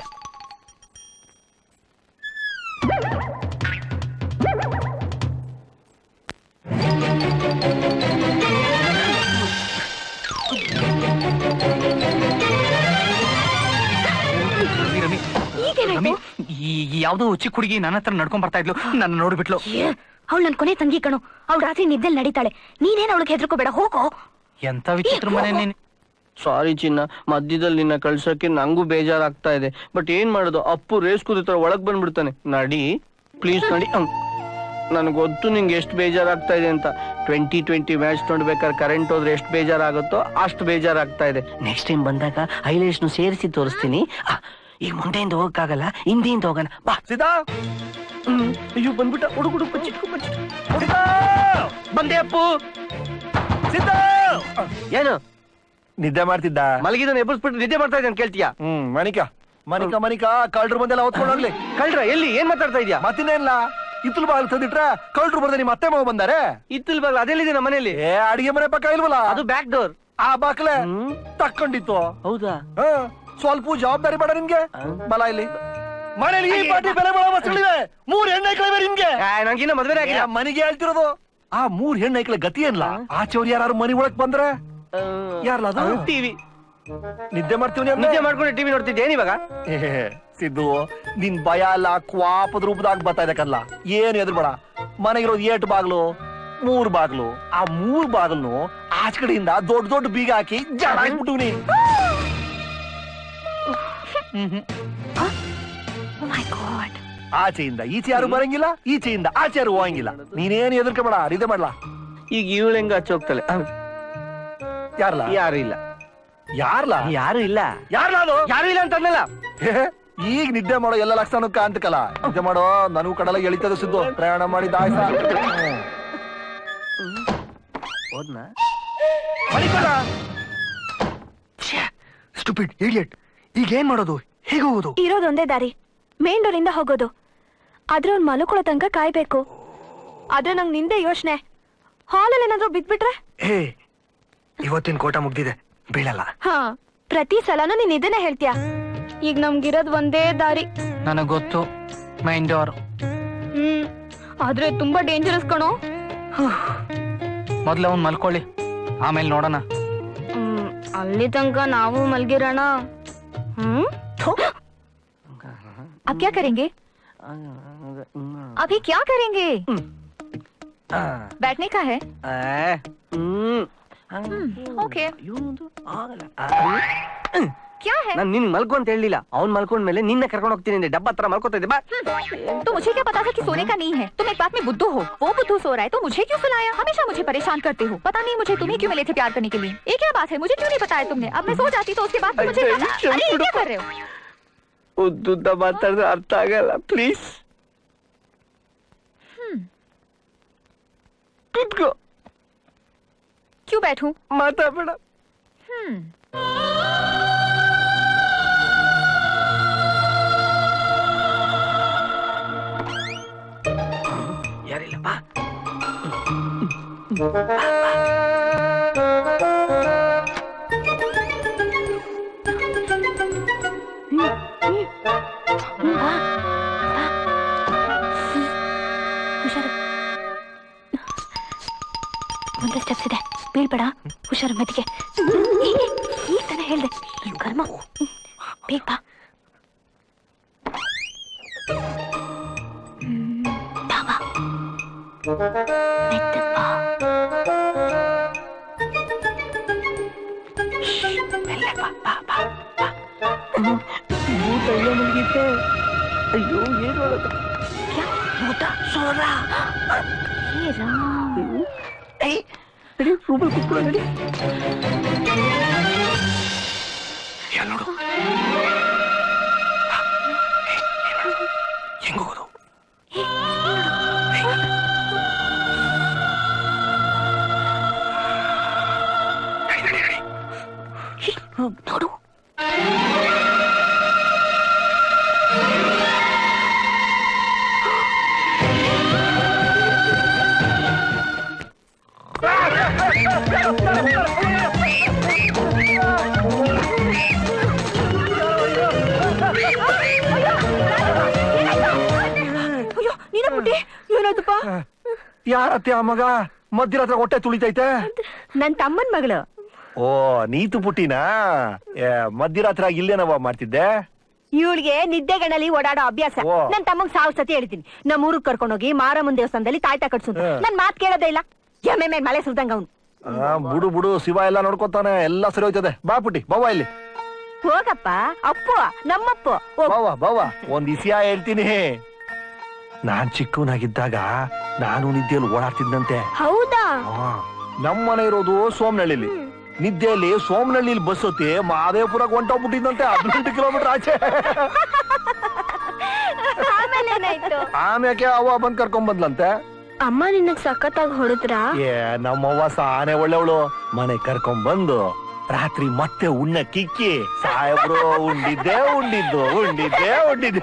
ರಮಿ, ರಮಿ, ಈಗೇನಾಯ್ತು ರಮಿ, ಈ ಈ ಯಾವ್ದೋ ಚಿಕ್ಕ ಹುಡುಗಿ ನನ್ನ ಹತ್ರ ನಡ್ಕೊಂಡ್ ಬರ್ತಾ ಇದ್ಲು ನನ್ನ ನೋಡ್ಬಿಟ್ಲು ಅವಳು ನನ್ ಕೊನೆ ತಂಗಿ ಕಣು ಅವಳು ರಾತ್ರಿ ನಿದ್ದೆಲ್ ನಡೀತಾಳೆ ನೀನೇನ್ ಅವಳಿಗೆ ಹೆದರ್ಕೋಬೇಡ ಹೋಗೋ ಎಂತ ವಿಚಿತ್ರ ಮನೆ ನೀನ್ ಸಾರಿ ಚಿನ್ನ ಮಧ್ಯದಲ್ಲಿ ನಿನ್ನ ಕಳ್ಸಕ್ಕೆ ನಂಗೂ ಬೇಜಾರಾಗ್ತಾ ಇದೆ ಬಟ್ ಏನ್ ಮಾಡೋದು ಅಪ್ಪು ರೇಸ್ ಕುದಿತರ ಒಳಗ್ ಬಂದ್ಬಿಡ್ತಾನೆ ನಡಿ ಪ್ಲೀಸ್ ನಡಿ ನನಗೆ ಗೊತ್ತು ನಿಂಗೆ ಎಷ್ಟು ಬೇಜಾರಾಗ್ತಾ ಇದೆ ಅಂತ ಟ್ವೆಂಟಿ ಟ್ವೆಂಟಿ ಮ್ಯಾಚ್ ನೋಡ್ಬೇಕಾದ್ರೆ ಕರೆಂಟ್ ಹೋದ್ರೆ ಎಷ್ಟು ಬೇಜಾರಾಗುತ್ತೋ ಅಷ್ಟು ಬೇಜಾರಾಗ್ತಾ ಇದೆ ನೆಕ್ಸ್ಟ್ ಟೈಮ್ ಬಂದಾಗ ಐಲೇಶ್ನು ಸೇರಿಸಿ ತೋರಿಸ್ತೀನಿ ಆ, ಈಗ ಮುಂದೆಯಿಂದ ಹೋಗಕ್ಕಾಗಲ್ಲ ಹಿಂದೆಯಿಂದ ಹೋಗೋಣ ಬಾ ಸೀತಾ ಹ್ಮ್. ಅಯ್ಯೋ ಬಂದ್ಬಿಟ್ಟ ಹುಡುಗುಡು ಬಚ್ಚಿಟ್ಕೊ ಬಚ್ಚಿಟ್ಕೊ ಸೀತಾ ಬಂದೆ ಅಪ್ಪು ಸೀತಾ ಏನು ನಿದ್ದೆ ಮಾಡ್ತಿದ್ದ ಮಲಗಿದನ ಎಬ್ಬರಿಸ್ಬಿಟ್ಟು ನಿದ್ದೆ ಮಾಡ್ತಾ ಇದ್ದಾನೆ ಕೇಳ್ತೀಯಾ ಹ್ಮ್ ಮಣಿಕ ಮಣಿಕ ಮಣಿಕ ಕಳ್ರು ಬಂದೆಲ್ಲ ಹೊತ್ಕೊಂಡು ಹೋಗ್ಲಿ ಕಳ್ರ ಎಲ್ಲಿ ಏನ್ ಮಾತಾಡ್ತಾ ಇದ್ಯಾ ಮತ್ತಿನ್ನೇನಿಲ್ಲ ಇತ್ತಲು ಬಾಗಿಲು ತಂದಿಟ್ರೆ ಕಳ್ರು ಬರ್ದೆ ನಿಮ್ಮ ಅತ್ತೆ ಮಗ ಬಂದಾರೆ ಇತ್ತಿಲ್ ಬಾಗ್ಲ ಅದೆಲ್ಲಿದೆ ನಮ್ಮ ಮನೇಲಿ ಏ ಅಡಿಗೆ ಮನೆ ಪಕ್ಕ ಇಲ್ವಲ್ಲ ಅದು ಬ್ಯಾಕ್ ಡೋರ್ ಆ ಬಾಕ್ಲೆ ಹ್ಮ್. ತಕ್ಕೊಂಡಿತ್ತು ಹೌದಾ ಹ, ಸ್ವಲ್ಪ ಜವಾಬ್ದಾರಿ ಬೇಡ ನಿನ್ಗೆ ಆ. ಬಲ ಇಲ್ಲಿ ಮನೇಲಿ ಈ ಪಾಟಿ ಬೆಲೆ ಬಾಳೋ ವಸ್ತುಗಳಿವೆ ಮೂರ್ ಹೆಣ್ಣೈಕ್ಳಿವೆ ನಿನ್ಗೆ ನಂಗಿನ್ನ ಮದ್ವೆ ಆಗಿಲ್ಲ ಏ, ಮನೆಗೆ ಹೇಳ್ತಿರೋದು ಆ ಮೂರ್ ಹೆಣ್ಣೈಕ್ಳ ಗತಿ ಏನ್ಲ ಆಚೆವ್ರು ಯಾರು ಮನಿ ಒಳಗ್ ಬಂದ್ರೆ ಯಾರ್ಲ ಅದು? ಟಿವಿ ನಿದ್ದೆ ಮಾಡ್ತೀವಿ ನಿದ್ದೆ ಮಾಡ್ಕೊಂಡು ಟಿವಿ ನೋಡ್ತಿದ್ದೆ ಏನ್ ಇವಾಗ ಸಿದ್ದು ನಿನ್ ಭಯ ಅಲ್ಲ ಕ್ವಾಪದ ರೂಪದಾಗ ಬರ್ತಾ ಇದೆ ಕಲ್ಲ ಏನು ಎದುರು ಬೇಡ ಮನೆಗಿರೋದು ಏಟ್ ಬಾಗ್ಲು ಮೂರ್ ಬಾಗ್ಲು ಆ ಮೂರ್ ಬಾಗ್ಲು ಆಚ ಕಡೆಯಿಂದ ದೊಡ್ಡ ದೊಡ್ಡ ಬೀಗ ಹಾಕಿ ಜಡ ಹಾಕ್ಬಿಟ್ಟಿವ್ನಿ ಮೈ ಗಾಡ್ ಆಚೆಯಿಂದ ಈಚೆ ಯಾರು ಬರಂಗಿಲ್ಲ ಈಚೆಯಿಂದ ಆಚೆ ಯಾರು ಹೋಗಂಗಿಲ್ಲ ನೀನೇನು ಎದುರ್ಕೋಬೇಡ ನಿದ್ದೆ ಮಾಡ್ಲಾ ಈಗ ಇವಳು ಹೆಂಗ ಹಚ್ಚೋಗ್ತಾಳೆ ಅಹ್, ಯಾರ್ಲಾ ಯಾರು ಇಲ್ಲ ಯಾರ್ಲಾ ಯಾರು ಇಲ್ಲ ಯಾರ್ಲಾ ಅದು ಯಾರು ಇಲ್ಲ ಅಂತ ಅಂದಲ್ಲ ಹೇ, ಈಗ ನಿದ್ದೆ ಮಾಡೋ ಎಲ್ಲ ಲಕ್ಷಣಕ್ಕ ಅಂತಕಲ್ಲ ನಿದ್ದೆ ಮಾಡೋ ನನಗೂ ಕಡಲ ಎಳಿತದೆ ಸಿದ್ದು ಪ್ರಯಾಣ ಮಾಡಿದ ಆಯ್ಸ ಹೋದ್ನಾ ಸ್ಟುಪಿಡ್ ಇಡಿಯಟ್ ಈಗ ಏನ್ ಮಾಡೋದು ಹೇಗೆ ಹೋಗೋದು ಇರೋದೊಂದೇ ದಾರಿ ಮೇನ್ ಡೋರ್ ಇಂದ ಹೋಗೋದು ಆದ್ರೆ ಅವ್ನ್ ಮಲ್ಕೊಳ್ಳೋ ತನಕ ಕಾಯ್ಬೇಕು ಆದ್ರೆ ನಂಗ್ ನಿಂದೆ ಯೋಚನೆ ಹಾಲಲ್ಲಿ ಏನಾದ್ರೂ ಬಿದ್ಬಿಟ್ರೆ ಹೇ ಇವತ್ತಿನ ಕೋಟ ಮುಗ್ದಿದೆ ಬೀಳಲ್ಲ ಹಾ ಪ್ರತಿ ಸಲನೂ ನೀನ್ ಇದನ್ನೇ ಹೇಳ್ತೀಯ ಈಗ ನಮ್ಗಿರೋದ್ ಒಂದೇ ದಾರಿ ನನಗ್ ಗೊತ್ತು ಮೈಂಡ್ ಡೋರ್ ಹ್ಮ್ ಆದ್ರೆ ತುಂಬಾ ಡೇಂಜರಸ್ ಕಣೋ ಮೊದ್ಲು ಅವ್ನ್ ಮಲ್ಕೊಳ್ಳಿ ಆಮೇಲೆ ನೋಡೋಣ ಹ್ಮ್ ಅಲ್ಲಿ ತನಕ ನಾವು ಮಲ್ಗಿರೋಣ ಹ್ಮ್ अब क्या करेंगे अभी क्या करेंगे बैठने का है ओके क्या है ನಾನು ನಿನ್ ಮಲ್ಕೊ ಅಂತ ಹೇಳಿಲ್ಲ ಅವ್ನ್ ಮಲ್ಕೊಂಡ್ಮೇಲೆ ನಿನ್ನ ಕರ್ಕೊಂಡು ಹೋಗ್ತೀನಿ ಅಂದೆ ಡಬ್ಬ ಹತ್ರ ಮಲ್ಕೋತಾ ಇದ್ದೆ ಬಾ तो मुझे क्या पता था कि सोने का नहीं है तुम एक बात में बुद्धू हो वो बुद्धू सो रहा है तो मुझे क्यों सुलाया हमेशा मुझे परेशान करते हो पता नहीं मुझे तुम्हें क्यों मिले थे प्यार करने के लिए ये क्या बात है मुझे क्यों नहीं बताया तुमने अब मैं सो जाती तो उसके बाद तुम मुझे क्या अरे ये क्या कर रहे हो ಉದ್ದುದ್ದ ಮಾತಾಡಿದ್ರೆ ಅರ್ಥ ಆಗಲ್ಲ ಪ್ಲೀಸ್ ಕುತ್ಕೋ क्यों बैठूं ಮಾತಾಡ್ಬೇಡ हम्म ಯಾರಿಲ್ಲ ಬಾ ಹುಷಾರು ಮುಂದೆ ಸ್ಟೆಪ್ಸ್ ಇದೆ ಬೀಳ್ಬೇಡ ಹುಷಾರು ಮೆತ್ತಿಗೆ ಈಗ ತಾನೇ ಹೇಳ್ದೆ ನೀವು ಕರ್ಮ ಹ್ಮ್. ಬೇಗ ಬಾ ಹ್ಮ್, ಬಾ ಬಾ ಮೆತ್ತಗ್ ಬಾ ಶ್ಶ್, ಮೆಲ್ಲೆ ಬಾ, ಬಾ, ಬಾ, ಬಾ. ಭೂತ ಅಯ್ಯೋ ಮಲಗಿದ್ದೆ ಅಯ್ಯೋ ಏನು ಮಾಡೋದು क्या ಎಲ್ ನೋಡು ಹೆಂಗ್ ಹೋಗೋದು ನೋಡು ಅಯ್ಯೋ ನೀನ ಪುಟ್ಟಿ ಏನಾಯ್ತಪ್ಪ ಯಾರತ್ತೆ ಆ ಮಗ ಮಧ್ಯರಾತ್ರ ಹೊಟ್ಟೆ ತುಳಿತೈತೆ ನನ್ ತಮ್ಮನ್ ಮಗಳು ಓ ನೀತು ಪುಟ್ಟಿನಾ ಏ, ಮಧ್ಯರಾತ್ರಿ ಆಗಿ ಇಲ್ಲೇನವ ಮಾಡ್ತಿದ್ದೆ ಇವಳಿಗೆ ನಿದ್ದೆಗಣ್ಣಲ್ಲಿ ಓಡಾಡೋ ಅಭ್ಯಾಸ ಓ. ನನ್ ತಮ್ಮಗ್ ಸಾವಿರ ಸತಿ ಹೇಳ್ತೀನಿ ನಮ್ಮ ಊರಿಗೆ ಕರ್ಕೊಂಡೋಗಿ ಮಾರಮ್ಮನ್ ದೇವಸ್ಥಾನದಲ್ಲಿ ತಾಯ್ತ ಕಟ್ಸು ಅಂತ. ಹ್ಮ್. ನನ್ ಮಾತ್ ಕೇಳೋದೇ ಇಲ್ಲ ಎಮ್ಮೆ ಮೇಲೆ ಮಳೆ ಸುಲ್ದಂಗ ಅವ್ನು ಆ, ಬುಡು ಬುಡು ಶಿವ ಎಲ್ಲ ನೋಡ್ಕೊತಾನೆ ಎಲ್ಲ ಸರಿ ಹೋಯ್ತದೆ ಬಾ ಪುಟ್ಟಿ ಬವ್ವ ಇಲ್ಲಿ ಹೋಗಪ್ಪ ಅಪ್ಪು ನಮ್ಮಪ್ಪು ಹೋಗ್. ಬವ್ವ ಬವ್ವ ಒಂದ್ ಇಸಿಯ ಹೇಳ್ತೀನಿ ನಾನ್ ಚಿಕ್ಕವನಾಗಿದ್ದಾಗ ನಾನು ನಿದ್ದೆಯಲ್ಲಿ ಓಡಾಡ್ತಿದ್ದಂತೆ ಹೌದಾ ಆ, ನಮ್ಮನೆ ಇರೋದು ಸೋಮನಹಳ್ಳಿಲಿ ನಿದ್ದೆಯಲ್ಲಿ ಸೋಮನಹಳ್ಳಿಲಿ ಬಸ್ ಹೊತ್ತಿ ಮಾದೇಪುರಕ್ಕೆ ಹೊಂಟೋಗ್ಬಿಟ್ಟಿದ್ದಂತೆ ಹದಿನೆಂಟು ಕಿಲೋಮೀಟರ್ ಆಚೆ ಆಮೇಲೆ ಏನಾಯ್ತು ಆಮ್ಯಾಕೆ ಅವ್ವ ಬಂದ್ ಕರ್ಕೊಂಡ್ ಬಂದ್ಲಂತೆ ಅಮ್ಮ ನಿನ್ನಗ್ ಸಖತ್ತಾಗಿ ಹೊಡೆದ್ರಾ ಏ ನಮ್ಮವ್ವ ಸಾನೆ ಒಳ್ಳೆವಳು ಮನೆ ಕರ್ಕೊಂಡ್ ಬಂದು ರಾತ್ರಿ ಮತ್ತೆ ಉಣ್ಣ ಕಿಕ್ಕಿ ಸಾಹೇಬ್ರು ಉಂಡಿದ್ದೆ ಉಂಡಿದ್ದು ಉಂಡಿದ್ದೆ ಉಂಡಿದ್ದೆ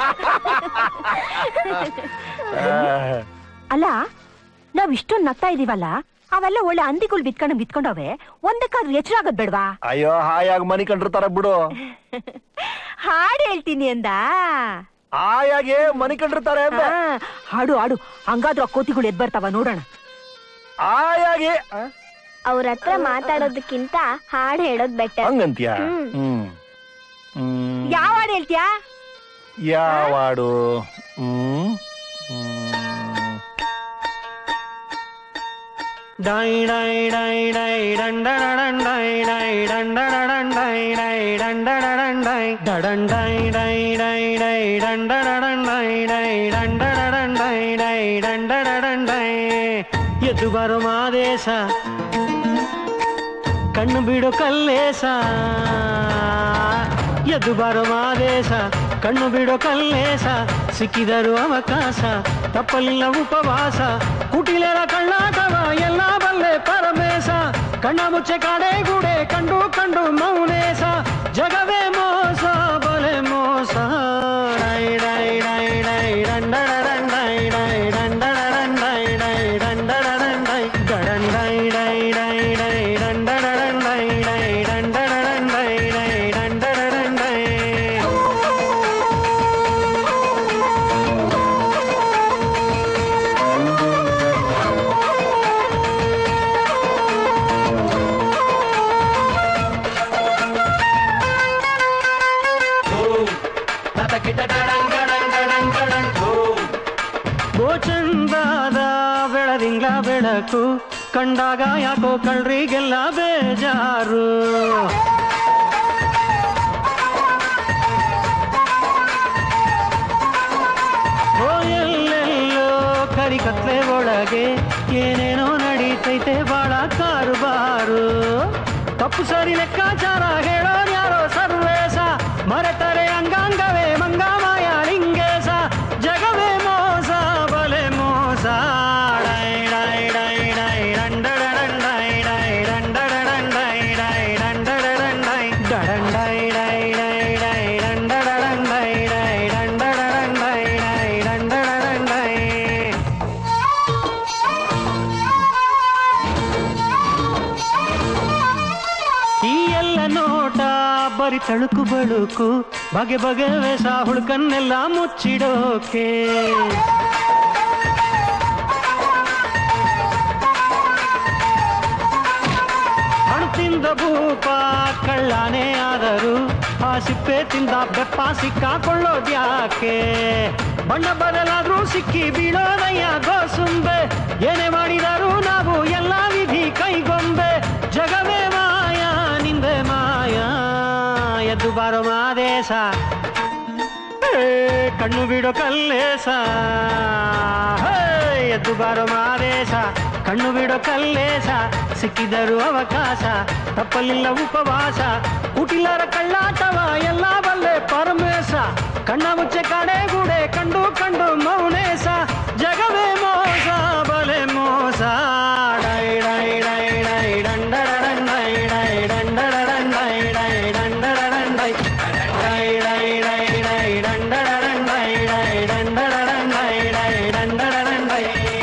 ಆ, ಅಲ್ಲ ನಾವ್ ಇಷ್ಟೊಂದ್ ನಗ್ತಾ ಇದೀವಲ್ಲ ಅವೆಲ್ಲ ಒಳ್ಳೆ ಹಂದಿಗಳು ಬಿತ್ಕೊಂಡು ಬಿತ್ಕೊಂಡವೆ ಒಂದಕ್ಕಾದ್ರೂ ಎಚ್ಚರ ಆಗೋದ್ ಬೇಡ್ವಾ ಅಯ್ಯೋ ಹಾಯಾಗಿ ಮನಿ ಕಂಡಿರ್ತಾರ ಬಿಡು ಹಾಡು ಹೇಳ್ತೀನಿ ಅಂದ ಆಯಾಗೆ ಮನಿ ಕಂಡಿರ್ತಾರೆ ಅಂತ ಆ, ಹಾಡು ಹಾಡು ಹಂಗಾದ್ರೂ ಆ ಕೋತಿಗಳು ಎದ್ ಬರ್ತಾವ ನೋಡೋಣ ಆಯಾಗೆ ಆ, ಅವ್ರ ಹತ್ರ ಮಾತಾಡೋದಕ್ಕಿಂತ ಹಾಡ್ ಹೇಳೋದ್ ಬೆಟರ್ ಹಂಗಂತ್ಯ ಹ್ಮ್. ಹ್ಮ್ ಹ್ಮ್ ಯಾವ ಹಾಡು ಹೇಳ್ತೀಯಾ ಯಾವ ಹಾಡು ಹ್ಮ್ ಹ್ಮ್. ಎದ್ದು ಬರೋ ಮಾದೇಶ ಕಣ್ಣು ಬಿಡು ಕಲ್ಲೇಸ ಎದ್ದು ಬರೋ ಮಾದೇಶ ಕಣ್ಣು ಬಿಡು ಕಲ್ಲೇಸ ಸಿಕ್ಕಿದರು ಅವಕಾಶ ತಪ್ಪಲಿಲ್ಲ ಉಪವಾಸ ಕುಟಿಲರ ಕಳ್ಳಾಟವ ಎಲ್ಲ ಬಲ್ಲೆ ಪರಮೇಶ ಕಣ್ಣ ಮುಚ್ಚೆ ಕಾಡೆ ಗೂಡೆ ಕಂಡು ಕಂಡು ಮೌನೇಶ ಜಗವೇ ಮೋಸ ಬಲೆ ಮೋಸ ಡೈ ಡೈ ಡೈ ಡೈ ರಂಡಡ ಡೈ ಡೈ ರಂಡಡ ಡೈ ಡೈ ರಂಡಡ ಡೈ ಡಡನ್ ಡೈ ಡೈ ಡೈ ಡೈ ರಂಡಡ ಡೈ ಡೈ ರಂಡಡ ಡೈ ಡೈ ರಂಡಡ ಡೈ ಗೋಚಂದಾದ ಬೆಳದಿಂಗ್ಲ ಬೆಳಕು ಕಂಡಾಗ ಯಾಕೋ ಕಳ್ರಿಗೆಲ್ಲ ಬೇಜಾರು ಓ ಎಲ್ಲೆಲ್ಲೋ ಕರಿ ಕತ್ಲೆ ಒಳಗೆ ಏನೇನೋ ನಡೀತೈತೆ ಬಾಳ ಕಾರುಬಾರು ತಪ್ಪು ಸರಿ ಲೆಕ್ಕಾಚಾರ ಹೇಳೋನ್ ಯಾರೋ ಸರ್ವೇಶ ಮರೆತರೆ ಅಂಗಾಂಗವೇ ಮಂಗಾಮಾಯ ಲಿಂಗೇಶ ಜಗವೇ ಮೋಸ ಬಲೆ ಮೋಸ ಡೈ ಡೈ ಡೈ ಡೈ ರಂಡಡಡನ್ ಡೈ ಡೈ ರಂಡಡಡನ್ ಡೈ ಡೈ ರಂಡಡಡನ್ ಡೈ ಡಡನ್ ಡೈ ಡೈ ಡೈ ಡೈ ರಂಡಡಡನ್ ಡೈ ಡೈ ರಂಡಡಡನ್ ಡೈ ಡೈ ರಂಡಡಡನ್ ಡೈ ಈ ಎಲ್ಲ ನೋಟ ಬರಿ ತಳುಕು ಬಳುಕು ಬಗೆ ಬಗೆ ವೇಷ ಹುಡುಕನ್ನೆಲ್ಲ ಮುಚ್ಚಿಡೋಕೆ ಹಣ್ಣು ತಿಂದ ಭೂಪ ಕಳ್ಳಾನೇ ಆದರೂ ಆ ಸಿಪ್ಪೆ ತಿಂದ ಬೆಪ್ಪ ಸಿಕ್ಕಾಕೊಳ್ಳೋದ್ಯಾಕೆ ಬಣ್ಣ ಬದಲಾದ್ರೂ ಸಿಕ್ಕಿ ಬೀಳೋದಯ್ಯ ಗೋಸುಂಬೆ ಏನೇ ಮಾಡಿದರೂ ನಾವು ಎಲ್ಲ ವಿಧಿ ಕೈಗೊಂಬೆ ಜಗವೇ ಮಾಯಾ ನಿಂದೆ ಮಾಯಾ ಎದ್ದು ಬಾರೋ ಮಾದೇಶ ಕಣ್ಣು ಬಿಡೋ ಕಲ್ಲೇಸ ಹೇ, ಎದ್ದು ಬಾರೋ ಮಾದೇಶ ಕಣ್ಣು ಬಿಡೋ ಕಲ್ಲೇಸ ಸಿಕ್ಕಿದರು ಅವಕಾಶ ತಪ್ಪಲಿಲ್ಲ ಉಪವಾಸ ಕುಟಿಲರ ಕಳ್ಳಾಟವ ಎಲ್ಲ ಬಲ್ಲೆ ಪರಮೇಶ ಕಣ್ಣ ಮುಚ್ಚೆ ಕಡೆಗೂಡೆ ಕಂಡು ಕಂಡು ಮೌನೇಶ ಜಗವೇ ಮೋಸ ಬಲೆ ಮೋಸ ಡೈ ಡೈ ಡೈ ಡೈ ಡಂಡಡಡಂ ಡೈ ಡೈ ಡಂಡಡಡಂ ಡೈ ಡೈ ಡಂಡಡಡಂ ಡೈ ಡೈ ಡೈ ಡೈ ಡೈ ಡಂಡಡಡಂ ಡೈ ಡೈ ಡಂಡಡಡಂ ಡೈ ಡೈ ಡಂಡಡಡಂ ಡೈ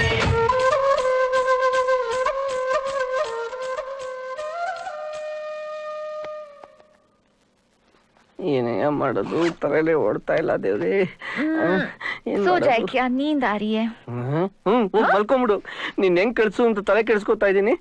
ಏನೇ ಮಾಡೋದು ತಲೆಲೆ ಓಡ್ತಾ ಇಲ್ಲ ದೇವ್ರಿ ಏನ್ सो ಮಾಡೋದು? जाए क्या नींद आ रही है ಹ್ಮ್ ಹ್ಮ್ ಹೋಗ್ ಮಲ್ಕೊಂಬಿಡು ನೀನ್ ಹೆಂಗ್ ಕಳ್ಸು ಅಂತ ತಲೆ ಕೆಡ್ಸ್ಕೊತಾ ಇದೀನಿ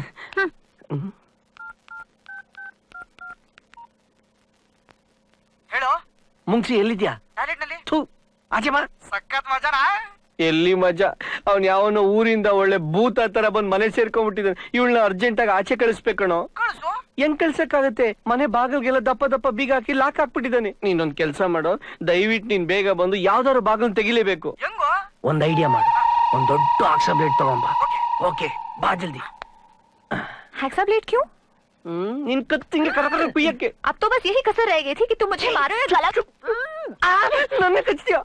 ಹೇಳೋ ಮುಂಗ್ಸಿ ಎಲ್ಲಿದ್ಯಾ ಟಾಯ್ಲೆಟ್ನಲ್ಲಿ ಥು, ಆಚೆ ಬಾ ಸಖತ್ ಮಜಾನಾ ಎಲ್ಲಿ ಮಜಾ ಅವ್ನ್ ಯಾವನೋ ಊರಿಂದ ಒಳ್ಳೆ ಭೂತ ತರ ಬಂದ್ ಮನೆ ಸೇರ್ಕೊಂಡ್ಬಿಟ್ಟಿದ್ದಾನೆ ಇವಳನ್ನ ಅರ್ಜೆಂಟ್ ಆಗಿ ಆಚೆ ಕಳಿಸ್ಬೇಕಣೋ ಕಳಿಸು ಹೆಂಗ್ ಕಳ್ಸಕ್ಕಾಗತ್ತೆ ಮನೆ ಬಾಗಿಲ್ಗೆಲ್ಲ ದಪ್ಪ ದಪ್ಪ ಬೀಗ ಹಾಕಿ ಲಾಕ್ ಹಾಕ್ಬಿಟ್ಟಿದ್ದಾನೆ ನೀನೊಂದ್ ಕೆಲ್ಸ ಮಾಡೋ ದಯವಿಟ್ಟು ನೀನ್ ಬೇಗ ಬಂದು ಯಾವ್ದಾದ್ರು ಬಾಗಿಲ್ ತೆಗಿಲೇಬೇಕು ಹೆಂಗೋ ಒಂದ್ ಐಡಿಯಾ ಮಾಡು ಒಂದ್ ದೊಡ್ಡ ಆಕ್ಸ ಬ್ಲೇಡ್ ತಗೊಂಬ ಓಕೆ ಬಾ ಜಲ್ದಿ हैक्सा ब्लेड क्यों ಹ್ಮ್ ನಿನ್ ಕತ್ತಿಂಗೆ ಕರಕರ ಕುಯ್ಯಕ್ಕೆ अब तो बस यही कसर रह गई थी कि तुम मुझे मारो या गला ಆ, ನನ್ನ ಕಚ್ತೀಯ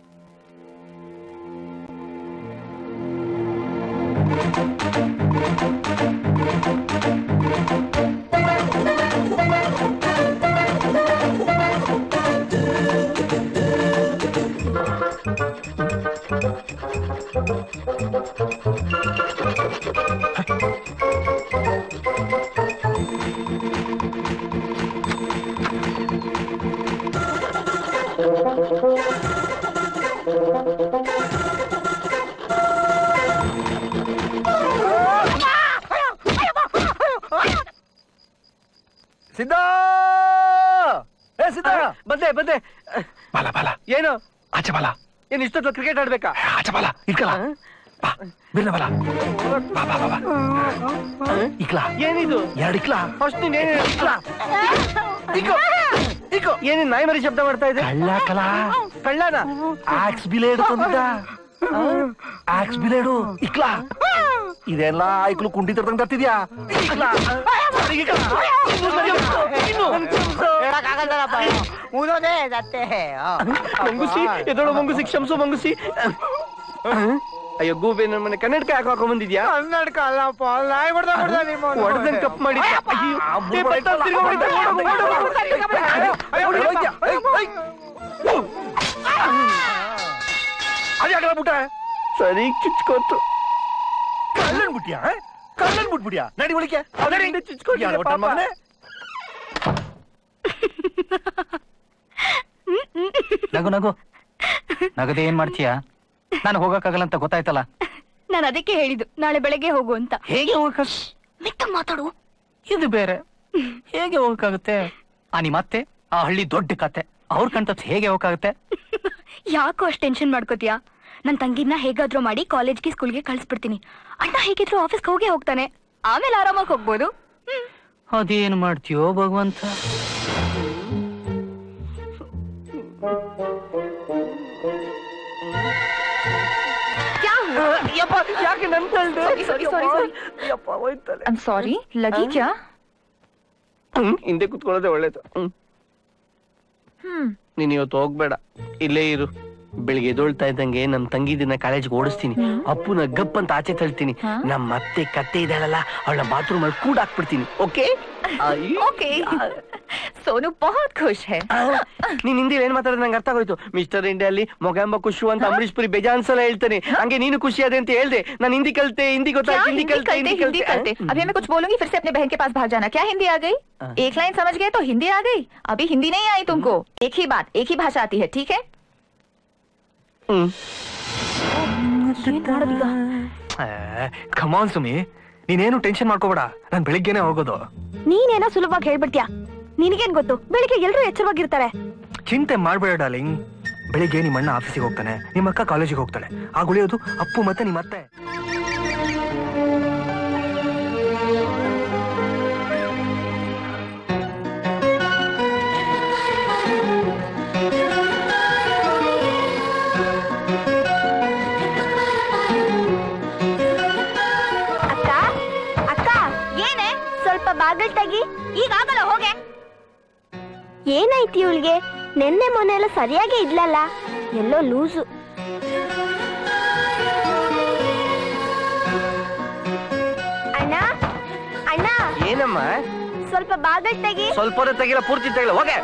ಸಿದ್ಧ ಏ ಸಿದ್ಧ ಬಂದೆ ಬಂದೆ ಬಾಲ ಬಾಲ ಏನು ಆಚೆ ಬಾಲ ಏನ್ ಇಷ್ಟೊತ್ತು ಕ್ರಿಕೆಟ್ ಆಡ್ಬೇಕಾ ಆಚೆ ಬಾಲ ಇಟ್ಕಲ ಬಾ ಬಿರ್ನ ಬಾಲ ಬಾ ಬಾ ಬಾ ಬಾ ಇಕ್ಲಾ ಏನಿದು ಎರಡು ಇಕ್ಲಾ ಫಸ್ಟ್ ನೀನ್ ಏನೇನು ಇಕೋ ಇಕೋ ಏನೇನ್ ನಾಯಿ ಮರಿ ಶಬ್ದ ಮಾಡ್ತಾ ಇದೆ ಕಳ್ಳ ಕಲ ಕಳ್ಳನ ಆಕ್ಸ್ ಬಿಲೇಡು ತಂದಿದ್ದ ಆಕ್ಸ್ ಬಿಲೇಡು ಇಕ್ಲಾ ಇದೆಲ್ಲ ಆಯ್ಕ್ಲು ಕುಂಡಿ ತರ್ದಂಗ್ ತರ್ತಿದ್ಯಾ ಮಂಗುಸಿ ಎದೊಳು ಮಂಗುಸಿ ಕ್ಷಮಿಸು ಮಂಗುಸಿ ಅಯ್ಯೋ ಗೂಬೆ ನನ್ನ ಮನೆ ಕನ್ನಡಕ ಯಾಕೆ ಹಾಕೊಂಡ್ ಬಂದಿದ್ಯಾ ಕನ್ನಡಕ ಅಲ್ಲಪ್ಪ ನಾಯಿ ಹೊಡ್ದ ಹೊಡ್ದ ನಿಮ್ಮ ಹೊಡೆದಂಗ್ ಕಪ್ ಮಾಡಿ ಬಿಟ್ಟ ಸರಿ ಚುಚ್ಕೋತು ಕಳ್ಳನ್ ಬಿಟ್ಯಾ ಕಳ್ಳನ್ ಬಿಟ್ಬಿಟ್ಯಾ ನಡಿ ಒಳಿಕೆ ಅದರಿಂದ ಚುಚ್ಕೊಂಡಿದ್ದೆ ಪಾಪ. ಮಗನೇ ನಗು ನಗು ನಗದೆ ಏನ್ ಮಾಡ್ತೀಯ ನಾನು ಹೋಗಕ್ಕಾಗಲ್ಲ ಅಂತ ಗೊತ್ತಾಯ್ತಲ್ಲ ನಾನು ಅದಕ್ಕೆ ಹೇಳಿದ್ದು ನಾಳೆ ಬೆಳಗ್ಗೆ ಹೋಗು ಅಂತ ಹೇಗೆ ಹೋಗಕ್ಕ ಮೆತ್ತ ಮಾತಾಡು ಇದು ಬೇರೆ ಹೇಗೆ ಹೋಗಕ್ಕಾಗುತ್ತೆ ಆ ನಿಮ್ಮ ಅತ್ತೆ ಆ ಹಳ್ಳಿ ದೊಡ್ಡ ಕತೆ ಅವ್ರ ಕಣ್ತಪ್ಸ್ ಹೇಗೆ ಹೋಗಕ್ಕಾಗುತ್ತೆ ಯಾಕೋ ಅಷ್ಟು ಟೆನ್ಷನ್ ಮಾಡ್ಕೋತೀಯಾ ನನ್ ತಂಗಿನ ಹೇಗಾದ್ರೂ ಮಾಡಿ ಕಾಲೇಜ್ಗೆ ಸ್ಕೂಲ್ಗೆ ಕಳಿಸ್ಬಿಡ್ತೀನಿ ಅಣ್ಣ ಹೇಗಿದ್ರು ಆಫೀಸ್ಗೆ ಹೋಗೇ ಹೋಗ್ತಾನೆ ಆಮೇಲೆ ಆರಾಮಾಗಿ ಹೋಗ್ಬೋದು ಹ್ಮ್. ಅದೇನ್ ಮಾಡ್ತೀಯೋ ಭಗವಂತ ಕ್ಯಾ ಹುವಾ? ಯಪ್ಪ ಯಾಕೆ ನನ್ ತಳ್ದೆ Sorry, sorry, sorry, sorry. ಯಪ್ಪ ಹೋಯ್ತಲೆ I'm sorry, ಲಗಿ ಕ್ಯಾ ಹ್ಮ್, ಹಿಂದೆ ಕುತ್ಕೊಳ್ಳೋದೇ ಒಳ್ಳೇದು ಹ್ಮ್ ಹ್ಮ್ ನೀನ್ ಇವತ್ತು ಹೋಗ್ಬೇಡ ಇಲ್ಲೇ ಇರು ಬೆಳಿಗ್ಗೆ ಎದೊಳ್ತಾ ಇದ್ದಂಗೆ ನಮ್ ತಂಗಿ ದಿನ ಕಾಲೇಜ್ಗೆ ಓಡಿಸ್ತೀನಿ ಅಪ್ಪುನ ಗಪ್ ಅಂತ ಆಚೆ ತಳ್ತೀನಿ ಹಾ? ನಮ್ಮ ಮತ್ತೆ ಕತ್ತೆ ಇದ್ದಾಳಲ್ಲ ಅವಳ ಬಾತ್ರೂಮ್ ಅಲ್ಲಿ ಕೂಡ ಹಾಕ್ಬಿಡ್ತೀನಿ ಓಕೆ ಓಕೆ ಸೋನು ಬಹುತ್ ಖುಷ್ ಹೈ ನೀನ್ ಹಿಂದಿ ಏನ್ ಮಾತಾಡೋದು ನಂಗೆ ಅರ್ಥ ಆಗೋಯ್ತು ಮಿಸ್ಟರ್ ಇಂಡಿಯಾ ಅಲ್ಲಿ ಮೊಗಾಂಬ ಖುಷು ಅಂತ ಅಂಬರೀಶ್ ಪುರಿ ಬೇಜಾನ್ ಸಲ ಹೇಳ್ತಾನೆ ಹಂಗೆ ನೀನು ಖುಷಿ ಅದೇ ಅಂತ ಹೇಳ್ದೆ ನಾನು ಹಿಂದಿ ಕಲ್ತೆ ಹಿಂದಿ क्या ಗೊತ್ತಾಯ್ತು ಹಿಂದಿ हिंदी ಕಲ್ತೆ करते हिंदी करते ಹ್ಮ್. अभी मैं कुछ बोलूंगी फिर से अपने बहन के पास भाग जाना क्या हिंदी आ गई हाँ। एक लाइन समझ गए तो हिंदी आ गई अभी हिंदी नहीं आई तुमको एक ही बात एक ही भाषा आती है ठीक है ಹ್ಮ್ ಕಮಾನ್ ಸುಮಿ ನೀನೇನು ಟೆನ್ಷನ್ ಮಾಡ್ಕೋಬೇಡ ನಾನ್ ಬೆಳಿಗ್ಗೆನೆ ಹೋಗೋದು ನೀನೇನೋ ಸುಲಭವಾಗಿ ಹೇಳ್ಬಿಡ್ತೀಯ ನಿನಗೇನ್ ಗೊತ್ತು ಬೆಳಿಗ್ಗೆ ಎಲ್ರೂ ಎಚ್ಚರವಾಗಿರ್ತಾರೆ ಚಿಂತೆ ಮಾಡ್ಬೇಡ ಡಾರ್ಲಿಂಗ್ ಬೆಳಿಗ್ಗೆ ನಿಮ್ಮ ಅಣ್ಣ ಆಫೀಸಿಗೆ ಹೋಗ್ತಾನೆ ನಿಮ್ಮ ಅಕ್ಕ ಕಾಲೇಜಿಗೆ ಹೋಗ್ತಾಳೆ ಆಗ ಉಳಿಯೋದು ಅಪ್ಪು ಮತ್ತೆ ನಿಮ್ಮ ಅತ್ತೆ ಈಗ ಆಗಲ್ಲ ಹೋಗೆ ಏನಾಯ್ತು ಇವಳಿಗೆ ನಿನ್ನೆ ಮೊನ್ನೆ ಎಲ್ಲ ಸರಿಯಾಗೇ ಇದ್ಲಲ್ಲ ಎಲ್ಲೋ ಲೂಸು ಅಣ್ಣ ಅಣ್ಣ ಏನಮ್ಮ ಸ್ವಲ್ಪ ಬಾಗಲ್ ತೆಗಿ ಸ್ವಲ್ಪ ಹೊರ ತೆಗಿಲ್ಲ ಪೂರ್ತಿ ತೆಗಿಲ್ಲ ಹೋಗೆ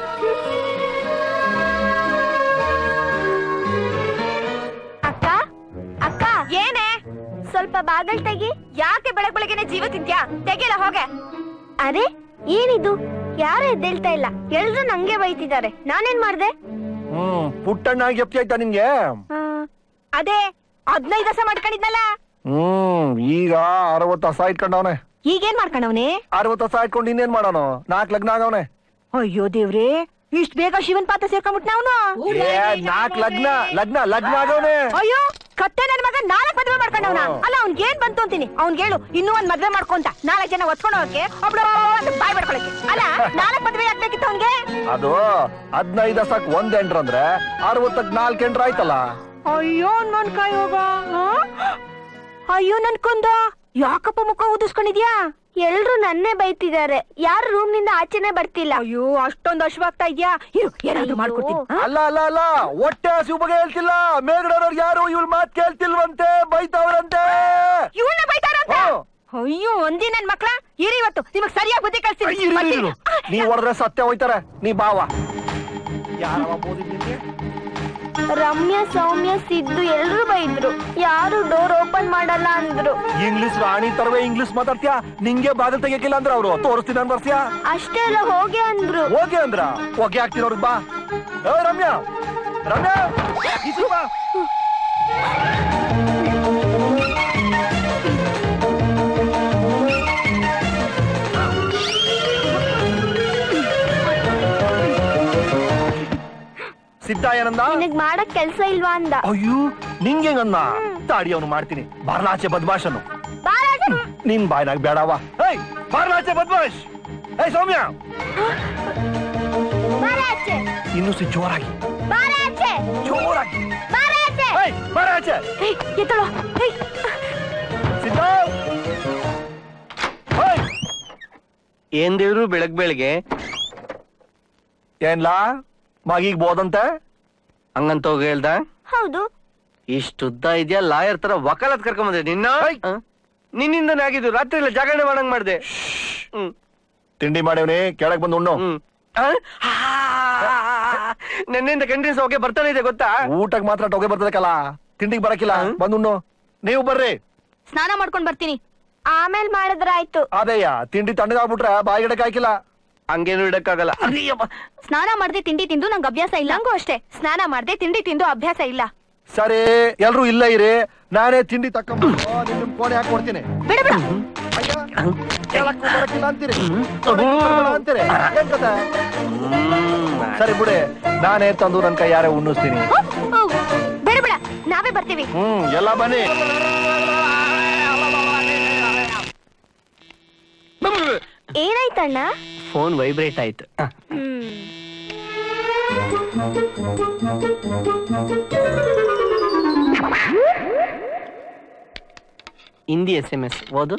ಅಕ್ಕ ಅಕ್ಕ ಏನೇ ಸ್ವಲ್ಪ ಬಾಗಲ್ ತೆಗಿ ಯಾಕೆ ಬೆಳಗ್ ಬೆಳಗ್ಗೆನೆ ಜೀವ ತಿಂತ್ಯಾ ತೆಗಿಲ್ಲ ಹೋಗೆ ಅರೆ ಏನಿದು ಯಾರು ಎದ್ದೇಳ್ತಾ ಇಲ್ಲ ಎಲ್ರು ನಂಗೆ ಬೈತಿದ್ದಾರೆ ನಾನೇನ್ ಮಾಡ್ದೆ ಹ್ಮ್ ಪುಟ್ಟಣ್ಣ ಎಪ್ತಿ ಆಯ್ತಾ ನಿನ್ಗೆ ಆ, ಅದೇ ಹದ್ನೈದು ವರ್ಷ ಮಾಡ್ಕೊಂಡಿದ್ನಲ್ಲ ಹ್ಮ್ ಈಗ ಅರವತ್ತು ಹಸ ಇಟ್ಕೊಂಡವನೆ ಈಗೇನ್ ಮಾಡ್ಕೊಂಡವ್ನೆ ಅರವತ್ತು ಹಸ ಇಟ್ಕೊಂಡು ಇನ್ನೇನ್ ಮಾಡೋನು ನಾಲ್ಕ್ ಲಗ್ನ ಆಗವನೆ ಅಯ್ಯೋ ದೇವ್ರೇ ಇಷ್ಟ್ ಬೇಗ ಶಿವನ್ ಪಾತ್ರ ಸೇರ್ಕೊಂಡ್ಬಿಟ್ನ ಅವನು ಏ ನಾಲ್ಕ್ ಲಗ್ನ ಲಗ್ನ ಲಗ್ನ ಆಗವನೆ ಅಯ್ಯೋ ಕತ್ತೆ ನನ್ ಮಗ ನಾಲ್ಕ್ ಮದ್ವೆ ಮಾಡ್ಕೊಂಡವನ ಹ್ಮ್. ಅಲ್ಲ ಅವ್ನ್ಗೆ ಏನ್ ಬಂತು ಅಂತೀನಿ ಅವ್ನ್ಗೆ ಹೇಳು ಇನ್ನೂ ಒಂದ್ ಮದ್ವೆ ಮಾಡ್ಕೊಂತ ನಾಲ್ಕ್ ಜನ ಒತ್ಕೊಂಡು ಹೋಗಕ್ಕೆ ಒಬ್ಳು ಅಂತ ಬಾಯ್ ಮಾಡ್ಕೊಳಕ್ಕೆ ಅಲ್ಲ ನಾಲ್ಕ್ ಮದ್ವೆ ಆಗ್ಬೇಕಿತ್ತು ಅವ್ನ್ಗೆ ಅದು ಹದಿನೈದು ಹಸಕ್ ಒಂದ್ ಎಂಟ್ರ ಅಂದ್ರೆ ಅರವತ್ತಕ್ ನಾಲ್ಕ್ ಎಂಟ್ರ ಆಯ್ತಲ್ಲ ಅಯ್ಯೋ ನನ್ ಕೈ ಹೋಗ ಅಯ್ಯೋ ನನ್ ಕೊಂದ ಯಾಕಪ್ಪ ಮುಖ ಊದಿಸ್ಕೊಂಡಿದ್ಯಾ ಎಲ್ರು ನನ್ನೇ ಬೈತಿದ್ದಾರೆ ಯಾರು ರೂಮ್ ನಿಂದ ಆಚೆನೆ ಬರ್ತಿಲ್ಲ ಅಯ್ಯೋ ಅಷ್ಟೊಂದ್ ಹಶ್ವಾಗ್ತಾ ಇದ್ಯಾ ಇರು ಏನಾದ್ರು ಮಾಡ್ಕೊಡ್ತೀನಿ ಹ? ಅಲ್ಲ ಅಲ್ಲ ಅಲ್ಲ ಹೊಟ್ಟೆ ಹಸಿವು ಬಗ್ಗೆ ಹೇಳ್ತಿಲ್ಲ ಮೇಲ್ಗಡೆಯವ್ರು ಯಾರು ಇವ್ರ ಮಾತ್ ಕೇಳ್ತಿಲ್ವಂತೆ ಬೈತಾವ್ರಂತೆ ಇವ್ಳ್ನ ಬೈತಾರಂತ ಹ್ಮ್. ಅಯ್ಯೋ ಒಂದಿ ನನ್ ಮಕ್ಳ ಇರಿ ಇವತ್ತು ನಿಮಗ್ ಸರಿಯಾಗಿ ಬುದ್ಧಿ ಕಳ್ಸ್ತೀನಿ ಬರ್ತೀನಿ. ನೀ ಹೊಡೆದ್ರೆ ಸತ್ಯ ಹೋಯ್ತಾರೆ ನೀ ಬಾವ ಯಾರವ ಬೋದಿದ್ ನಿನ್ಗೆ? ರಮ್ಯ ಸೌಮ್ಯ ಸಿದ್ದು ಎಲ್ರು ಬೈದ್ರು ಯಾರು ಡೋರ್ ಓಪನ್ ಮಾಡಲ್ಲ ಅಂದ್ರು ಇಂಗ್ಲಿಷ್ ರಾಣಿ ತರವೇ ಇಂಗ್ಲಿಷ್ ಮಾತಾಡ್ತೀಯಾ ನಿಂಗೆ ಬಾಗಿಲು ತೆಗಿಯಕ್ಕಿಲ್ಲ ಅಂದ್ರೆ ಅವ್ರು ತೋರಿಸ್ತೀನಿ ಅನ್ ಬರ್ತೀಯಾ ಅಷ್ಟೇ ಅಲ್ಲ ಹೋಗಿ ಅಂದ್ರು ಹೋಗಿ ಅಂದ್ರ ಹೋಗಿ ಹಾಕ್ತೀನಿ ಅವ್ರಿಗೆ ಬಾ ಏ ರಮ್ಯಾ ರಮ್ಯಾ ಈಚೆ ಬಾ. ಸಿದ್ಧ ಏನಂದ ನಿನಗ್ ಮಾಡಕ್ ಕೆಲ್ಸ ಇಲ್ವಾ ಅಂದ ಅಯ್ಯೋ ನಿಂಗೆ ಹೆಂಗನ್ನ ತಾಡಿ ಅವನು ಮಾಡ್ತೀನಿ ಬಾರ್ಲಾಚೆ ಬದ್ಮಾಶನು ಬಾರಾಜ. ನಿನ್ ಬಾಯ್ನಾಗ ಬೇಡವ ಏಯ್ ಬಾರ್ಲಾಚೆ ಬದ್ಮಾಶ್ ಏಯ್ ಸೌಮ್ಯ ಬಾರಾಚೆ. ಇನ್ನು ಸಿ ಜೋರಾಗಿ ಬಾರಾಚೆ. ಜೋರಾಗಿ ಬಾರಾಚೆ. ಏಯ್ ಬಾರಾಚೆ ಏಯ್, ಎತ್ತಳು ಏಯ್, ಸಿದ್ಧ ಏಯ್ ಏನ್ ದೇವ್ರು ಬೆಳಗ್ ಬೆಳಗ್ಗೆ ಏನ್ಲಾ ಮಗೀಗ್ ಬೋದಂತೆ ಹಂಗಂತ ಹೋಗಿ ಹೇಳ್ದ ಹೌದು ಇಷ್ಟುದ್ದ ಇದೆಯಾ ಲಾಯರ್ ತರ ವಕಾಲತ್ ಕರ್ಕೊಂಬಂದೆ ನಿನ್ನ ಐ. ಆ? ನಿನ್ನಿಂದನೇ ಆಗಿದ್ದು ರಾತ್ರಿ ಎಲ್ಲ ಜಾಗರಣೆ ಮಾಡಂಗ್ ಮಾಡ್ದೆ ಹ್ಮ್ ತಿಂಡಿ ಮಾಡೇವ್ನಿ ಕೆಳಗ್ ಬಂದು ಉಣ್ಣು ಹ್ಮ್ ಆ? ಆ, ನೆನ್ನೆಯಿಂದ ಕಂಟಿನ್ಯೂಸ್ ಹೋಗಿ ಬರ್ತಾನೆ ಇದೆ ಗೊತ್ತಾ ಊಟಕ್ ಮಾತ್ರ ಟೊಗೆ ಬರ್ತದಕ್ಕಲ್ಲ ತಿಂಡಿಗ್ ಬರಕಿಲ್ಲ ಹ್ಮ್. ಬಂದು ಉಣ್ಣು ನೀವು ಬರ್ರಿ ಸ್ನಾನ ಮಾಡ್ಕೊಂಡ್ ಬರ್ತೀನಿ ಆಮೇಲ್ ಮಾಡಿದ್ರಾಯ್ತು ಅದೇಯ ತಿಂಡಿ ತಣ್ಣಗಾಗ್ಬಿಟ್ರೆ ಬಾಯಿಗಡಕ್ ಹಾಕಿಲ್ಲ ಹಂಗೇನು ಇಡಕ್ಕಾಗಲ್ಲ ಅಯ್ಯಪ್ಪ. ಸ್ನಾನ ಮಾಡದೆ ತಿಂಡಿ ತಿಂದು ನಂಗೆ ಅಭ್ಯಾಸ ಇಲ್ಲ ನಂಗೂ ಅಷ್ಟೇ ಸ್ನಾನ ಮಾಡದೆ ತಿಂಡಿ ತಿಂದು ಅಭ್ಯಾಸ ಇಲ್ಲ ಸರಿ ಎಲ್ರು ಇಲ್ಲ ಇರಿ ನಾನೇ ತಿಂಡಿ ತಕೊಂಡ್ಬಂದು ನಿಮ್ ಫೋನ್ ಯಾಕೆ ಕೊಡ್ತೀನಿ ಬಿಡ ಬಿಡ ಅಯ್ಯ, ಕೇಳಕ್ಕೂ ಬರಕ್ಕಿಲ್ಲ ಅಂತೀರಿ ಕೊಡಕ್ಕೂ ಬರಲ್ಲ ಅಂತೀರಿ ಏನ್ ಕಥೆ? ಸರಿ ಬಿಡಿ ನಾನೇ ತಂದು ನನ್ ಕೈ ಯಾರೇ ಉಣ್ಣಿಸ್ತೀನಿ ಬಿಡ ಬಿಡ ನಾವೇ ಬರ್ತೀವಿ ಹ್ಮ್ ಎಲ್ಲ ಬನ್ನಿ ಏನಾಯ್ತಣ್ಣ ಫೋನ್ ವೈಬ್ರೇಟ್ ಆಯ್ತು ಆ, ಹ್ಮ್ ಹಿಂದಿ ಎಸ್ ಎಂ ಎಸ್ ಓದು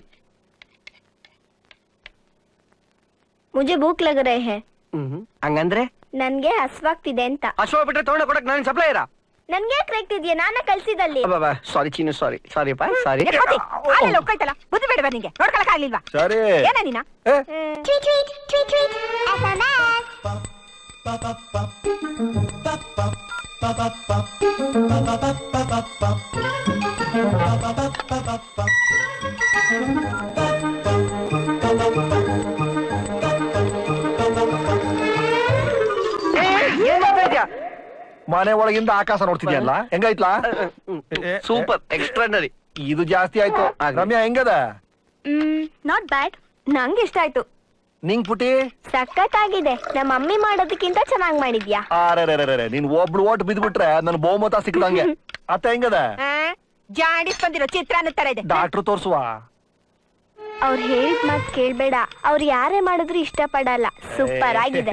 ಮುಜೆ ಭೂಕ್ ಲಗ ರೇ ಹೇ ಹ್ಮ್ ಹಂಗಂದ್ರೆ ನನ್ಗೆ ಹಸ್ವಾಗ್ತಿದೆ ಅಂತ ಅಶ್ವ ಬಿಟ್ರೆ ತಗೊಂಡ ಕೊಡಕ್ ನಾನು ಸಪ್ಲೈಯರ ನನ್ಗೆ ಯಾಕೆ ಇದೆಯಾ ನಾನ ಕಳ್ಸಿದಲ್ಲಿ ಸಾರಿ ಚೀನು ಸಾರಿ ಸಾರಿ ಪಾ ಸಾರಿ ಆಮೇಲೆ ಒಕ್ಕೈತಲ್ಲ ಬುದ್ಧಿ ಬೇಡ ನಿಂಗೆ ನೋಡ್ಕೊಳಕ್ ಆಗ್ಲಿಲ್ವಾ ಸರಿ ಏನ ನೀನ ಏ, ಏನ್ ಮಾಡ್ತಾ ಇದ್ಯಾ ಮನೆ ಒಳಗಿಂದ ಆಕಾಶ ನೋಡ್ತಿದ್ಯಲ್ಲ ಹೆಂಗೈತ್ಲಾ ಸೂಪರ್ ಎಕ್ಸ್ಟ್ರಾನರಿ ಇದು ಜಾಸ್ತಿ ಆಯ್ತು ಆಗ್ಲಿ. ರಮ್ಯಾ ಹೆಂಗದ ಹ್ಮ್ ನಾಟ್ ಬ್ಯಾಡ್ ನಂಗೆ ಇಷ್ಟ ಆಯ್ತು ನಿಂಗ್ ಪುಟಿ ಸಖತ್ತಾಗಿದೆ ನಮ್ಮ ಮಮ್ಮಿ ಮಾಡೋದಕ್ಕಿಂತ ಚೆನ್ನಾಗ್ ಮಾಡಿದ್ಯಾ ಅರೆ ನೀನ್ ಒಬ್ಳು ಓಟ್ ಬಿದ್ಬಿಟ್ರೆ ನನ್ ಬಹುಮತ ಸಿಕ್ಕದಂಗೆ ಅತ್ತ ಹೆಂಗದ ಜಾಡಿಸ್ ಬಂದಿರೋ ಚಿತ್ರಾನ್ನ ತರ ಇದೆ ಡಾಕ್ಟ್ರು ತೋರ್ಸುವ ಅವ್ರು ಹೇಳಿದ್ ಮಾತ್ ಕೇಳ್ಬೇಡ ಅವ್ರು ಯಾರೇ ಮಾಡಿದ್ರು ಇಷ್ಟ ಪಡಲ್ಲ ಸೂಪರ್ ಆಗಿದೆ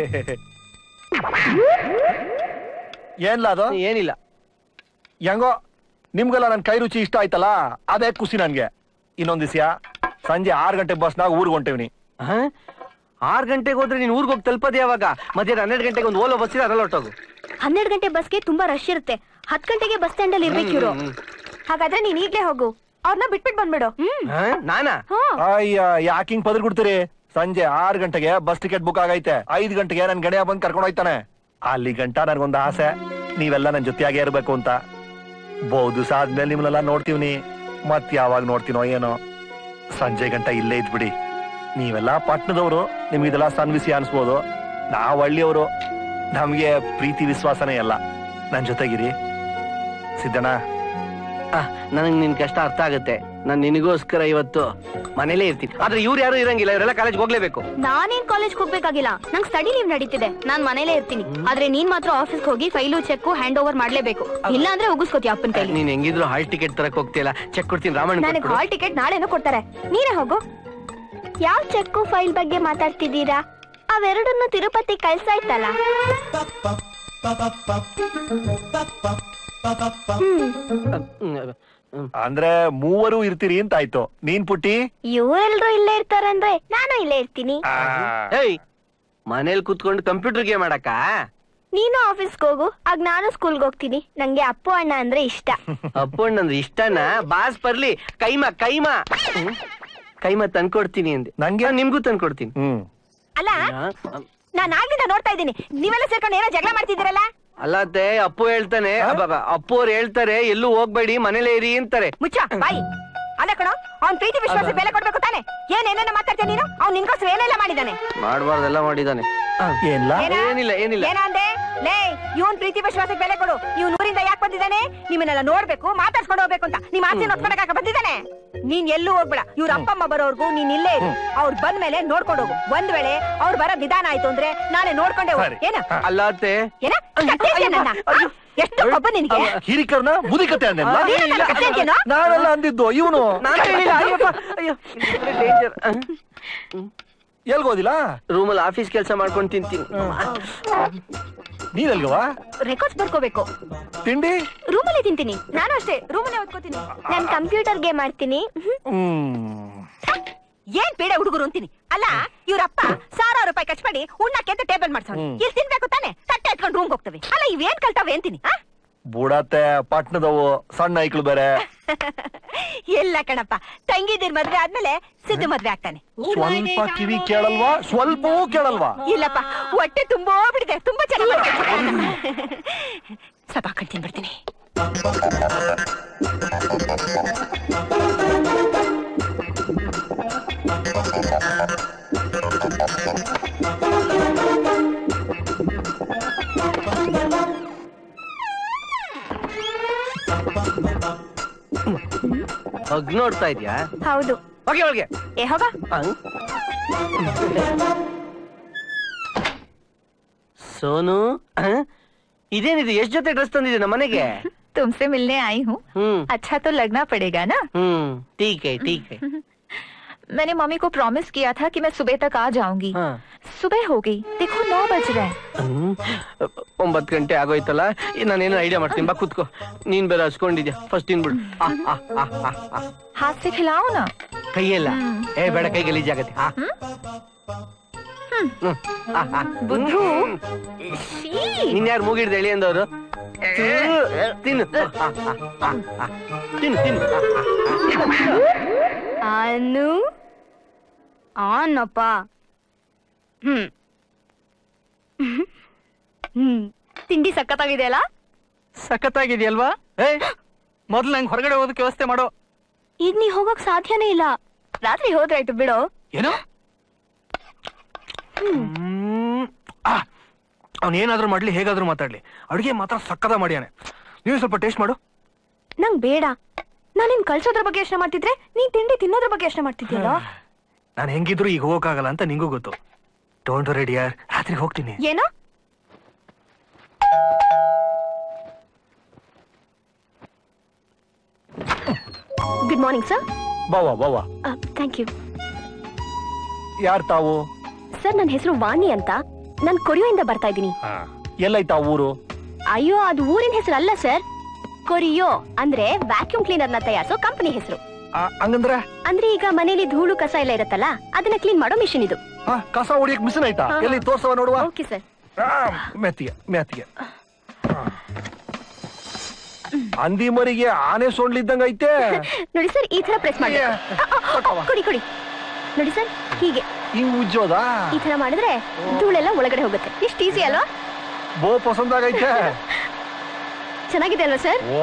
ಏನ್ಲ ಅದು ಏನಿಲ್ಲ ಹೆಂಗೋ ನಿಮ್ಗೆಲ್ಲ ನನ್ ಕೈ ರುಚಿ ಇಷ್ಟ ಆಯ್ತಲ್ಲ ಅದೇ ಖುಷಿ ನನ್ಗೆ ಇನ್ನೊಂದ್ ದಿವ್ಸ ಸಂಜೆ ಆರ್ ಗಂಟೆ ಬಸ್ನಾಗ ಊರ್ಗ್ ಹೊಂಟೇವ್ನಿ ಹ? ಆರ್ ಗಂಟೆಗೆ ಹೋದ್ರೆ ನೀನ್ ಊರ್ಗ್ ಹೋಗಿ ತಲುಪೋದು ಯಾವಾಗ ಮಧ್ಯಾಹ್ನ ಹನ್ನೆರಡು ಗಂಟೆಗೆ ಒಂದು ಓಲೋ ಬಸ್ ಇದೆ ಅದ್ರಲ್ಲಿ ಹೊಟ್ಟೋಗು ಹನ್ನೆರಡು ಗಂಟೆ ಬಸ್ಗೆ ತುಂಬಾ ರಶ್ ಇರುತ್ತೆ ಹತ್ ಗಂಟೆಗೆ ಬಸ್ ಸ್ಟ್ಯಾಂಡ್ ಅಲ್ಲಿ ಇರ್ಬೇಕು ಇವ್ರು ಹಾಗಾದ್ರೆ ನೀನ್ ಈಗ್ಲೇ ಹೋಗು ಅವ್ರನ್ನ ಬಿಟ್ಬಿಟ್ ಬಂದ್ಬಿಡು ಹ್ಮ್ ಹಾ? ನಾನಾ ಅಯ್ಯ ಯಾಕಿಂಗ್ ಪದ್ರ ಕೊಡ್ತೀರಿ ಸಂಜೆ ಆರ್ ಗಂಟೆಗೆ ಬಸ್ ಟಿಕೆಟ್ ಬುಕ್ ಆಗೈತೆ ಐದ್ ಗಂಟೆಗೆ ನನ್ ಗಣಿಯ ಬಂದ್ ಕರ್ಕೊಂಡು ಹೋಯ್ತಾನೆ ಅಲ್ಲಿ ಗಂಟ ನನ್ಗೊಂದು ಆಸೆ ನೀವೆಲ್ಲ ನನ್ ಜೊತೆಯಾಗೆ ಇರ್ಬೇಕು ಅಂತ ಬಹು ದಿವಸ ಆದ್ಮೇಲೆ ನಿಮ್ನೆಲ್ಲ ನೋಡ್ತೀವ್ನಿ ಮತ್ ಯಾವಾಗ ನೋಡ್ತೀನೋ ಏನೋ ಸಂಜೆ ಗಂಟ ಇಲ್ಲೇ ಇದ್ಬಿಡಿ ನೀವೆಲ್ಲ ಪಟ್ಟಣದವರು ನಿಮ್ಗಿದೆಲ್ಲ ಸಣ್ಣ ವಿಷಯ ಅನ್ಸ್ಬೋದು ನಾವ್ ಹಳ್ಳಿಯವರು ನಮ್ಗೆ ಪ್ರೀತಿ ವಿಶ್ವಾಸನೇ ಎಲ್ಲ ನನ್ ಜೊತೆಗಿರಿ ಸಿದ್ದಣ್ಣ ನನಗ್ ನಿನ್ ಕಷ್ಟ ಅರ್ಥ ಆಗುತ್ತೆ ನಾನ್ ನಿನಗೋಸ್ಕರ ಇವತ್ತು ಮನೇಲೇ ಇರ್ತೀನಿ ಆದ್ರೆ ಇವ್ರು ಯಾರು ಇರಂಗಿಲ್ಲ ಇವರೆಲ್ಲ ಕಾಲೇಜ್ ಹೋಗ್ಲೇಬೇಕು ನಾನೇನ್ ಕಾಲೇಜ್ ಹೋಗ್ಬೇಕಾಗಿಲ್ಲ ನಂಗ್ ಸ್ಟಡಿ ಲೀವ್ ನಡೀತಿದೆ ನಾನ್ ಮನೇಲೇ ಇರ್ತೀನಿ ಆದ್ರೆ ನೀನ್ ಮಾತ್ರ ಆಫೀಸ್ ಹೋಗಿ ಫೈಲು ಚೆಕ್ ಹ್ಯಾಂಡ್ ಓವರ್ ಮಾಡ್ಲೇಬೇಕು ಇಲ್ಲ ಅಂದ್ರೆ ಉಗಿಸ್ಕೋತಿ ಅಪ್ಪನ ಕೈಲಿ ನೀನ್ ಹೆಂಗಿದ್ರು ಹಾಲ್ ಟಿಕೆಟ್ ತರಕ್ ಹೋಗ್ತಿಲ್ಲ ಚೆಕ್ ಕೊಡ್ತೀನಿ ರಾಮಣ್ಣ ನನಗ್ ಕೊಟ್ಬಿಡು. ಹಾಲ್ ಟಿಕೆಟ್ ನಾಳೆನೋ ಕೊಡ್ತಾರೆ ನೀನೇ ಹೋಗು ಯಾವ ಚೆಕ್ಕು ಫೈಲ್ ಬಗ್ಗೆ ಮಾತಾಡ್ತಿದ್ದೀರಾ ಅವೆರಡನ್ನು ತಿರುಪತಿ ಕಳ್ಸಾಯ್ತಲ್ಲ ಹ್ಮ್ ಹ್ಮ್, ಹ್ಮ್. ಅಂದ್ರೆ ಮೂವರು ಇರ್ತೀರಿ ಅಂತ ಆಯ್ತು ನೀನ್ ಪುಟ್ಟಿ ಇವರೆಲ್ರು ಇಲ್ಲೇ ಇರ್ತಾರಂದ್ರೆ ನಾನು ಇಲ್ಲೇ ಇರ್ತೀನಿ ಏಯ್ ಮನೇಲಿ ಕುತ್ಕೊಂಡು ಕಂಪ್ಯೂಟರ್ ಗೇಮ್ ಆಡಕ್ಕ ನೀನು ಆಫೀಸ್ಗೆ ಹೋಗು ಆಗ ನಾನು ಸ್ಕೂಲ್ಗೆ ಹೋಗ್ತೀನಿ ನಂಗೆ ಅಪ್ಪು ಅಣ್ಣ ಅಂದ್ರೆ ಇಷ್ಟ ಅಪ್ಪಣ್ಣಂದ್ರೆ ಇಷ್ಟನಾ ಬಾಸ್ ಬರ್ಲಿ ಕೈಮಾ ಕೈಮಾ ಹ್ಮ್. ಕೈಮಾ ತಂದ್ಕೊಡ್ತೀನಿ ಅಂದೆ ನಂಗೆ? ನಾನ್ ನಿಮ್ಗೂ ತಂದ್ಕೊಡ್ತೀನಿ ಹ್ಮ್ ಅಲ್ಲ ನಾನ್ ಆಗ್ಲಿಂದ ನೋಡ್ತಾ ಇದ್ದೀನಿ ನೀವೆಲ್ಲ ಸೇರ್ಕೊಂಡು ಏನೋ ಜಗಳ ಮಾಡ್ತಿದ್ದೀರಲ್ಲ ಅಲ್ಲತ್ತೆ ಅಪ್ಪು ಹೇಳ್ತಾನೆ ಅಬ್ಬಬ್ಬ, ಅಪ್ಪು ಅವ್ರು ಹೇಳ್ತಾರೆ ಎಲ್ಲೂ ಹೋಗ್ಬೇಡಿ ಮನೇಲೇ ಇರಿ ಅಂತಾರೆ ಮುಚ್ಚ ಬಾಯಿ ಅಲ್ಲ ಕಣೋ ಅವ್ನ್ ಪ್ರೀತಿ ವಿಶ್ವಾಸ ಬೆಲೆ ಕೊಡ್ಬೇಕು ತಾನೆ ಏನೇನೇನೋ ಮಾತಾಡ್ತೀಯ ನೀನು ಅವ್ನ್ ನಿನ್ಗೋಸ್ಕರ ಏನೆಲ್ಲ ಮಾಡಿದಾನೆ ಮಾಡ್ಬಾರ್ದೆಲ್ಲ ಮಾಡಿದಾನೆ ಏನ್ಲ ಏನಿಲ್ಲ ಏನಿಲ್ಲ ಏನಂದೆ ಲೇ ಇವನ್ ಪ್ರೀತಿ ವಿಶ್ವಾಸಕ್ಕೆ ಬೆಲೆ ಕೊಡು ಇವ್ನ್ ಊರಿಂದ ಯಾಕೆ ಬಂದಿದ್ದಾನೆ ನಿಮ್ಮನ್ನೆಲ್ಲ ನೋಡ್ಬೇಕು ಮಾತಾಡ್ಸ್ಕೊಂಡು ಹೋಗ್ಬೇಕು ಅಂತ ನಿಮ್ ಆಚೆ ಹೊತ್ಕೊಳಕ ಬಂದಿದ್ದಾನೆ ನೀನ್ ಎಲ್ಲೂ ಹೋಗ್ಬೇಡ ಇವ್ರ ಅಪ್ಪ ಅಮ್ಮ ಬರೋರ್ಗು ನೀನ್ ಇಲ್ಲೇ ಇರು ಅವ್ರು ಬಂದ್ ಮೇಲೆ ನೋಡ್ಕೊಂಡು ಹೋಗು ಒಂದ್ ವೇಳೆ ಅವ್ರು ಬರೋ ನಿಧಾನ ಆಯ್ತು ಅಂದ್ರೆ ನಾಳೆ ನೋಡ್ಕೊಂಡೆ ಹೋಗು ಸರಿ. ಏನ ಅಲ್ಲತ್ತೆ ಏನ ಕಟ್ಟೇದ್ಯಾ ನನ್ನ? ಆ? ಎಷ್ಟು ಕೊಬ್ಬ ನಿನಗೆ ಹಿರಿಕರ್ನ ಮುದಿಕತೆ ಅಂದೆ ನೀನು ನನ್ನ ಕಟ್ಟೇದ್ಯೇನೋ? ನಾನೆಲ್ಲ ಅಂದಿದ್ದು ಇವನು ನಾನ್ ಹೇಳಿಲ್ಲ, ಅಯ್ಯಪ್ಪ, ಅಯ್ಯೋ ಡೇಂಜರ್ ಎಲ್ಗೋದಿಲ್ಲ ರೂಮಲ್ಲಿ ಆಫೀಸ್ ಕೆಲಸ ಮಾಡ್ಕೊಂಡು ತಿಂತೀನಿ ನೀನಲ್ಗವಾ ರೆಕಾರ್ಡ್ಸ್ ಬರ್ಕೋಬೇಕು ತಿಂಡಿ ರೂಮಲ್ಲಿ ತಿಂತೀನಿ ನಾನು ಅಷ್ಟೇ ರೂಮಲ್ಲೇ ಓದ್ಕೋತೀನಿ ನಾನು ಕಂಪ್ಯೂಟರ್ ಗೇಮ್ ಮಾಡ್ತೀನಿ ಹ್ಮ್ ಏನ್ ಬೇಡ ಹುಡುಗರು ಅಂತೀನಿ ಅಲ್ಲ ಇವ್ರಪ್ಪ ಸಾವಿರಾರು ರೂಪಾಯಿ ಖರ್ಚು ಮಾಡಿ ಉಣ್ಣಕ್ಕೆ ಅಂತ ಟೇಬಲ್ ಮಾಡ್ಸೋಣ ಹ್ಮ್. ಇಲ್ಲಿ ತಿನ್ಬೇಕು ತಾನೆ ತಟ್ಟೆ ಎತ್ಕೊಂಡು ರೂಮ್ಗೆ ಹೋಗ್ತವೆ ಅಲ್ಲ ಇವೇನ್ ಕಲ್ತಾವೆ ಅಂತೀನಿ ಆ? ಬುಡತ್ತೆ ಪಟ್ನದವು ಸಣ್ಣ ಐಕ್ಳು ಬೇರೆ ಇಲ್ಲ ಕಣಪ್ಪ ತಂಗಿದಿರ್ ಮದ್ವೆ ಆದ್ಮೇಲೆ ಸಿದ್ದು ಮದ್ವೆ ಆಗ್ತಾನೆ ಸ್ವಲ್ಪ ಕಿವಿ ಕೇಳಲ್ವಾ ಸ್ವಲ್ಪವೂ ಕೇಳಲ್ವಾ ಇಲ್ಲಪ್ಪ ಹೊಟ್ಟೆ ತುಂಬಾ ಬಿಡಿದೆ ತುಂಬಾ ಚೆನ್ನಾಗಿ ಸ್ವಲ್ಪ ಹಾಕೊಂಡು ತಿನ್ಬಿಡ್ತೀನಿ ಹಗ್ ನೋಡ್ತಾ ಇದ್ಯಾ ಹೌದು ಹೋಗಿ ಒಳಗೆ ಏ ಹೋಗ ಹಂಗ್. ಸೋನು ಆ? ಇದೇನಿದು ಎಷ್ಟ್ ಜೊತೆ ಡ್ರೆಸ್ ತಂದಿದೆ ನಮ್ಮ ಮನೆಗೆ तुमसे मिलने आई हूँ हम्म अच्छा तो लगना पड़ेगा ना हम्म ठीक है ठीक है मैंने मम्मी को प्रॉमिस किया था कि मैं सुबह तक आ जाऊंगी हाँ सुबह हो गई देखो नौ बज रहे हैं ಹ್ಮ್. ಒಂಬತ್ ಗಂಟೆ ಆಗೋಯ್ತಲ್ಲ ಈ ನಾನೇನು ಐಡಿಯಾ ಮಾಡ್ತೀನಿ ಬಾ ಕುತ್ಕೋ ನೀನ್ ಬೇರೆ ಹಸ್ಕೊಂಡಿದ್ಯಾ ಫಸ್ಟ್ ತಿನ್ಬಿಡು ಆ, ಆ, ಆ, ಆ, ಆ. हाथ से खिलाओ ना ಕೈಯೆಲ್ಲ ಹ್ಮ್. ಏ ಬೇಡ ಕೈ ಗಲೀಜಾಗತ್ತೆ ಆ. ಹ್ಮ್. ಆ, ಆ. ಬುದ್ಧು. ನಿನ್ ಯಾರು ಮೂಗಿಡ್ದು ಎಳಿ ಅಂದವ್ರು ತಿನ್ನು ಆ, ಆ, ಆ, ಆ. ತಿನ್ನು ತಿನ್ನು ಆ, ಆ. ಅನು ಆನಪ್ಪ ಹ್ಮ್ ಹ್ಮ್ ತಿಂಡಿ ಸಖತ್ತಾಗಿದೆ ಅಲ್ಲ ಸಖತ್ತಾಗಿದೆಯಲ್ವಾ ಏ ಮೊದ್ಲು ನಂಗೆ ಹೊರಗಡೆ ಹೋಗೋದಕ್ಕೆ ವ್ಯವಸ್ಥೆ ಮಾಡೋ ಈಗ ನೀ ಹೋಗಕ್ ಸಾಧ್ಯನೇ ಇಲ್ಲ ರಾತ್ರಿ ಹೋದ್ರಾಯ್ತು ಬಿಡು ಏನು ಅವನೇನಾದ್ರೂ ಮಾಡ್ಲಿ ಹೇಗಾದ್ರೂ ಮಾತಾಡ್ಲಿ ಅಡುಗೆ ಮಾತ್ರ ಸಕ್ಕದ ಮಾಡ್ಯಾನೆ ನೀವು ಸ್ವಲ್ಪ ಟೇಸ್ಟ್ ಮಾಡು ನಂಗ್ ಬೇಡ ನಾನ್ ನಿನ್ ಕಳ್ಸೋದ್ರ ಬಗ್ಗೆ ಯೋಚನೆ ಮಾಡ್ತಿದ್ರೆ ನೀನ್ ತಿಂಡಿ ತಿನ್ನೋದ್ರ ಬಗ್ಗೆ ಯೋಚನೆ ಮಾಡ್ತಿದ್ಯಲ್ಲ ನಾನು ಹೆಂಗಿದ್ರು ಈಗ ಹೋಗಕ್ಕಾಗಲ್ಲ ಅಂತ ನಿಂಗೂ ಗೊತ್ತು ಡೋಂಟ್ ರೆಡಿ ಯಾರ್ ರಾತ್ರಿ ಹೋಗ್ತೀನಿ ಏನೋ ಗುಡ್ ಮಾರ್ನಿಂಗ್ ಸರ್ ಬಾವಾ ಬಾವಾ ಥ್ಯಾಂಕ್ ಯು ಯಾರ್ ತಾವು ಸರ್ ನನ್ನ ಹೆಸರು ವಾಣಿ ಅಂತ ನಾನು ಕೊರಿಯೋಯಿಂದ ಬರ್ತಾ ಇದ್ದೀನಿ ಎಲ್ಲೈತಾ ಊರು ಅಯ್ಯೋ ಅದು ಊರಿನ ಹೆಸರು ಅಲ್ಲ ಸರ್ ಕೊರಿಯೋ ಅಂದ್ರೆ ವ್ಯಾಕ್ಯೂಮ್ ಕ್ಲೀನರ್ ನ ತಯಾರಿಸೋ ಕಂಪನಿ ಹೆಸರು ಆ, ಹಂಗಂದ್ರೆ ಅಂದ್ರೆ ಈಗ ಮನೇಲಿ ಧೂಳು ಕಸ ಎಲ್ಲ ಇರುತ್ತಲ್ಲ ಅದನ್ನ ಕ್ಲೀನ್ ಮಾಡೋ ಮಿಷಿನ್ ಇದು ಆ, ಕಸ ಹೊಡಿಯಕ್ ಮಿಷನ್ ಆಯ್ತಾ ಎಲ್ಲಿ ತೋರ್ಸವ ನೋಡುವ ಓಕೆ ಸರ್ ಆ, ಮೆತ್ತಿಗೆ ಮೆತ್ತಿಗೆ ಆ. ಹಂದಿ ಮರಿಗೆ ಆನೆ ಸೊಂಡ್ಲಿದ್ದಂಗ ಐತೆ ನೋಡಿ ಸರ್ ಈ ತರ ಪ್ರೆಸ್ ಮಾಡಿ ಏ, ಕೊಟ್ಟವ. ಕೊಡಿ ಕೊಡಿ ನೋಡಿ ಸರ್ ಹೀಗೆ ಹಿಂಗ್ ಉಜ್ಜೋದಾ ಈ ತರ ಮಾಡಿದ್ರೆ ಧೂಳೆಲ್ಲ ಒಳಗಡೆ ಹೋಗುತ್ತೆ ಇಷ್ಟು ಈಸಿ ಅಲ್ವಾ ಬೋ ಪಸಂದಾಗೈತೆ ಚೆನ್ನಾಗಿದೆ ಅಲ್ವಾ ಸರ್ ಓ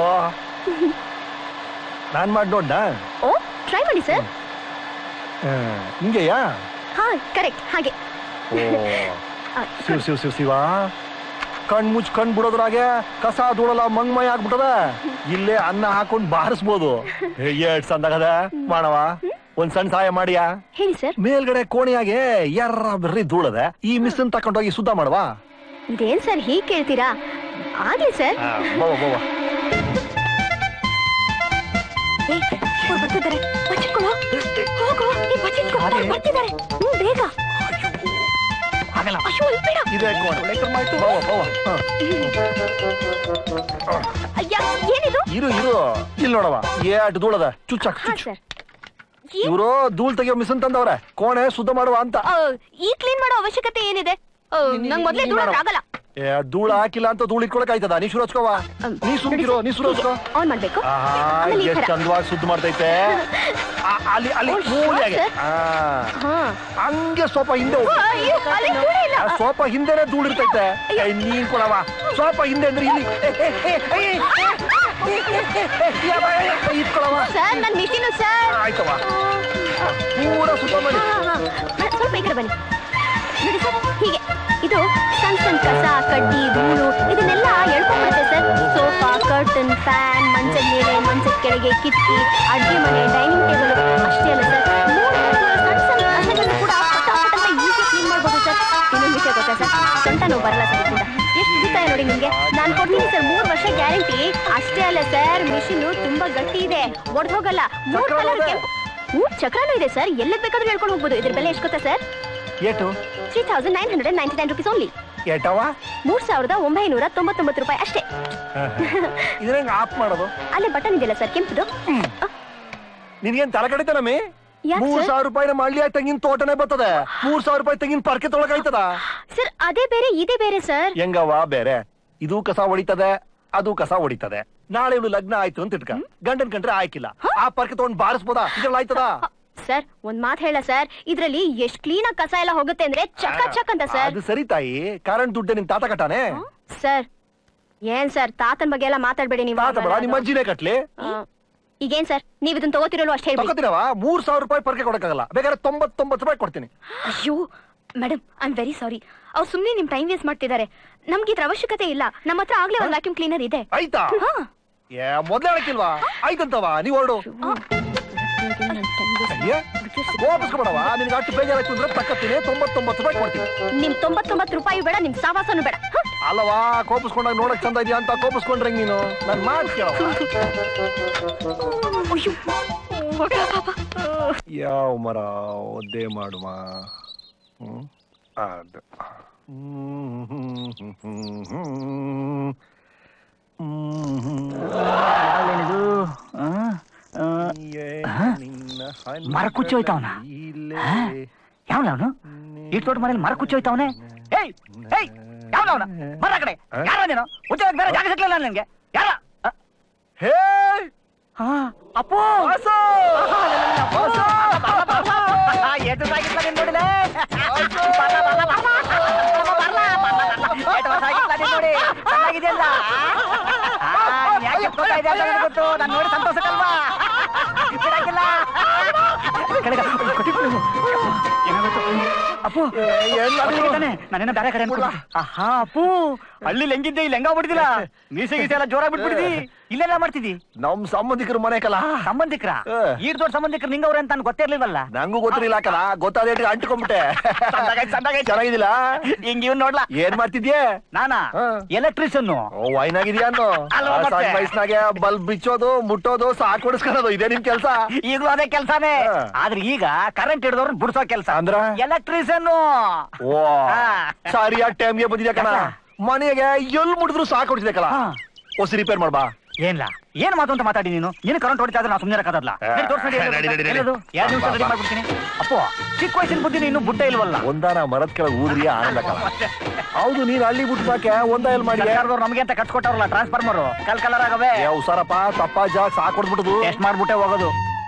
ನಾನ್ ಮಾಡಿ ನೋಡ್ನ ಓ ಟ್ರೈ ಮಾಡಿ ಸರ್ ಹಿಂಗೆಯಾ ಹಾ ಕರೆಕ್ಟ್ ಹಾಗೆ ಓ ಆ, ಶಿವ್ ಶಿವ್ ಶಿವ್ ಶಿವ ಕಣ್ ಮುಚ್ ಕಣ್ ಬಿಡೋದ್ರಾಗೆ ಕಸ ಧೂಳಲ್ಲ ಮಂಗ್ಮಯ ಆಗ್ಬಿಟ್ಟದ ಇಲ್ಲೇ ಅನ್ನ ಹಾಕೊಂಡ್ ಬಾರಿಸ್ಬೋದು ಎಷ್ಟ್ ಸಂದಾಗದ ಮಾಡವ ಒಂದ್ ಸಣ್ಣ ಸಹಾಯ ಮಾಡಿಯಾ ಹೇಳಿ ಸರ್ ಮೇಲ್ಗಡೆ ಕೋಣೆಯಾಗೆ ಎರ್ರ ಬರ್ರಿ ಧೂಳದ ಈ ಮಿಸ್ಸನ್ ತಕೊಂಡೋಗಿ ಶುದ್ಧ ಮಾಡವಾ ಇದೇನ್ ಸರ್ ಹೀಗ್ ಕೇಳ್ತೀರಾ ಆಗ್ಲಿ ಸರ್ ಬೋವ ಬೋವ ಏ, ಅವ್ರು ಬರ್ತಿದ್ದಾರೆ ಬಚ್ಚಿಟ್ಕೊಳ್ಳೋ ಹೋಗು ಈ ಬಚ್ಚಿಟ್ಕೊ ಅವ್ರು ಬರ್ತಿದ್ದಾರೆ ಹ್ಮ್ ಬೇಗ ಆಗಲ್ಲ ಅಯ್ಯೋ ಅಲ್ಲಿ ಬೇಡ ಇದೆ ಕೋಣೆ ಬೋವ ಬೋವ ಹ. ಅಯ್ಯ ಏನಿದು ಇರು ಇರು ಇಲ್ಲಿ ನೋಡವ ಏಟ್ ಧೂಳದ ಚುಚ್ಚಾಕ್ ಹಾ ಚುಚ್ಚು ಸರ್ ಏನ್- ಇವರು ಧೂಳ್ ತೆಗಿಯೋ ಮಿಷನ್ ತಂದವ್ರೆ ಕೋಣೆ ಶುದ್ಧ ಮಾಡುವ ಅಂತ ಆ, ಈ ಕ್ಲೀನ್ ಮಾಡೋ ಅವಶ್ಯಕತೆ ಏನಿದೆ ಆ, ನಂಗ್ ಮೊದ್ಲೇ ದೂರ ಆಗಲ್ಲ ಏ ಧೂಳ ಹಾಕಿಲ್ಲ ಅಂತ ಧೂಳ ಇಟ್ಕೊಳಕ್ ಆಯ್ತದ ನೀ ಶುರು ಹಚ್ಕೋವ ನೀ ಸುಮ್ಕಿರೋ ನೀ ಶುರು ಹಚ್ಕೋ ಆನ್ ಮಾಡ್ಬೇಕು ಆಹಾ ಆಮೇಲೆ ಈ ಎಷ್ಟ್ ತರ. ಚಂದವಾಗಿ ಸುದ್ದ ಮಾಡ್ತೈತೆ ಆ, ಅಲ್ಲಿ ಅಲ್ಲಿ ಓ, ಮೂಲೆಯಾಗೆ sure, ಆ, ಹಾ ಹಂಗೆ ಸ್ವಲ್ಪ ಹಿಂದೆ ಹೋಗು. ಅಯ್ಯೋ ಅಲ್ಲಿ ಕೂಡ ಇಲ್ಲ ಆ, ಸ್ವಲ್ಪ ಹಿಂದೆನೆ ಧೂಳ ಇರ್ತೈತೆ ಏ, ನೀನ್ ಕೊಡವ ಸ್ವಲ್ಪ ಹಿಂದೆ ಅಂದ್ರೆ ಇಲ್ಲಿ ಏ, ಏ, ಏ, ಏ, ಏ, ಏ, ಏ, ಏ, ಯವ್ವ, ಏ, ಇಟ್ಕೊಳವ ಸರ್ ನನ್ ಮಿಷಿನು ಸರ್ ಆಯ್ತವ ಪೂರ ಸುತ್ತ ಮಾಡಿ ಹಾ, ಹಾ, ಹಾ. ಮೇಡಮ್, ಸ್ವಲ್ಪ ಈ ಕಡೆ ಬನ್ನಿ ನೋಡಿ ಸರ್ ಹೀಗೆ ಇದು ಸಣ್ಣ ಸಣ್ಣ ಕಸ ಕಡ್ಡಿ ಧೂಳು ಇದನ್ನೆಲ್ಲ ಎಳ್ಕೊಂಡ್ಬಿಡುತ್ತೆ ಸರ್ ಸೋಫಾ ಕರ್ಟನ್ ಫ್ಯಾನ್ ಮಂಚದ ಮೇಲೆ ಮಂಚದ ಕೆಳಗೆ ಕಿಟಕಿ ಅಡ್ಗೆ ಮನೆ ಡೈನಿಂಗ್ ಟೇಬಲ್ ಅಷ್ಟೇ ಅಲ್ಲ ಸರ್ ಮೂರು ಸಣ್ಣ ಸಣ್ಣ ಕಸಗಳನ್ನು ಕೂಡ ಪಟ ಪಟ ಅಂತ ಈಸಿ ಕ್ಲೀನ್ ಮಾಡ್ಬೋದು ಸರ್ ಇನ್ನೊಂದು ವಿಷಯ ಗೊತ್ತಾ ಸರ್ ಸೊಂಟ ನೋವು ಬರಲ್ಲ ಸರ್ ಇದರಿಂದ ಎಷ್ಟು ಉಳಿತಾಯ ನೋಡಿ ನಿಮ್ಗೆ ನಾನು ಕೊಡ್ತೀನಿ ಸರ್ ಮೂರು ವರ್ಷ ಗ್ಯಾರಂಟಿ ಅಷ್ಟೇ ಅಲ್ಲ ಸರ್ ಮಿಷಿನ್ ತುಂಬಾ ಗಟ್ಟಿ ಇದೆ ಒಡೆದು ಹೋಗಲ್ಲ ಮೂರು ಚಕ್ರ ಕಲರ್ ಇದೆ. ಕೆಂಪು ಮೂರು ಚಕ್ರನೂ ಇದೆ ಸರ್ ಎಲ್ಲದ್ ಬೇಕಾದ್ರೂ ಹೇಳ್ಕೊಂಡು ಹೋಗ್ಬೋದು ಇದ್ರ ಬೆಲೆ ಎಷ್ಟು ಗೊತ್ತಾ ಸರ್ ಏಟು three thousand nine hundred ninety nine rupees only ಏಟವ ಮೂರ್ ಸಾವಿರದ ಒಂಬೈನೂರ ತೊಂಬತ್ತೊಂಬತ್ತು ರೂಪಾಯಿ ಅಷ್ಟೇ ಇದ್ರಂಗ ಆಫ್ ಮಾಡೋದು ಅಲ್ಲೇ ಬಟನ್ ಇದೆಯಲ್ಲ ಸರ್ ಕೆಂಪುದು ನಿನ್ಗೇನ್ ತಲೆ ಕಡಿತ ನಮ್ಮಿ ಯಾಕ್ ಮೂರ್ ಸರ್? ಸಾವಿರ ರೂಪಾಯಿನ ಮಾಡ್ಲಿ ಆಯ್ತು ತೆಂಗಿನ ತೋಟನೇ ಬರ್ತದೆ ಮೂರ್ ಸಾವಿರ ರೂಪಾಯಿ ತೆಂಗಿನ ಪರ್ಕೆ ತೊಳಕ್ ಆಯ್ತದ ಸರ್ ಅದೇ ಬೇರೆ ಇದೇ ಬೇರೆ ಸರ್ ಹೆಂಗವ ಬೇರೆ ಇದು ಕಸ ಹೊಡಿತದೆ ಅದು ಕಸ ಹೊಡಿತದೆ ನಾಳೆ ಇವಳು ಲಗ್ನ ಆಯ್ತು ಅಂತ ಇಟ್ಕ ಗಂಡನ್ ಕಂಡ್ರೆ ಆಯ್ಕಿಲ್ಲ ಆ ಪರ್ಕೆ ತಗೊಂಡ್ ಬಾರಿಸ್ಬೋದಾ ಇದ್ರಲ್ಲಿ ಆಯ್ತದ ಸರ್ ಒಂದ್ ಮಾತ್ ಹೇಳ ಸರ್ ಇದ್ರಲ್ಲಿ ಎಷ್ಟ್ ಕ್ಲೀನ್ ಆಗಿ ಕಸ ಎಲ್ಲ ಹೋಗುತ್ತೆ ಅಂದ್ರೆ ಚಕ ಚಕ್ ಅಂತ ಸರ್ ಅದು ಸರಿ ತಾಯಿ ಕರೆಂಟ್ ದುಡ್ಡೆ ನಿಮ್ ತಾತ ಕಟ್ಟಾನೆ ಸರ್ ಏನ್ ಸರ್ ತಾತನ್ ಬಗ್ಗೆ ಎಲ್ಲ ಮಾತಾಡ್ಬೇಡಿ ನೀವು ತಾತ ಬೇಡ ನಿಮ್ಮ ಅಜ್ಜಿನೇ ಕಟ್ಲಿ ಆ, ಈಗೇನ್ ಸರ್ ನೀವ್ ಇದನ್ನ ತಗೋತಿರಲ್ಲ ಅಷ್ಟೇ ಹೇಳ್ಬಿಡಿ ತಗೋತೀನವ ಮೂರ್ ಸಾವಿರ ರೂಪಾಯಿ ಪರ್ಕೆ ಕೊಡಕ್ಕಾಗಲ್ಲ ಬೇಕಾದ್ರೆ ತೊಂಬತ್ತೊಂಬತ್ತು ರೂಪಾಯಿ ಕೊಡ್ತೀನಿ ಅಯ್ಯೋ madam I am very sorry ಅವ್ರು ಸುಮ್ನೆ ನಿಮ್ ಟೈಮ್ ವೇಸ್ಟ್ ಮಾಡ್ತಿದ್ದಾರೆ ನಮ್ಗೆ ಇದ್ರ ಅವಶ್ಯಕತೆ ಇಲ್ಲ ನಮ್ಮ ಹತ್ರ ಆಗ್ಲೇ ಒಂದ್ ವ್ಯಾಕ್ಯೂಮ್ ಕ್ಲೀನರ್ ಇದೆ ಆಯ್ತಾ ಹಾ ಏ ಮೊದ್ಲೇ ಹೇಳಕ್ಕಿಲ್ವಾ ಆಯ್ತಂತವ ನೀವ್ ಹೊರಡು ವಾಪಸ್ಕೊಬೇಡವ ನಿನ್ಗೆ ಅಷ್ಟು ಬೇಜಾರಾಯ್ತು ಅಂದ್ರೆ ತಕ್ಕತ್ತೀನಿ ತೊಂಬತ್ತೊಂಬತ್ತು ರೂಪಾಯಿ ಕೊಡ್ತೀನಿ ನಿಮ್ ತೊಂಬತ್ತೊಂಬತ್ತು ರೂಪಾಯಿ ಬೇಡ ನಿಮ್ ಸಾವಾಸನು ಬೇಡ ಹ? ಅಲ್ಲವಾ ಕೋಪಿಸ್ಕೊಂಡಾಗ ನೋಡಕ್ ಚಂದ ಇದೆಯಾ ಅಂತ ಕೋಪಿಸ್ಕೊಂಡ್ರೆ ಹೆಂಗ್ ನೀನು ನನ್ ಮಾತು ಕೇಳವ ಅಯ್ಯೋ. ಯಾವ ಮರ ಒದ್ದೆ ಮಾಡುವ ಹ್ಮ್ ಅದು ಹ್ಮ್, ಹ್ಮ್, ಹ್ಮ್, ಹ್ಮ್, ಹ್ಮ್. ಹ್ಮ್, ಏ ನಿನ್ನ ಹನಿ ಮರ ಕುಚ್ಚಿ ಹೋಯ್ತವ್ನ? ಇಲ್ಲೇ ಯಾವನ ಅವನು ಈ ತೋಟ ಮನೇಲಿ ಮರ ಕುಚ್ಚಿ ಹೋಯ್ತಾವನೆ ಏಯ್ ಏಯ್ ಯಾವನ ಅವನ ಬರ ಆ ಕಡೆ ಯಾರ ನೀನು ಉದ್ಯೋಗ ಬೇರೆ ಜಾಗ ಸಿಗ್ಲಿಲ್ಲ ನಿನ್ಗೆ ಯಾರ ಅ, ಹೇ ಆ, ಅಪ್ಪು ವಾಸು! ವಾಸು! ಎಷ್ಟು ಸಾಗಿಲ್ಲ ನೀನ್ ನೋಡಿದೆ ಬರ್ಲ, ಬರ್ಲ, ಬರ್ಲ. ಬರ್ಲ, ಬರ್ಲ, ಬರ್ಲ. ಎಷ್ಟು ವರ್ಷ ಆಗಿಲ್ಲ ನೀನ್ ನೋಡಿ ಚೆನ್ನಾಗಿದೆಯಲ್ಲ ಆ, ನೀನ್ ಯಾಕೆ ಎತ್ಕೊತಾ ಇದೆಯಾ ಅಂತ ನನಗ್ ಗೊತ್ತು ನಾನು ನೋಡಿ ಸಂತೋಷಕ್ಕಲ್ವಾ ಬಿಡಕ್ಕಿಲ್ಲ ಕೆಳಗೆ ಕೊಟ್ಟಿದ್ದು ನೀವು. ಏನಾಗುತ್ತೆ? ಅಪ್ಪು ಏನ್ ಅದು? ತಾನೆ ನಾನೇನೋ ಬೇರೆ ಕಡೆ ಅನ್ಕೊಂಡೆ. ಆಹಾ ಅಪ್ಪು ಹಳ್ಳಿ ಹೆಂಗಿದ್ದೆ ಇಲ್ಲಿ ಹೆಂಗ ಬಿಡ್ತಿಲ್ಲ ಮೀಸೆ ಗೀಸೆ ಎಲ್ಲ ಜೋರಾಗಿ ಬಿಟ್ಬಿಟ್ಟಿದಿ ಇಲ್ಲೆಲ್ಲ ಮಾಡ್ತಿದಿ ನಮ್ ಸಂಬಂಧಿಕರ ಮನೆ ಕಲ ಸಂಬಂಧಿಕರ ಏ. ಈಡ್ ದೊಡ್ಡ ಸಂಬಂಧಿಕರು ನಿಂಗವ್ರೆ ಅಂತ ನನ್ಗೆ ಗೊತ್ತಿರ್ಲಿಲ್ವಲ್ಲ ನಂಗೂ ಗೊತ್ತಿರಲಿಲ್ಲ ಕಲ ಗೊತ್ತಾದೇಟ್ಗೆ ಅಂಟ್ಕೊಂಡ್ಬಿಟ್ಟೆ ಚಂದಾಗೈತ್, ಚಂದಾಗೈತ್. ಚೆನ್ನಾಗಿದಿಲ್ಲ ಹಿಂಗ್ ಇವ್ನ್ ನೋಡ್ಲಾ ಏನ್ ಮಾಡ್ತಿದ್ಯೆ ನಾನಾ ಹಾ. ಎಲೆಕ್ಟ್ರಿಷಿಯನ್ ಓ ವೈನಾಗಿದ್ಯಾ ಅನ್ನೋ ಅಲ್ವಾ ಮತ್ತೆ? ಸಣ್ಣ ವಯಸ್ಸಿನಾಗೆ ಬಲ್ಬ್ ಬಿಚ್ಚೋದು ಮುಟ್ಟೋದು ಸಾಕ್ ಹೊಡಿಸ್ಕೊಳ್ಳೋದು ಇದೇ ನಿಮ್ ಕೆಲ್ಸ ಈಗಲೂ ಅದೇ ಕೆಲ್ಸಾನೇ ಹಾ. ಆದ್ರೆ ಈಗ ಕರೆಂಟ್ ಹಿಡಿದವ್ರನ್ನ ಬಿಡ್ಸೋ ಕೆಲ್ಸ ಅಂದ್ರ? ಎಲೆಕ್ಟ್ರಿಷಿಯನ್ ಓ ಹಾ. ಸರಿಯಾದ ಟೈಮ್ಗೆ ಬಂದಿದ್ಯಾ ಕಣ ಯಾಕ? ಮನೆಗೆ ಎಲ್ ಮುಡಿದ್ರು ಸಾಕ್ ಹೊಡಿಸಿದೆ ಕಲ ಹಾ. ಹೊಸಿ ರಿಪೇರ್ ಮಾಡ್ಬಾ ಏನ್ಲಾ ಏನ್ ಮಾತು ಅಂತ ಮಾತಾಡಿ ನೀನು ನೀನು ಕರೆಂಟ್ ಹೊಡಿತಾ ಇದ್ರೆ ನಾವು ಸುಮ್ಮನೆ ಇರಕ್ಕಾಗಲ್ಲ ನಡಿ, ನಡಿ, ನಡಿ. ಎರಡು ನಿಮಿಷ ರೆಡಿ ಮಾಡ್ಬಿಡ್ತೀನಿ ಅಪ್ಪೋ ಚಿಕ್ಕ ವಯಸ್ಸಿನ ಬುದ್ಧಿ ನೀನು ಬುಟ್ಟ ಇಲ್ವಲ್ಲ ಒಂದಾನ ಮರದ ಕೆಳಗೆ ಊದ್ರಿ ಆನಂದ ಕಾಲ ಹೌದು ನೀನ್ ಹಳ್ಳಿ ಬಿಟ್ಟಾಕೆ ಒಂದ ಎಲ್ ಮಾಡಿ ಸರ್ಕಾರದವ್ರು ನಮಗೆ ಅಂತ ಕಟ್ಸ್ಕೊಟ್ಟವ್ರಲ್ಲ ಟ್ರಾನ್ಸ್ಫಾರ್ಮರ್ ಕಲ್ ಕಲರ್ ಆಗವೆ ಉಸಾರಪ್ಪ ತಪ್ಪ ಜಾಗ ಸಾಕೊಡ್ಬಿಡುದು ಟೆಸ್ಟ್ ಮಾಡ್ಬಿಟ್ಟೆ ಹೋಗೋದು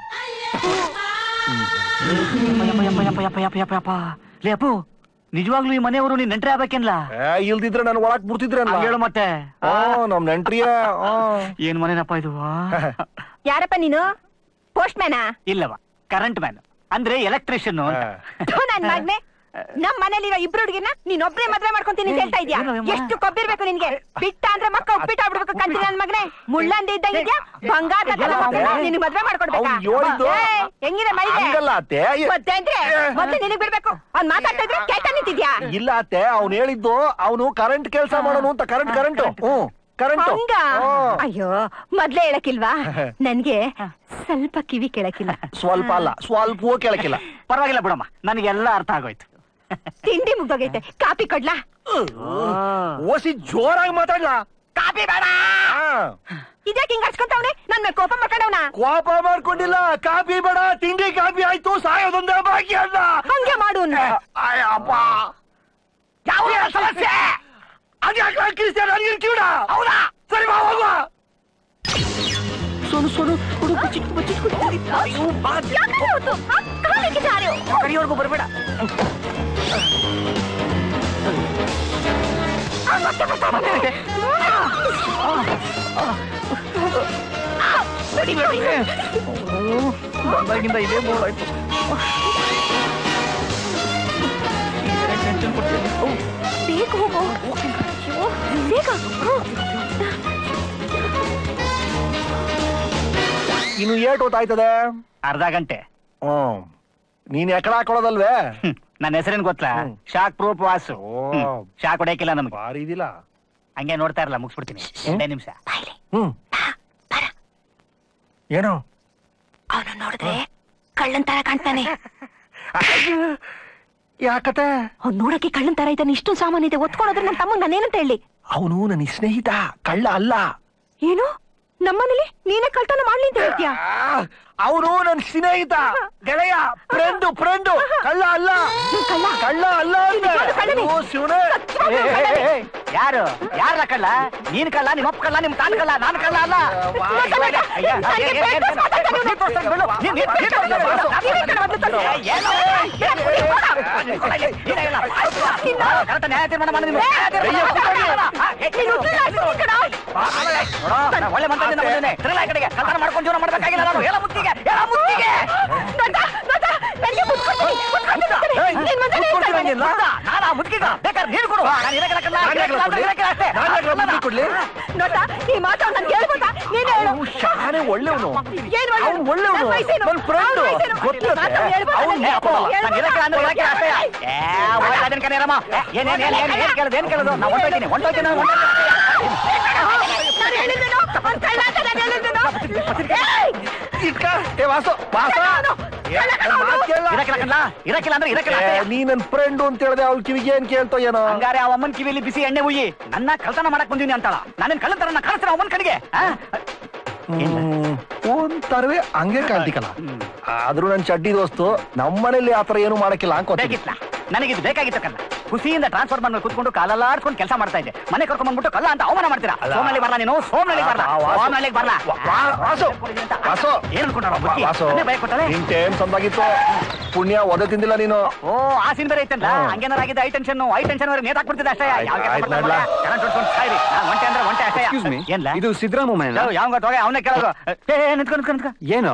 ಯಪ್ಪ, ಯಪ್ಪ, ಯಪ್ಪ, ಯಪ್ಪ, ಯಪ್ಪ, ಯಪ್ಪ. ಲೇ ಅಪ್ಪು ನಿಜವಾಗ್ಲೂ ಈ ಮನೆಯವರು ನೀನ್ ನೆಂಟ್ರೆ ಆಗ್ಬೇಕೇನ್ಲ ಏ ಇಲ್ದಿದ್ರೆ ನಾನು ಒಳಗ್ ಬಿಡ್ತಿದ್ರೆ ಹಂಗ್ ಹೇಳು ಮತ್ತೆ ಓ ನಮ್ ನೆಂಟ್ರಿಯ ಏನ್ ಮನೆನಪ್ಪ ಇದು ಆ? ಯಾರಪ್ಪ ನೀನು ಪೋಸ್ಟ್ ಮ್ಯಾನಾ ಇಲ್ಲವ ಕರೆಂಟ್ ಮ್ಯಾನ್ ಅಂದ್ರೆ ಎಲೆಕ್ಟ್ರಿಷಿಯನ್ ನನ್ ಮಗ್ನೆ ನಮ್ ಮನೇಲಿರೋ ಇಬ್ರು ಹುಡುಗಿನ ನೀನ್ ಒಬ್ನೇ ಮದ್ವೆ ಮಾಡ್ಕೊಂತೀನಿ ಅಂತ ಹೇಳ್ತಾ ಇದ್ಯಾ ಏನು ಅಮ್ಮ? ಎಷ್ಟು ಕೊಬ್ಬಿರ್ಬೇಕು ನಿನ್ಗೆ ಬಿಟ್ಟ ಅಂದ್ರೆ ಮಕ್ಕ ಉಪ್ಪಿಟ್ಟು ಆಗ್ಬಿಡ್ಬೇಕು ಕಂತೀನಿ ನನ್ ಮಗನೇ ಮುಳ್ಳಂದಿ ಇದ್ದಂಗೆ ಇದ್ಯಾ ಬಂಗಾರ ನಿನ್ ಮದ್ವೆ ಮಾಡ್ಕೊಡ್ಬೇಕಾ ಅವ್ನ್ ಹೇಳಿದ್ದು. ಏ, ಹೆಂಗಿದೆ ಮೈಗೆ ಹಂಗಲ್ಲ ಅತ್ತೆ ಮತ್ತೆ ಅಂದ್ರೆ ಮತ್ತೆ ನಿನಗ್ ಬಿಡ್ಬೇಕು ಅವ್ನ್ ಮಾತಾಡ್ತಾ ಇದ್ರೆ ಕೇಳ್ತಾ ನಿಂತಿದ್ಯಾ ಇಲ್ಲ ಅತ್ತೆ ಅವ್ನು ಹೇಳಿದ್ದು ಅವನು ಕರೆಂಟ್ ಕೆಲಸ ಮಾಡೋನು ಅಂತ ಕರೆಂಟ್ ಕರೆಂಟ್ ಹ್ಮ್ ಕರೆಂಟ್ ಹಂಗ ಅಯ್ಯೋ ಮೊದ್ಲೇ ಹೇಳಕ್ಕಿಲ್ವಾ ನನ್ಗೆ ಸ್ವಲ್ಪ ಕಿವಿ ಕೇಳಕ್ಕಿಲ್ಲ ಸ್ವಲ್ಪ ಅಲ್ಲ ಸ್ವಲ್ಪವೂ ಕೇಳಕ್ಕಿಲ್ಲ ಪರವಾಗಿಲ್ಲ ಬಿಡಮ್ಮ ನನಗೆಲ್ಲ ಅರ್ಥ ಆಗೋಯ್ತು ತಿಂಡಿ ಮುಗ್ದೋಗೈತೆ ಕಾಪಿ ಕೊಡ್ಲಾ ಓಸಿ ಜೋರಾಗಿ ಮಾತಾಡ್ಲಾ ಕಾಪಿ ಬೇಡ ಇದ್ಯಾಕೆ ಹಿಂಗ್ ಹಚ್ಕೊಂತವ್ನೆ ನನ್ ಮೇಲೆ ಕೋಪ ಮಾಡ್ಕೊಂಡವ್ನ ಕೋಪ ಮಾಡ್ಕೊಂಡಿಲ್ಲ ಕಾಪಿ ಬೇಡ ತಿಂಡಿ ಕಾಪಿ ಆಯ್ತು ಸಾಯೋದೊಂದೇ ಬಾಕಿ ಅಲ್ಲ ಹಂಗೆ ಮಾಡು ಅಯ್ಯಪ್ಪ ಯಾವ ಸಮಸ್ಯೆ ಅದ್ಯಾಕೆ ಕ್ರಿಸ್ಟಿಯನ್ ನನಗೆ ಕಿವಿಡ ಹೌದಾ ಸರಿ ಬಾ ಹೋಗುವ ಸೋನು ಸೋನು ಕರಿಯೋರ್ಗು ಬರ್ಬೇಡ ಬಂದಾಗಿಂದ ಇದೇ ಬೋರ್ಡ್ ಆಯ್ತು ಬೇಗ ಹೋಗು ಅಯ್ಯೋ, ಬೇಗ ಇನ್ನು ಏಟ್ ಹೊತ್ತಾಯ್ತದೆ ಅರ್ಧ ಗಂಟೆ ಹ್ಮ್ ನೀನ್ ಎಕಡ ಹಾಕೊಳ್ಳೋದಲ್ವೇ ಹ್ಮ್. ನನ್ನ ಹೆಸರೇನ್ ಗೊತ್ತಾ ಹ್ಮ್. ಶಾಕ್ ಪ್ರೂಫ್ ವಾಸು ಓ. ಹ್ಮ್. ಶಾಕ್ ಹೊಡೆಯಕ್ಕಿಲ್ಲ ನಮ್ಗೆ ಬಾರಿ ಇದಿಲ್ಲ ಹಂಗೆ ನೋಡ್ತಾ ಇರಲ್ಲ ಮುಗಿಸ್ಬಿಡ್ತೀನಿ ಎರಡೇ ನಿಮಿಷ ಹ್ಮ್ ಏನೋ ಅವನು ನೋಡಿದ್ರೆ ಕಳ್ಳನ್ ತರ ಕಾಣ್ತಾನೆ ಯಾಕತೆ ಅವ್ನ್ ನೋಡಕ್ಕೆ ಕಳ್ಳನ್ ತರ ಇದ್ದಾನೆ ಇಷ್ಟೊಂದು ಸಾಮಾನು ಇದೆ ಒತ್ಕೊಂಡೋದ್ರೆ ನನ್ನ ತಮ್ಮಂಗ ನಾನೇನಂತ ಹೇಳಿ ಅವನು ನನ್ನ ಸ್ನೇಹಿತ ಕಳ್ಳ ಅಲ್ಲ ಏನು ನಮ್ಮನೇಲಿ ನೀನೇ ಕಳ್ತನ ಮಾಡ್ಲಿ ಅಂತ ಹೇಳ್ತೀಯಾ ಅವನು ನನ್ನ ಸ್ನೇಹಿತ ಗೆಳೆಯ ಫ್ರೆಂಡು ಫ್ರೆಂಡು ಕಳ್ಳ ಅಲ್ಲ ಕಳ್ಳ? ಕಳ್ಳ ಅಲ್ಲ ಅಂದೆ. ನಿಜವಾಗ್ಲೂ ಕಳ್ಳನೇ? ಓ, ಶಿವನೇ ಏ, ಏ, ಏ, ಏ, ಯಾರು ಯಾರಲ್ಲ ಕಳ್ಳ ನೀನ್ ಕಳ್ಳ ನಿಮ್ಮ ಅಪ್ಪ ಕಳ್ಳ ನಿಮ್ ತಾತ ಕಳ್ಳ ನಾನ್ ಕಳ್ಳ ಅಲ್ಲ ಅಯ್ಯ, ಅಯ್ಯ, ಅಯ್ಯ, ಏ, ಏ, ಏ, ನೀನ್ ತೋರ್ಸ್ತಾನೆ ಬಿಡು. ನೀನ್- ನೀನ್- ನೀನ್ ತೋರ್ಸ್ತಾನೆ ಬಿಡು. ಏ, ಏನೋ, ಏ, ಇಲ್ಲ, ಇಲ್ಲ. ಕರೆಕ್ಟ್ ನ್ಯಾಯ ತೀರ್ಮಾನ ಮಾಡಿ ನೀನು. ನ್ಯಾಯ ತೀರ್ಮಾನ ಮಾಡು. ಆ, ಏ, ಏ, ನೋಡು, ನಾನು ಒಳ್ಳೆ ಮಾತಾಡಿದ ಬಂದಿದ್ದೇನೆ. ತಿರ್ಗಾ ಈ ಕಡೆಗೆ ಕಳ್ತನ ಮಾಡ್ಕೊಂಡು ಜೀವನ ಮಾಡ್ಬೇಕಾಗಿಲ್ಲ ನಾನು ಹೇಳ ಮುತ್ತಿಗೆ ಹೇಳ ಮುತ್ತಿಗೆ ನಾನಾ ಮುತ್ತಿಗ ಬೇಕಾದ್ರೆ ನೀರು ಕೊಡು ನಾನು ಇರಕ್ಕಿಲ್ಲ ಕಳ್ಳ, ನಾನ್ ಯಾಕೆ ಇರಕ್ಕಿಲ್ಲ, ಕೊಡ್ಲಿ? ಇರಕ್ಕಿಲ್ಲ ಅಷ್ಟೇ. ನಾನ್ ಯಾಕೆ ಬುದ್ಧಿ ಕೊಡ್ಲಿ? ನೋಡ್ತಾ ಈ ಮಾತು ನನ್ ಕೇಳ್ಬೋದಾ ನೀನ್ ಹೇಳು ಅವ್ನು ಶಾನೆ ಒಳ್ಳೆವನು ಏನ್ ಒಳ್ಳೆವ್ನು? ಅವ್ನು ಒಳ್ಳೆವನು ನನ್ ವಯಸ್ಸೇನು? ನನ್ನ ಫ್ರೆಂಡ್ ಅವ್ನ್ ವಯಸ್ಸೇನು? ಗೊತ್ತಿರುತ್ತೆ ಮಾತಾಡ್ ಹೇಳ್ಬೋದಾ? ಅವ್ನು ಏ, ಅಪ್ಪು, ಹೇಳ್ಬೋದಾ? ನಾನು ಇರಕ್ಕಿಲ್ಲ ಅಂದ್ರೆ ಇರಕ್ಕಿಲ್ಲ ಅಷ್ಟೇ. ಏ, ಒಳ್ಳೆ ಅದನ್ನ ಕಣೆ ರಮ್ಮ. ಏ, ಏನ್ ಏನ್ ಏನ್ ಏನ್ ಏನ್ ಕೇಳೋದು ಏನ್ ಕೇಳೋದು ನಾ ಹೊಂಟೋಗ್ತೀನಿ ಹೊಂಟೋಗ್ತೀನಿ ನಾನು ಹೊಂಟೋಗ್ತೀನಿ. ನಾನ್ ಹೇಳಿದ್ದೇನು? ಅವ್ನ್ ಕಳ್ಳ ಅಂತ ನಾನ್ ಹೇಳಿದ್ದೇನು? ಏಯ್! ಇಟ್ಕ ಏ ವಾಸು ವಾಸ ಕಳ್ಳ ಅವ್ನು. ಏ, ನನ್ ಮಾತ್ ಕೇಳ. ಇರಕ್ಕಿಲ್ಲ ಕಣ್ಲಾ? ಇರಕ್ಕಿಲ್ಲ ಅಂದ್ರೆ ಇರಕ್ಕಿಲ್ಲ ಏ, ಅಷ್ಟೇ. ನೀ ನನ್ ಫ್ರೆಂಡ್ ಅಂತ ಹೇಳ್ದೆ ಅವ್ಳ ಕಿವಿಗೆ ಏನ್ ಕೇಳ್ತೋ ಏನೋ ಹಂಗಾರೆ ಆ ಅಮ್ಮನ್ ಕಿವಿಯಲ್ಲಿ ಬಿಸಿ ಎಣ್ಣೆ ಉಯ್ಯಿ ನನ್ನ ಕಳ್ತನ ಮಾಡಕ್ ಬಂದೀನಿ ಅಂತಾಳ ನಾನೇನ್ ಕಳ್ಳತನ ಕಳಿಸ್ತಾರ ಅಮ್ಮನ್ ಕಡೆಗೆ ಆ? ಹ್ಮ್. ಒಂಥರವೇ ಹಂಗೆ ಕಾಣ್ತಿಕಲ್ಲ ಆದ್ರೂ ನನ್ ಚಡ್ಡಿ ದೋಸ್ತು ನಮ್ಮನೇಲಿ ಆತರ ಏನು ಮಾಡಕ್ಕಿಲ್ಲ ಅನ್ಕೋತೀನಿ ಬೇಕಿತ್ಲ ನನಗಿದು ಬೇಕಾಗಿತ್ತು ಕಲ್ಲ ಖುಷಿಯಿಂದ ಟ್ರಾನ್ಸ್ಫರ್ ಮಾಡಿ ಕೂತ್ಕೊಂಡು ಕಾಲಲ್ಲಾಡ್ಕೊಂಡು ಕೆಲಸ ಮಾಡ್ತಾ ಇದ್ದೆ ಮನೆ ಕರ್ಕೊಂಡ್ ಬಂದ್ಬಿಟ್ಟು ಕಲ್ಲ ಅಂತ ಅವಮಾನ ಮಾಡ್ತೀರಾ ಸೋಮನಳ್ಳಿ ಬರ್ಲಾ ನೀನು ಸೋಮನಳ್ಳಿ ಬರ್ಲಾ ಆ, ವಾಸು. ಸೋಮನಳ್ಳಿಗೆ ಬರ್ಲಾ ವಾ- ವಾ- ವಾಸು ವಾಸು ಏನ್ ಅನ್ಕೊಂಡ್ರ ಬುಕ್ಕಿ ವಾಸು ನನ್ನೇ ಭಯ ಕೊಟ್ಟಾಳೆ ನಿನ್ ಟೈಮ್ ಸಂದಾಗಿತ್ತು ಪುಣ್ಯ ಒದೆ ತಿಂದಿಲ್ಲ ನೀನು ಓ ಆ ಸೀನ್ ಬೇರೆ ಐತಂತ ಹ್ಮ್. ಹಂಗೇನಾರ ಆಗಿದೆ ಐ ಟೆನ್ಷನ್ ಐ ಟೆನ್ಷನ್ ವರೆಗೆ ನೇತಾಕ್ಬಿಡ್ತಿದ್ದೆ ಅಷ್ಟೇ ಆಯ್ತು, ಯಾವ ಆಯ್ತು, ನಡ್ಲಾ? ಒಂಟೆ ಅಂದ್ರೆ ಒಂಟೆ ಅಷ್ಟೇ ಎಕ್ಸ್ಕ್ಯೂಸ್ ಮೀ ಏನ್ಲ ಇದು ಸಿದ್ದರಾಮ ಮನೆನಾ ಯಾವ ಗೊತ್ತೋಗ ಅವನೇ ಕೇಳೋದು ಏ ಏ, ನಿಂತ್ಕೊ ನಿಂತ್ಕೊ ನಿಂತ್ಕೊ ಏನು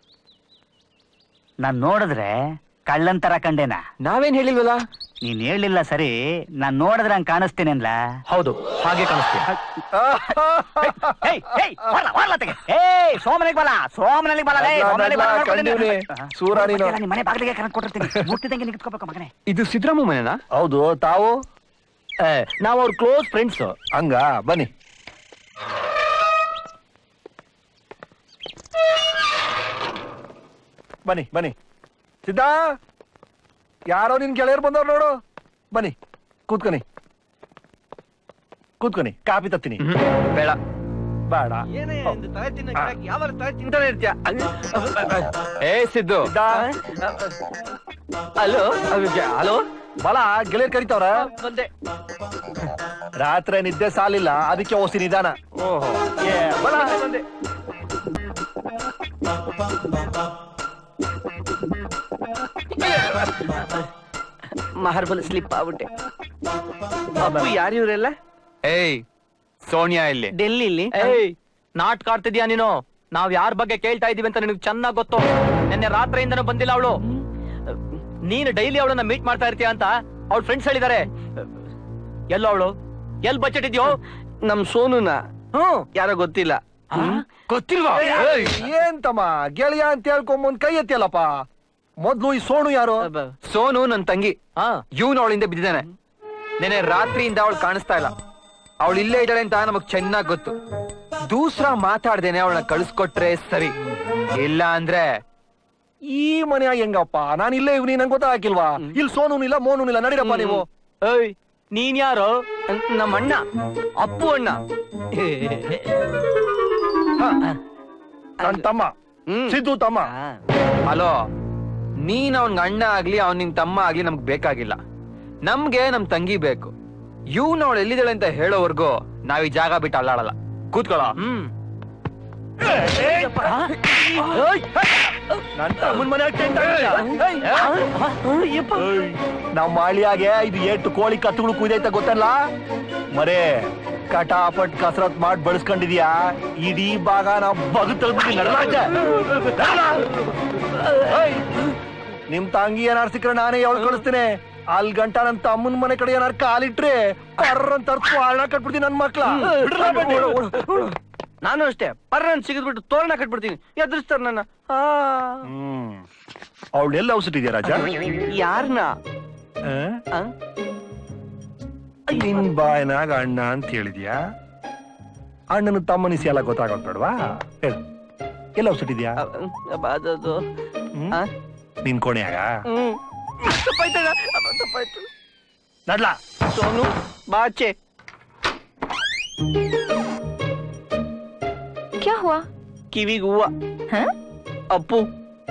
ನಾನ್ ನೋಡಿದ್ರೆ ಕಳ್ಳನ್ ತರ ಕಂಡೇನ ನಾವೇನ್ ಹೇಳಿಲ್ವಲ್ಲ ನೀನ್ ಹೇಳಿಲ್ಲ ಸರಿ ನಾನ್ ನೋಡಿದ್ರೆ ಹಂಗ್ ಕಾಣಿಸ್ತೀನಲ್ಲ ಹೌದು ಹಾಗೆ ಕಾಣಿಸ್ತೀಯ ಏಯ್ ಏಯ್ ಬರ್ಲಾ ಬರ್ಲಾ ತೆಗೆ ಏಯ್ ಸೋಮನಿಗೆ ಬಲ ಸೋಮನಲ್ಲಿ ಬಲ ಲೇ, ನಡ್ಲಾ, ಸೋಮನಿಗೆ ಬಲ ನಡ್ಲಾ, ನೋಡ್ಕೊಳ್ತೀನಿ. ಕಂಡೀವ್ನಿ. ಸೂರ ನೀನು. ಗೊತ್ತಿಲ್ಲ, ನಿಮ್ ಮನೆ ಬಾಗಿಲಿಗೆ ಕರೆಂಟ್ ಕೊಟ್ಟಿರ್ತೀನಿ ಮುಟ್ಟಿದಂಗೆ ನಿಂತ್ಕೋಬೇಕು ಮಗನೇ ಇದು ಸಿದ್ದರಾಮ ಮನೆನಾ ಹೌದು ತಾವು ನಾವು ಅವ್ರ ಕ್ಲೋಸ್ ಫ್ರೆಂಡ್ಸ್ ಹಂಗ ಬನ್ನಿ ಬನ್ನಿ ಬನ್ನಿ ಸಿದ್ಧ ಯಾರೋ ನಿನ್ ಗೆಳೆಯರು ಬಂದವ್ರು ನೋಡು ಬನ್ನಿ ಕೂತ್ಕೊನಿ ಕೂತ್ಕೊನಿ ಕಾಪಿ ತತ್ತೀನಿ ಬೇಡ ಬೇಡ ಏನೇ ಒಂದು ತಲೆ ತಿನ್ನೋ ಗಿರಾಕಿ, ಯಾವಾಗ್ಲೂ ತಲೆ ತಿಂತಾನೆ ಇರ್ತೀಯ ಏ ಸಿದ್ದು ಇದ್ದ? ಹಲೋ ಹಲೋ ಬಲ ಗೆಳೆಯರ್ ಕರಿತಾವ್ರ ಬಂದೆ ರಾತ್ರಿ ನಿದ್ದೆ ಸಾಲಿಲ್ಲ ಅದಕ್ಕೆ ಓಸಿ ನಿಧಾನ ಓಹೋ ಏ ಬಲ ಬಂದೆ ಮಾರ್ಬಲ್ ಸ್ಲಿಪ್ ಆಗ್ಬಿಟ್ಟೆ ಅಪ್ಪು ಯಾರು ಇವರೆಲ್ಲ ಏಯ್ ಸೋನಿಯಾ ಇಲ್ಲಿ ಡೆಲ್ಲಿಲಿ ಏಯ್ ನಾಟಕ ಆಡ್ತಿದ್ಯಾ ನೀನು ನಾವ್ ಯಾರ ಬಗ್ಗೆ ಕೇಳ್ತಾ ಇದೀವಿ ಅಂತ ನಿನಗೆ ಚೆನ್ನಾಗ್ ಗೊತ್ತು ನಿನ್ನೆ ರಾತ್ರಿಯಿಂದನೂ ಬಂದಿಲ್ಲ ಅವಳು ನೀನು ಡೈಲಿ ಅವಳನ್ನ ಮೀಟ್ ಮಾಡ್ತಾ ಇರ್ತೀಯ ಅಂತ ಅವಳ ಫ್ರೆಂಡ್ಸ್ ಹೇಳಿದಾರೆ ಎಲ್ಲೋ ಅವಳು ಎಲ್ ಬಜೆಟ್ ಇದೆಯೋ ನಮ್ ಸೋನುನ ಹ್ಮ್ ಯಾರೋ ಗೊತ್ತಿಲ್ಲ ಗೊತ್ತಿಲ್ವಾ ಏಯ್, ಏನ್ ತಮ್ಮ ಗೆಳೆಯ ಅಂತ ಹೇಳ್ಕೊಂಬಂದ್ ಕೈ ಎತ್ತಿಯಲ್ಲಪ್ಪ ಮೊದ್ಲು ಈ ಸೋಣು ಯಾರು ಅಬ್ಬ. ಸೋನು ನನ್ ತಂಗಿ ಹಾ ಇವನು ಅವಳಿಂದ ಬಿದ್ದಿದ್ದಾನೆ ನೆನೆ ರಾತ್ರಿಯಿಂದ ಅವಳು ಕಾಣಿಸ್ತಾ ಇಲ್ಲ ಅವಳು ಇಲ್ಲೇ ಇದ್ದಾಳೆ ಅಂತ ನಮಗ್ ಚೆನ್ನಾಗ್ ಗೊತ್ತು ದೂಸ್ರ ಮಾತಾಡ್ದೇನೆ ಅವಳನ್ನ ಕಳಿಸ್ಕೊಟ್ರೆ ಸರಿ ಇಲ್ಲ ಅಂದ್ರೆ ಈ ಮನೆಯಾಗ ಹೆಂಗಪ್ಪ ನಾನು ಇಲ್ಲೇ ಇವ್ನಿ ನಂಗೆ ಗೊತ್ತಾಗಿಲ್ವಾ ಇಲ್ಲಿ ಸೋನು ಇಲ್ಲ ಮೋನು ಇಲ್ಲ ನಡೀರಪ್ಪ ನೀವು ಏಯ್ ನೀನ್ ಯಾರು ನಮ್ಮ ಅಣ್ಣ ಅಪ್ಪು ಅಣ್ಣ ನನ್ ತಮ್ಮ ಹ್ಮ್. ಸಿದ್ದು ತಮ್ಮ ಹಲೋ ನೀನ್ ಅವನ್ಗ ಅಣ್ಣ ಆಗ್ಲಿ ಅವ್ನ್ ನಿನ್ ತಮ್ಮ ಆಗ್ಲಿ ನಮ್ಗ್ ಬೇಕಾಗಿಲ್ಲ ನಮ್ಗೆ ನಮ್ ತಂಗಿ ಬೇಕು ಇವ್ನ ಅವಳು ಎಲ್ಲಿದ್ದಾಳೆ ಅಂತ ಹೇಳೋವರ್ಗು ನಾವ್ ಈ ಜಾಗ ಬಿಟ್ಟು ಅಲ್ಲಾಡಲ್ಲ ಕೂತ್ಕೊಳ್ಳೋ ಹ್ಮ್ ನನ್ ತಮ್ಮನ್ ಮನ್ಯಾಗ ಟೆಂಟ್ ನಮ್ಮ ಹಳ್ಳಿಯಾಗೆ ಇದು ಎಷ್ಟು ಕೋಳಿ ಕತ್ತುಗಳು ಕುಯ್ದೈತ ಗೊತ್ತಲ್ಲ ಮರೇ ಕಟಾಪಟ್ ಕಸರತ್ ಮಾಡಿ ಬಳಸ್ಕೊಂಡಿದ್ಯಾ ಇಡೀ ಭಾಗ ನಾವು ಬಗು ನಿಮ್ ತಂಗಿ ಏನಾರು ಸಿಕ್ಕರೆ ನಾನೇ ಯಾವಾಗ ಕಳಿಸ್ತೇನೆ ಅಲ್ಲಿ ಗಂಟ ನನ್ ತಮ್ಮನ್ ಮನೆ ಕಡೆ ಏನಾರು ಕಾಲಿಟ್ರೆ ಕರ್ರ ಅಂತ ಅರ್ಥ ಕಟ್ಬಿಡ್ತೀನಿ ನನ್ ಮಕ್ಳ ಬಿಡ್ರಲ್ಲ ಬೇಡಿ. ನಾನು ಅಷ್ಟೇ ಪರ್ರನ್ ಸಿಗಿದ್ಬಿಟ್ಟು ತೋರಣ ಕಟ್ಬಿಡ್ತೀನಿ ಎದುರಿಸ್ತಾರ ನನ್ನ ಹ್ಮ್ ಅವಳೆಲ್ಲ ಔಷಧಿದ್ಯಾ ರಾಜ ಯಾರನ್ನ ಆ? ನಿನ್ ಬಾಯ್ನಾಗ ಅಣ್ಣ ಅಂತ ಹೇಳಿದ್ಯಾ ಅಣ್ಣನ ತಮ್ಮನಿಸಿ ಎಲ್ಲ ಗೊತ್ತಾಗೋದ್ ಬೇಡವಾ ಹೇಳು ಎಲ್ಲ ಔಷಧಿದ್ಯಾ ಅದದು ಹ್ಮ್? ಆ? ನಿನ್ ಕೋಣೆಯಾಗ ಹ್ಮ್ ತಪ್ಪಾಯ್ತಣ್ಣ ಅಬ್ಬ, ತಪ್ಪಾಯ್ತು ನಡ್ಲಾ ಸೋನು ಬಾಚೆ क्या हुआ ಕಿವಿಗ್ ಹೂವ ಹ? ಅಪ್ಪು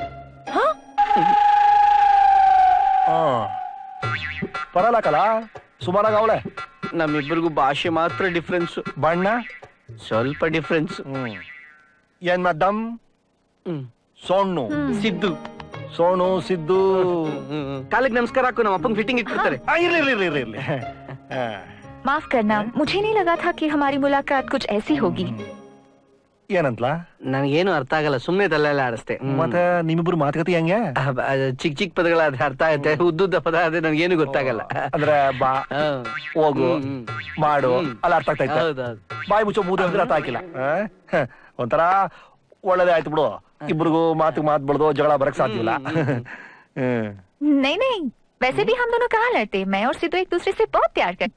ಪರಲಕಲ್ಲ ಸುಮಾರಾಗ ಅವಳೆ ನಮ್ಮಿಬ್ಬರಿಗೂ ಭಾಷೆ ಮಾತ್ರ ಡಿಫ್ರೆನ್ಸ್ ಬಣ್ಣ ಸ್ವಲ್ಪ ಡಿಫ್ರೆನ್ಸ್ ಹ್ಮ್ ಏನ್ ಮದ್ದಮ್ ಹ್ಮ್ ಸೋಣ್ಣು ಸಿದ್ದು ಸೋಣು ಸಿದ್ದು ಕಾಲಿಗೆ ನಮಸ್ಕಾರ ಹಾಕು ನಮ್ಮ ಅಪ್ಪಂಗ್ ಫಿಟ್ಟಿಂಗ್ ಇಟ್ಬಿಡ್ತಾರೆ ಆ, ಇರ್ಲಿ ಇರ್ಲಿ ಇರ್ಲಿ ಇರ್ಲಿ ಆ. माफ करना मुझे नहीं लगा था कि हमारी मुलाकात कुछ ऐसी होगी ಏನಂತ್ಲಾ ನನಗೇನು ಅರ್ಥ ಆಗಲ್ಲ ಸುಮ್ಮನೆ ತಲೆಲ್ಲ ಆಡಿಸ್ತೆ ಮತ್ತೆ ನಿಮ್ಮಿಬ್ರು ಮಾತುಕತೆ ಹೆಂಗೆ ಚಿಕ್ಕ ಚಿಕ್ಕ ಪದಗಳಾದ್ರೆ ಅರ್ಥ ಆಗುತ್ತೆ ಉದ್ದುದ್ದ ಪದ ಆದ್ರೆ ನನಗೇನು ಗೊತ್ತಾಗಲ್ಲ ಅಂದ್ರೆ ಬಾ ಹಾ. ಹೋಗು ಹ್ಮ್, ಹ್ಮ್. ಮಾಡು ಹ್ಮ್. ಅಲ್ಲ ಅರ್ಥ ಆಗ್ತಾ ಇತ್ತು ಹೌದೌದು ಬಾಯಿ ಮುಚ್ಚೋ ಮೂರು ಅಂದ್ರೆ ಅರ್ಥ ಆಗಿಲ್ಲ ಒಂಥರ ಒಳ್ಳೇದೇ ಆಯ್ತು ಬಿಡು ಇಬ್ರಿಗೂ ಮಾತು ಮಾತು ಬೆಳೆದು ಜಗಳ ಬರಕ್ ಸಾಧ್ಯ ಇಲ್ಲ ಹ್ಮ್ नहीं नहीं वैसे भी हम दोनों कहाँ लड़ते मैं और सिद्धू एक दूसरे से बहुत प्यार करते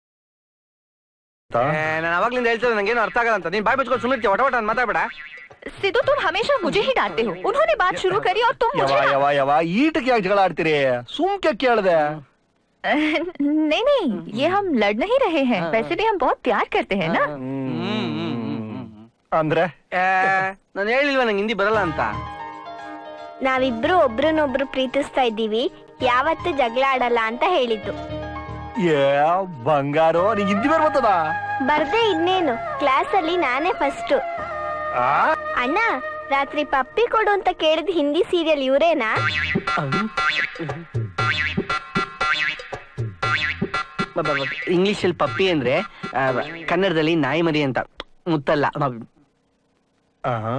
ನಾನು ಅವಾಗ್ಲಿಂದ ಹೇಳ್ತಿದ್ದೆ ನಂಗೇನು ಅರ್ಥ ಆಗಲ್ಲ ಅಂತ ನೀನ್ ಬಾಯ್ ಬಚ್ಕೊಂಡು ಸುಮ್ಮನೆ ಒಟ ಒಟ ಅಂತ ಮಾತಾಡ್ಬೇಡ सिद्धू तुम हमेशा मुझे ही डांटते हो उन्होंने बात शुरू करी और तुम ಯವ मुझे ಯವ ಯವ ಈಟಕ್ಕೆ ಯಾಕೆ ಜಗಳ ಆಡ್ತೀರಿ ಸುಮ್ಕೆ ಕೇಳ್ದೆ नहीं नहीं ये हम लड़ नहीं रहे हैं वैसे भी हम बहुत प्यार करते हैं ना ಅಂದ್ರೆ ನಾನು ಹೇಳಿಲ್ವ ನಂಗೆ ಹಿಂದಿ ಬರಲ್ಲ ಅಂತ ನಾವಿಬ್ರು ಒಬ್ರನ್ನೊಬ್ರು ಪ್ರೀತಿಸ್ತಾ ಇದ್ದೀವಿ ಯಾವತ್ತೂ ಜಗಳ ಆಡಲ್ಲ ಅಂತ ಹೇಳಿದ್ದು ಏ ಬಂಗಾರು ನೀ ಹಿಂದಿ ಬೇರೆ ಬರ್ತದ ಬರ್ದೆ ಇನ್ನೇನು ಕ್ಲಾಸ್ ಅಲ್ಲಿ ನಾನೇ ಫಸ್ಟ್ ಆ? ಅಣ್ಣ ರಾತ್ರಿ ಪಪ್ಪಿ ಕೊಡು ಅಂತ ಕೇಳಿದ ಹಿಂದಿ ಸೀರಿಯಲ್ ಇವರೇನಾ ಇಂಗ್ಲಿಷ್ ಅಲ್ಲಿ ಪಪ್ಪಿ ಅಂದ್ರೆ ಆ, ಕನ್ನಡದಲ್ಲಿ ನಾಯಿ ಮರಿ ಅಂತ ಮುತ್ತಲ್ಲ ಆಹಾ.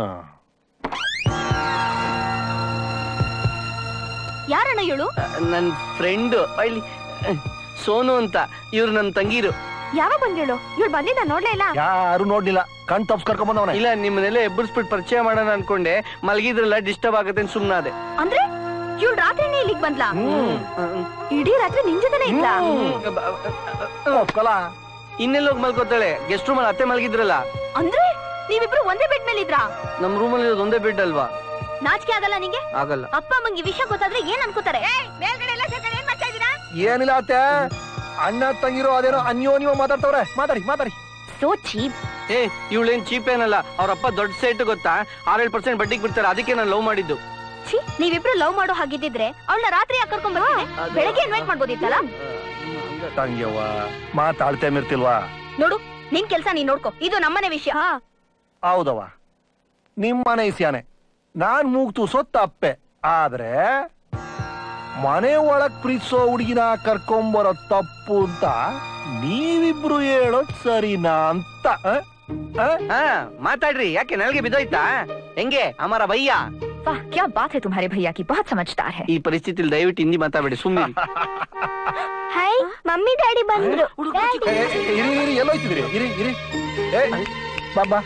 ಯಾರಣ್ಣ ಇವಳು ನನ್ನ ಫ್ರೆಂಡ್ ಇಲ್ಲಿ ಸೋನು ಅಂತ ಇವ್ರು ನನ್ನ ತಂಗಿರು ಯಾವಾಗ ಬಂದೇಳು ಇವಳು ಬಂದಿದ್ದ ನೋಡ್ಲೇ ಇಲ್ಲ ಯಾರು ನೋಡ್ಲಿಲ್ಲ ಕಣ್ ತಪ್ಸ್ ಕರ್ಕೊಂಡ್ ಬಂದವನ ಇಲ್ಲ ನಿಮ್ಮನ್ನೆಲ್ಲ ಎಬ್ಬರಿಸ್ಬಿಟ್ಟು ಪರಿಚಯ ಮಾಡೋಣ ಅನ್ಕೊಂಡೆ ಮಲಗಿದ್ರಲ್ಲ ಡಿಸ್ಟರ್ಬ್ ಆಗುತ್ತೆ ಅಂತ ಸುಮ್ಮನಾದೆ ಅಂದ್ರೆ ಇವಳು ರಾತ್ರಿನೇ ಇಲ್ಲಿಗೆ ಬಂದ್ಲಾ ಇಡೀ ರಾತ್ರಿ ನಿನ್ ಜೊತೆನೇ ಇದ್ಲಾ ಒಪ್ಕೊಳ ಇನ್ನೆಲ್ಲ ಹೋಗಿ ಮಲ್ಕೋತಾಳೆ ಗೆಸ್ಟ್ ರೂಮಲ್ಲಿ ಅತ್ತೆ ಮಲಗಿದ್ರಲ್ಲ ಅಂದ್ರೆ ನೀವಿಬ್ರು ಒಂದೇ ಬೆಡ್ ಮೇಲೆ ಇದ್ರಾ ನಮ್ಮ ರೂಮಲ್ಲಿ ಇರೋದು ಒಂದೇ ಬೆಡ್ ಅಲ್ವಾ ನಾಚಿಕೆ ಆಗಲ್ಲ ನಿಂಗೆ ಆಗಲ್ಲ ಅಪ್ಪ ಅಮ್ಮಂಗೆ ವಿಷಯ ಗೊತ್ತಾದ್ರೆ ಏನ್ ಅನ್ಕೋತಾರೆ ಮೇಲ್ಗಡೆ ಎಲ್ಲ ಸೇರ್ಕೊಂಡು ಏನ್ ಮಾಡ್ತಾ ಇದೀರಾ ಏನಿಲ್ಲ ಅತ್ತೆ ಅಣ್ಣ ತಂಗಿರೋ ಅದೇನೋ ಅನ್ಯೋನ್ಯೋ ಮಾತಾಡ್ತವ್ರೆ ಮಾತಾಡಿ ಮಾತಾಡಿ ಸೋ ಚೀಪ್ ಏ ಇವಳೇನ್ ಚೀಪ್ ಏನಲ್ಲ ಅವ್ರಪ್ಪ ದೊಡ್ಡ ಸೈಟ್ ಗೊತ್ತಾ ಆರೇಳು ಪರ್ಸೆಂಟ್ ಬಡ್ಡಿಗೆ ಬಿಡ್ತಾರೆ ಅದಕ್ಕೆ ನಾನು ಲವ್ ಮಾಡಿದ್ದು ಛೀ ನೀವಿಬ್ರು ಲವ್ ಮಾಡೋ ಹಾಗಿದ್ದಿದ್ರೆ ಅವಳನ್ನ ರಾತ್ರಿ ಯಾಕೆ ಕರ್ಕೊಂಡ್ ಬರ್ತೀನಿ ಬೆಳಗ್ಗೆ ಇನ್ವೈಟ್ ಮಾಡ್ಬೋದಿತ್ತಲ್ಲ ತಂಗ್ಯವ್ವ ಮಾತಾಡ್ತೇ ಮಿರ್ತಿಲ್ವಾ ನೋಡು ನಿನ್ ಕೆಲ್ಸ ನೀನ್ ನೋಡ್ಕೋ ಇದು ನಮ್ಮನೆ ವಿಷಯ ಹೌದವ್ವ ನಿಮ್ಮನೆ ಇಸ್ಯಾನೆ ನಾನ್ ಮೂಗ್ತು ಸೊತ್ತ ಅಪ್ಪೆ ಆದ್ರೆ ಮನೆ ಒಳಗ್ ಪ್ರೀತಿಸೋ ಹುಡುಗಿನ ಕರ್ಕೊಂಬರೋ ತಪ್ಪು ಅಂತ ನೀವಿಬ್ರು ಹೇಳೋದ್ ಸರಿನಾ ಅಂತ ಆ? ಆ? ಹಾ ಮಾತಾಡ್ರಿ ಯಾಕೆ ನನಗೆ ಬಿದ್ದೋಯ್ತಾ ಹೆಂಗೆ ಅಮರ ಭಯ್ಯ वाह क्या बात है तुम्हारे भैया की बहुत समझदार है ಈ ಪರಿಸ್ಥಿತಿಲಿ ದಯವಿಟ್ಟು ಹಿಂದಿ ಮಾತಾಡಬೇಡಿ ಸುಮ್ಮನೆ ಹಾಯ್ ಮಮ್ಮಿ ಡ್ಯಾಡಿ ಬಂದ್ರು ಏ, ಏ, ಏ, ಇರಿ ಇರಿ ಎಲ್ಲೋಯ್ತಿದ್ರಿ ಇರಿ ಇರಿ ಏ ಬಾಬಾ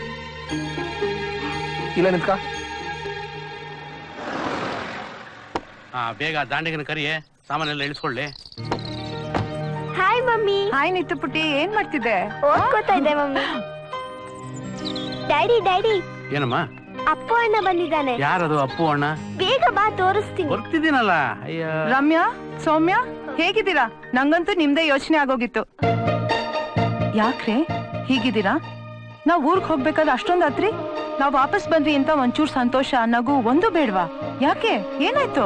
ಇಲ್ಲ ನಿಂತ್ಕ ಹಾ ಬೇಗ ದಾಂಡಿಗನ ಕರಿಯೇ ಸಾಮಾನೆಲ್ಲ ಇಳಿಸ್ಕೊಳ್ಳಿ ಹಾಯ್ ಮಮ್ಮಿ ಹಾಯ್ ನಿತ್ತು ಪುಟ್ಟಿ ಏನ್ ಮಾಡ್ತಿದ್ದೆ ಓದ್ಕೋತಾ ಇದ್ದೆ ಮಮ್ಮಿ ಡ್ಯಾಡಿ ಡ್ಯಾಡಿ ಏನಮ್ಮ ಅಪ್ಪ ಅಣ್ಣ ಬಂದಿದ್ದಾನೆ ಯಾರದು ಅಪ್ಪು ಅಣ್ಣ ಬೇಗ ಬಾ ತೋರಿಸ್ತೀನಿ ಬರ್ತಿದ್ದೀನಲ್ಲ ಅಯ್ಯ ರಮ್ಯಾ ಸೌಮ್ಯ ಹೇಗಿದ್ದೀರಾ ನಂಗಂತೂ ನಿಮ್ದೇ ಯೋಚನೆ ಆಗೋಗಿತ್ತು ಯಾಕ್ರೆ ಹೀಗಿದ್ದೀರಾ ನಾವ್ ಊರ್ಗ್ ಹೋಗ್ಬೇಕಾದ್ರೆ ಅಷ್ಟೊಂದ್ ರಾತ್ರಿ ನಾವ್ ವಾಪಸ್ ಬಂದ್ವಿ ಅಂತ ಒಂಚೂರ್ ಸಂತೋಷ ನಗು ಒಂದು ಬೇಡ್ವಾ ಯಾಕೆ ಏನಾಯ್ತು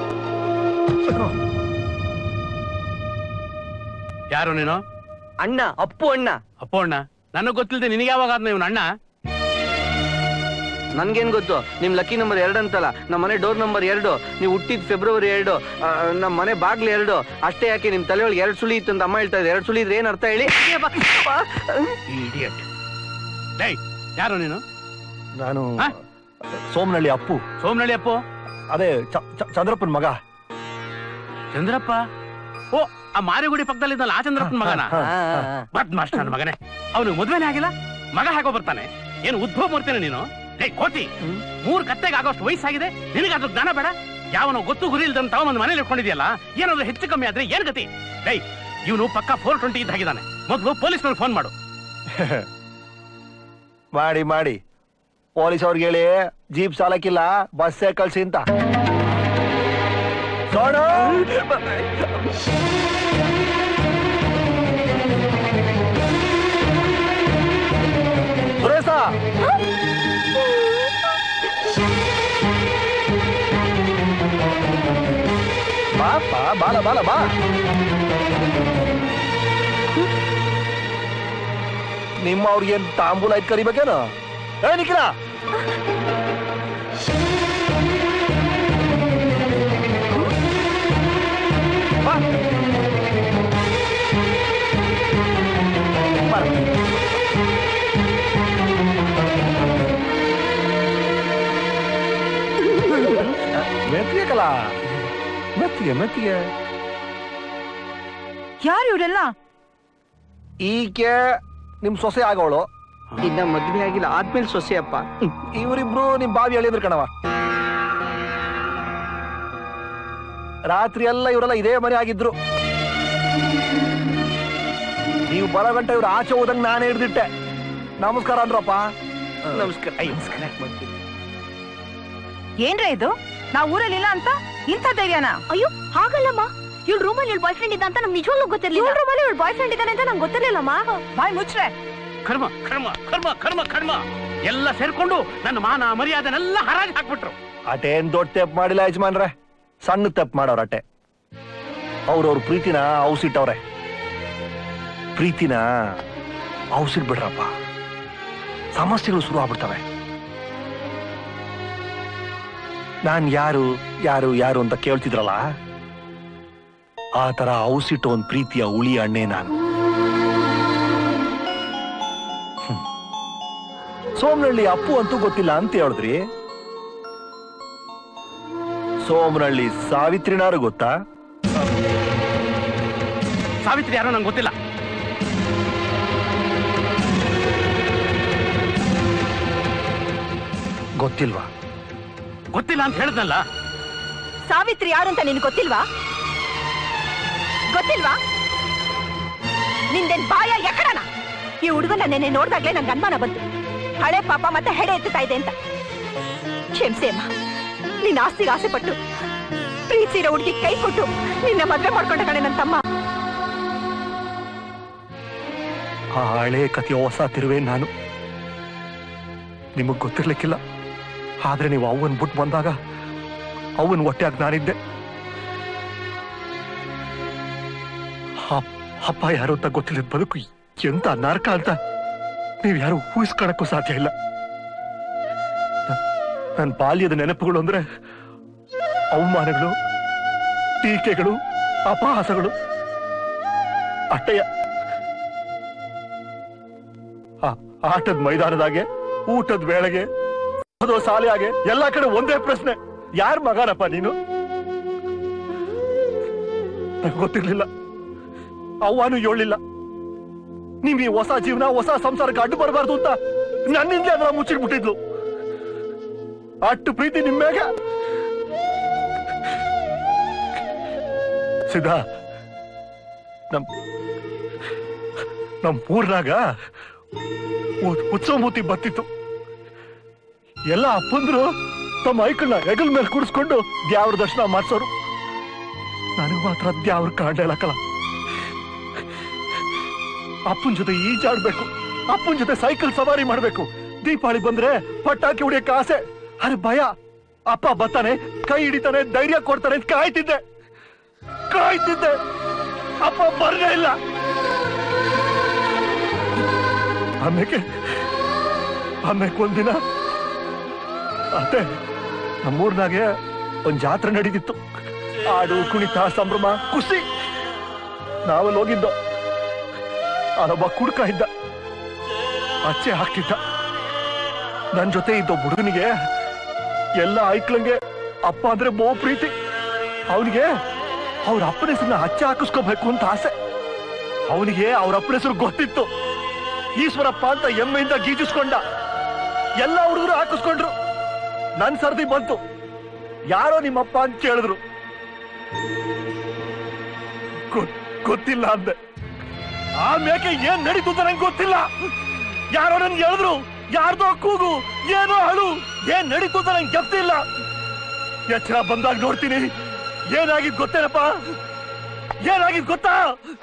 ಯಾರು ನೀನು ಅಣ್ಣ ಅಪ್ಪು ಅಣ್ಣ ಅಪ್ಪು ಅಣ್ಣ ನನಗ್ ಗೊತ್ತಿಲ್ಲದೆ ನಿನಗೆ ಯಾವಾಗ ಆದ್ನ ಇವನ್ ಅಣ್ಣ ನನ್ಗೇನ್ ಗೊತ್ತು ನಿಮ್ ಲಕ್ಕಿ ನಂಬರ್ ಎರಡು ಅಂತಲ್ಲ ನಮ್ಮ ಮನೆ ಡೋರ್ ನಂಬರ್ ಎರಡು ನೀವು ಹುಟ್ಟಿದ್ ಫೆಬ್ರವರಿ ಎರಡು ಆ, ನಮ್ಮ ಮನೆ ಬಾಗ್ಲು ಎರಡು ಅಷ್ಟೇ ಯಾಕೆ ನಿಮ್ ತಲೆ ಒಳಗೆ ಎರಡು ಸುಳಿ ಇತ್ತು ಅಂತ ಅಮ್ಮ ಹೇಳ್ತಾ ಇದ್ದಾರೆ ಎರಡು ಸುಳಿ ಇದ್ರೆ ಏನ್ ಅರ್ಥ ಹೇಳಿ ಇಡಿಯಟ್ ಡೇಯ್ ಯಾರು ನೀನು ನಾನು ಆ? ಸೋಮನಳ್ಳಿ ಅಪ್ಪು ಸೋಮನಳ್ಳಿ ಅಪ್ಪು ಅದೇ ಚ- ಚ- ಚಂದ್ರಪ್ಪನ್ ಮಗ ಚಂದ್ರಪ್ಪ ಓ ಆ ಮಾರಿಗುಡಿ ಪಕ್ಕದಲ್ಲಿದ್ದಲ್ಲ ಆ ಚಂದ್ರಪ್ಪನ ಮಗನ ಹಾ, ಬದ್ಮಾಶ್ ನನ್ನ ಮಗನೇ ಅವನಿಗೆ ಮದ್ವೆನೇ ಆಗಿಲ್ಲ ಮಗ ಹಾಕೋ ಬರ್ತಾನೆ ಏನು ಉದ್ಭವ ಮೂರ್ತಿನ ನೀನು ಲೇ ಕೋತಿ ಮೂರ್ ಕತ್ತೆಗೆ ಆಗೋಷ್ಟು ವಯಸ್ಸಾಗಿದೆ ನಿನಗಾದ್ರೂ ಜ್ಞಾನ ಬೇಡ ಯಾವನೋ ಗೊತ್ತು ಗುರಿ ಇಲ್ದಂತ ಒಂದು ಮನೇಲಿ ಇಟ್ಕೊಂಡಿದ್ಯಲ್ಲ ಏನಾದ್ರೂ ಹೆಚ್ಚು ಕಮ್ಮಿ ಆದ್ರೆ ಏನ್ ಗತಿ ಲೈ ಇವನು ಪಕ್ಕ ಫೋರ್ ಟ್ವೆಂಟಿ ಇದ್ದಾಗಿದ್ದಾನೆ ಮೊದಲು ಪೊಲೀಸ್ನವ್ರಿಗೆ ಫೋನ್ ಮಾಡು ಮಾಡಿ ಮಾಡಿ ಪೊಲೀಸ್ ಅವ್ರಿಗೆ ಹೇಳಿ ಜೀಪ್ ಸಾಲಕ್ಕಿಲ್ಲ ಬಸ್ಸೇ ಕಳ್ಸಿ ಅಂತ ನೋಡು ಸುರೇಶ ಬಾ ಬಾ ಬಾಲ ಬಾಲ ಬಾ ನಿಮ್ಮ ಅವ್ರಿಗೇನ್ ತಾಂಬೂಲ ಐತ್ ಕರಿಬೇಕೇನು ಏ ನಿಖಿಲ ಬಾ. ಬಾರ. ಮೆತ್ತಿಗೆ ಕಲ ಮೆತ್ತಿಗೆ ಮೆತ್ತಿಗೆ ಯಾರು ಇವರೆಲ್ಲ ಈಕೆ ನಿಮ್ ಸೊಸೆ ಆಗೋಳು ಇನ್ನ ಮದ್ವೆ ಆಗಿಲ್ಲ ಆದ್ಮೇಲೆ ಸೊಸೆ ಅಪ್ಪ ಇವರಿಬ್ರು ನಿಮ್ ಬಾವಿ ಹೇಳಿದ್ರು ಕಣವ ರಾತ್ರಿ ಎಲ್ಲ ಇವರೆಲ್ಲ ಇದೇ ಮನೆ ಆಗಿದ್ರು ನೀವು ಬರೋ ಗಂಟೆ ಇವ್ರು ಆಚೆ ಹೋದಂಗ್ ನಾನೇ ಹಿಡ್ದಿಟ್ಟೆ ನಮಸ್ಕಾರ ಅಂದ್ರಪ್ಪ ನಮಸ್ಕಾರ ಅಯ್ಯೋ, ನಮಸ್ಕಾರ ಯಾಕ್ ಮಾಡ್ತೀರಿ? ಏನ್ರ ಇದು ನಾವ್ ಊರಲ್ಲಿಲ್ಲ ಅಂತ ಇಂಥ ಧೈರ್ಯನ ಅಯ್ಯೋ ಹಾಗಲ್ಲಮ್ಮ ಇವಳು ರೂಮಲ್ಲಿ ಇವಳು ಬಾಯ್ ಫ್ರೆಂಡ್ ಇದ್ದ ಅಂತ ನಮ್ಗೆ ನಿಜವಾಗ್ಲೂ ಗೊತ್ತಿರ್ಲಿಲ್ಲ ಇವಳು ರೂಮಲ್ಲಿ ಇವಳು ಬಾಯ್ ಫ್ರೆಂಡ್ ಇದ್ದಾನೆ ಅಂತ ನಂಗೆ ಗೊತ್ತಿರ್ಲಿಲ್ಲಮ್ಮ ಬಾಯ್ ಮುಚ್ರೆ ಕರ್ಮ ಕರ್ಮ ಕರ್ಮ ಕರ್ಮ ಕರ್ಮ ಎಲ್ಲ ಸೇರ್ಕೊಂಡು ನನ್ನ ಮಾನ ಮರ್ಯಾದೆನೆಲ್ಲ ಹರಾಜ್ ಹಾಕ್ಬಿಟ್ರು ಅಟೇನ್ ದೊಡ್ಡ ತೆಪ್ ಮಾಡಿಲ್ಲ ಯಜಮಾನ್ರೆ ಸಣ್ಣ ತೆಪ್ ಮಾಡೋರ್ ಅಟೆ ಅವ್ರವ್ರ ಪ್ರೀತಿನ ಔಸಿಟ್ಟವ್ರೆ ಪ್ರೀತಿನ ಔಸಿಟ್ಬಿಡ್ರಪ್ಪ ಸಮಸ್ಯೆಗಳು ಶುರು ಆಗ್ಬಿಡ್ತವೆ ನಾನ್ ಯಾರು ಯಾರು ಯಾರು ಅಂತ ಕೇಳ್ತಿದ್ರಲ್ಲ ಆ ತರ ಔಸಿಟ್ಟು ಒಂದ್ ಪ್ರೀತಿಯ ಉಳಿ ಅಣ್ಣೆ ನಾನು ಹ್ಮ್. ಸೋಮನಹಳ್ಳಿ ಅಪ್ಪು ಅಂತೂ ಗೊತ್ತಿಲ್ಲ ಅಂತ ಹೇಳಿದ್ರಿ ಸೋಮನಹಳ್ಳಿ ಸಾವಿತ್ರಿನಾರು ಗೊತ್ತಾ ಸಾವಿತ್ರಿ ಯಾರೋ ನಂಗೆ ಗೊತ್ತಿಲ್ಲ ಗೊತ್ತಿಲ್ವಾ ಗೊತ್ತಿಲ್ಲ ಅಂತ ಹೇಳಿದ್ನಲ್ಲ ಸಾವಿತ್ರಿ ಯಾರು ಅಂತ ನಿನ್ಗೆ ಗೊತ್ತಿಲ್ವಾ ಗೊತ್ತಿಲ್ವಾ ನಿಂದೇನ್ ಬಾಯ ಎಕಡನ ಈ ಹುಡುಗನ ನೆನೆ ನೋಡ್ದಾಗ್ಲೇ ನಂಗೆ ಅನುಮಾನ ಬಂತು ಹಳೆ ಪಾಪ ಮತ್ತೆ ಹೆಡೆ ಎತ್ತುತ್ತಾ ಇದೆ ಅಂತ ಕ್ಷಮಿಸಿ ಅಮ್ಮ ನಿನ್ನ ಆಸ್ತಿಗೆ ಆಸೆ ಪಟ್ಟು ಪ್ರೀತಿಸಿರೋ ಹುಡುಗಿ ಕೈ ಕೊಟ್ಟು ನಿನ್ನ ಮದ್ವೆ ಮಾಡ್ಕೊಂಡ ಕಣೆ ನನ್ನ ತಮ್ಮ ಆ ಹಳೆ ಕಥೆಯ ಹೊಸ ತಿರುವೆ ನಾನು ನಿಮಗ್ ಗೊತ್ತಿರ್ಲಿಕ್ಕಿಲ್ಲ ಆದ್ರೆ ನೀವು ಅವನ್ ಬಿಟ್ಟು ಬಂದಾಗ ಅವನ್ ಹೊಟ್ಟೆಯಾಗ ನಾನಿದ್ದೆ ಅಪ್- ಅಪ್ಪ ಯಾರು ಅಂತ ಗೊತ್ತಿಲ್ಲದ ಬದುಕು ಎಂತ ನರಕ ಅಂತ ನೀವ್ ಯಾರು ಊಹಿಸ್ಕೊಳಕ್ಕೂ ಸಾಧ್ಯ ಇಲ್ಲ ನನ್ನ ಬಾಲ್ಯದ ನೆನಪುಗಳು ಅಂದ್ರೆ ಅವಮಾನಗಳು ಟೀಕೆಗಳು ಅಪಹಾಸಗಳು ಅಟ್ಟೆಯ ಆ- ಆಟದ ಮೈದಾನದಾಗೆ ಊಟದ ವೇಳೆಗೆ ಓದೋ ಶಾಲೆಯಾಗೆ ಎಲ್ಲಾ ಕಡೆ ಒಂದೇ ಪ್ರಶ್ನೆ ಯಾರ್ ಮಗನಪ್ಪ ನೀನು ನಂಗೆ ಗೊತ್ತಿರ್ಲಿಲ್ಲ ಅವ್ವಾನು ಹೇಳಿಲ್ಲ ನೀವ್ ಈ ಹೊಸ ಜೀವನ ಹೊಸ ಸಂಸಾರಕ್ಕೆ ಅಡ್ಡು ಬರಬಾರ್ದು ಅಂತ ನನ್ನಿಂದಲೇ ಅದನ್ನ ಮುಚ್ಚಿಟ್ಬಿಟ್ಟಿದ್ಲು ಅಟ್ಟು ಪ್ರೀತಿ ನಿಮ್ಮೇಗ ಸಿದ್ಧಾ ನಮ್ ನಮ್ ಊರ್ನಾಗ ಉ- ಉತ್ಸವ ಮೂತಿ ಬತ್ತಿತ್ತು ಎಲ್ಲ ಅಪ್ಪಂದ್ರು ತಮ್ಮ ಐಕಳ್ನ ಹೆಗಲ್ ಮೇಲೆ ಕೂಡಿಸ್ಕೊಂಡು ದ್ಯಾವ್ರ ದರ್ಶನ ಮಾಡ್ಸೋರು ನನಗೆ ಮಾತ್ರ ದ್ಯಾವ್ರ ಕಾಂಡ ಕಲ ಅಪ್ಪನ ಜೊತೆ ಈಜಾಡ್ಬೇಕು ಅಪ್ಪನ ಜೊತೆ ಸೈಕಲ್ ಸವಾರಿ ಮಾಡ್ಬೇಕು ದೀಪಾವಳಿ ಬಂದ್ರೆ ಪಟಾಕಿ ಹೊಡಿಯಕ್ಕೆ ಆಸೆ ಅರೆ ಭಯ ಅಪ್ಪ ಬರ್ತಾನೆ ಕೈ ಹಿಡಿತಾನೆ ಧೈರ್ಯ ಕೊಡ್ತಾನೆ ಅಂತ ಕಾಯ್ತಿದ್ದೆ ಕಾಯ್ತಿದ್ದೆ ಅಪ್ಪ ಬರ್ಲೇ ಇಲ್ಲ ಆಮೇಲೆ ಆಮೇಲೆ ಒಂದಿನ ಅದೇ ನಮ್ಮೂರ್ನಾಗೆ ಒಂದ್ ಜಾತ್ರೆ ನಡೀತಿತ್ತು ಆಡು ಕುಣಿತ ಸಂಭ್ರಮ ಖುಷಿ ನಾವಲ್ಲಿ ಹೋಗಿದ್ದೋ ಅಲ್ಲೊಬ್ಬ ಕುಡ್ಕ ಇದ್ದ ಅಚ್ಚೆ ಹಾಕ್ತಿದ್ದ ನನ್ ಜೊತೆ ಇದ್ದ ಹುಡುಗನಿಗೆ ಎಲ್ಲ ಐಕ್ಳಂಗೆ ಅಪ್ಪ ಅಂದ್ರೆ ಬೋ ಪ್ರೀತಿ ಅವನಿಗೆ ಅವ್ರ ಅಪ್ಪನ ಹೆಸರನ್ನ ಹಚ್ಚೆ ಹಾಕಿಸ್ಕೋಬೇಕು ಅಂತ ಆಸೆ ಅವನಿಗೆ ಅವ್ರ ಅಪ್ಪನ ಹೆಸರು ಗೊತ್ತಿತ್ತು ಈಶ್ವರಪ್ಪ ಅಂತ ಎಮ್ಮೆಯಿಂದ ಗೀಜಿಸ್ಕೊಂಡ ಎಲ್ಲ ಹುಡುಗರು ಹಾಕಿಸ್ಕೊಂಡ್ರು ನನ್ ಸರ್ದಿ ಬಂತು ಯಾರೋ ನಿಮ್ಮಪ್ಪ ಅಂತ ಕೇಳಿದ್ರು ಗೊತ್- ಗೊತ್ತಿಲ್ಲ ಅಂದೆ ಆ ಮೇಕೆ ಏನ್ ನಡೀತು ಅಂತ ನಂಗೆ ಗೊತ್ತಿಲ್ಲ ಯಾರೋ ನನ್ಗೆ ಹೇಳಿದ್ರು ಯಾರ್ದೋ ಕೂಗು ಏನೋ ಅಳು ಏನ್ ನಡೀತು ಅಂತ ನಂಗೆ ಗೊತ್ತಿಲ್ಲ ಎಚ್ಚರ ಬಂದಾಗ ನೋಡ್ತೀನಿ ಏನಾಗಿದ್ ಗೊತ್ತೇನಪ್ಪ ಏನಾಗಿದ್ ಗೊತ್ತಾ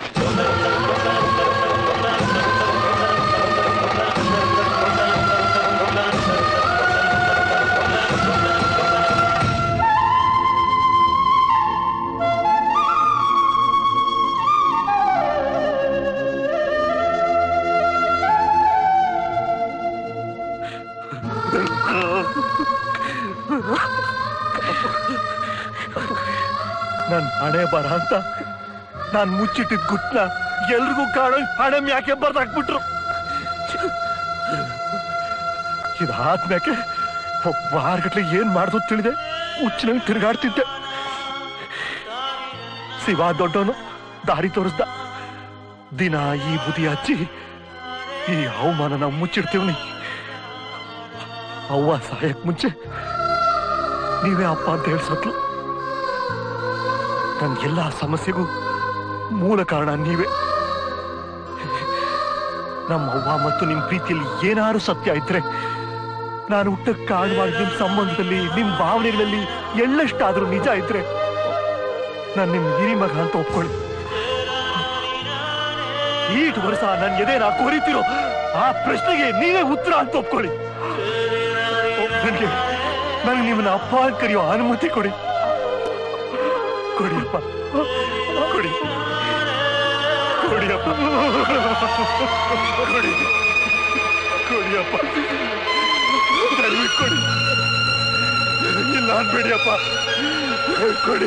ನನ್ ಹಣೆ ಬರ ಅಂತ ನಾನ್ ಮುಚ್ಚಿಟ್ಟಿದ್ ಗುಟ್ನ ಎಲ್ರಿಗೂ ಕಾಣೋ ಹಣೆ ಮ್ಯಾಕೆ ಬರ್ದಾಕ್ಬಿಟ್ರು ಇದಾದ್ಮ್ಯಾಕೆ ವಾರಗಟ್ಲೆ ಏನ್ ಮಾಡ್ದು ತಿಳಿದೆ ಹುಚ್ಚಿನಲ್ಲಿ ತಿರುಗಾಡ್ತಿದ್ದೆ ಶಿವ ದೊಡ್ಡವನು ದಾರಿ ತೋರಿಸ್ದ ದಿನ ಈ ಬುದಿ ಹಚ್ಚಿ ಈ ಅವಮಾನನ ಮುಚ್ಚಿಡ್ತೀವ್ನಿ ಅವ್ವ ಸಾಯಕ್ ಮುಂಚೆ ನೀವೇ ಅಪ್ಪ ಅಂತ ಹೇಳ್ಸತ್ಲು ನನ್ನ ಎಲ್ಲಾ ಸಮಸ್ಯೆಗೂ ಮೂಲ ಕಾರಣ ನೀವೇ ನಮ್ಮ ಅವ್ವ ಮತ್ತು ನಿಮ್ ಪ್ರೀತಿಯಲ್ಲಿ ಏನಾರು ಸತ್ಯ ಇದ್ರೆ ನಾನು ಹುಟ್ಟಕ್ಕೆ ಕಾರಣವಾಗಿ ನಿಮ್ ಸಂಬಂಧದಲ್ಲಿ ನಿಮ್ ಭಾವನೆಗಳಲ್ಲಿ ಎಳ್ಳಷ್ಟಾದ್ರೂ ನಿಜ ಇದ್ರೆ ನಾನು ನಿಮ್ ಹಿರಿ ಮಗ ಅಂತ ಒಪ್ಕೊಳ್ಳಿ ಈಟ್ ವರ್ಷ ನನ್ ಎದೆ ನಾ ಕೋರಿತಿರೋ ಆ ಪ್ರಶ್ನೆಗೆ ನೀವೇ ಉತ್ತರ ಅಂತ ಒಪ್ಕೊಳ್ಳಿ ನನಗೆ ನನಗೆ ನಿಮ್ಮನ್ನ ಅಪ್ಪ ಅಂತ ಕರೆಯೋ ಅನುಮತಿ ಕೊಡಿ ಕೊಡಿಯಪ್ಪ ಕೊಡಿ ಕೊಡಿಯಪ್ಪ ಕೊಡಿ ಕೊಡಿಯಪ್ಪ ದಯವಿಟ್ಟು ಕೊಡಿ ಇಲ್ಲ ಅನ್ಬೇಡಿಯಪ್ಪ ಕೊಡಿ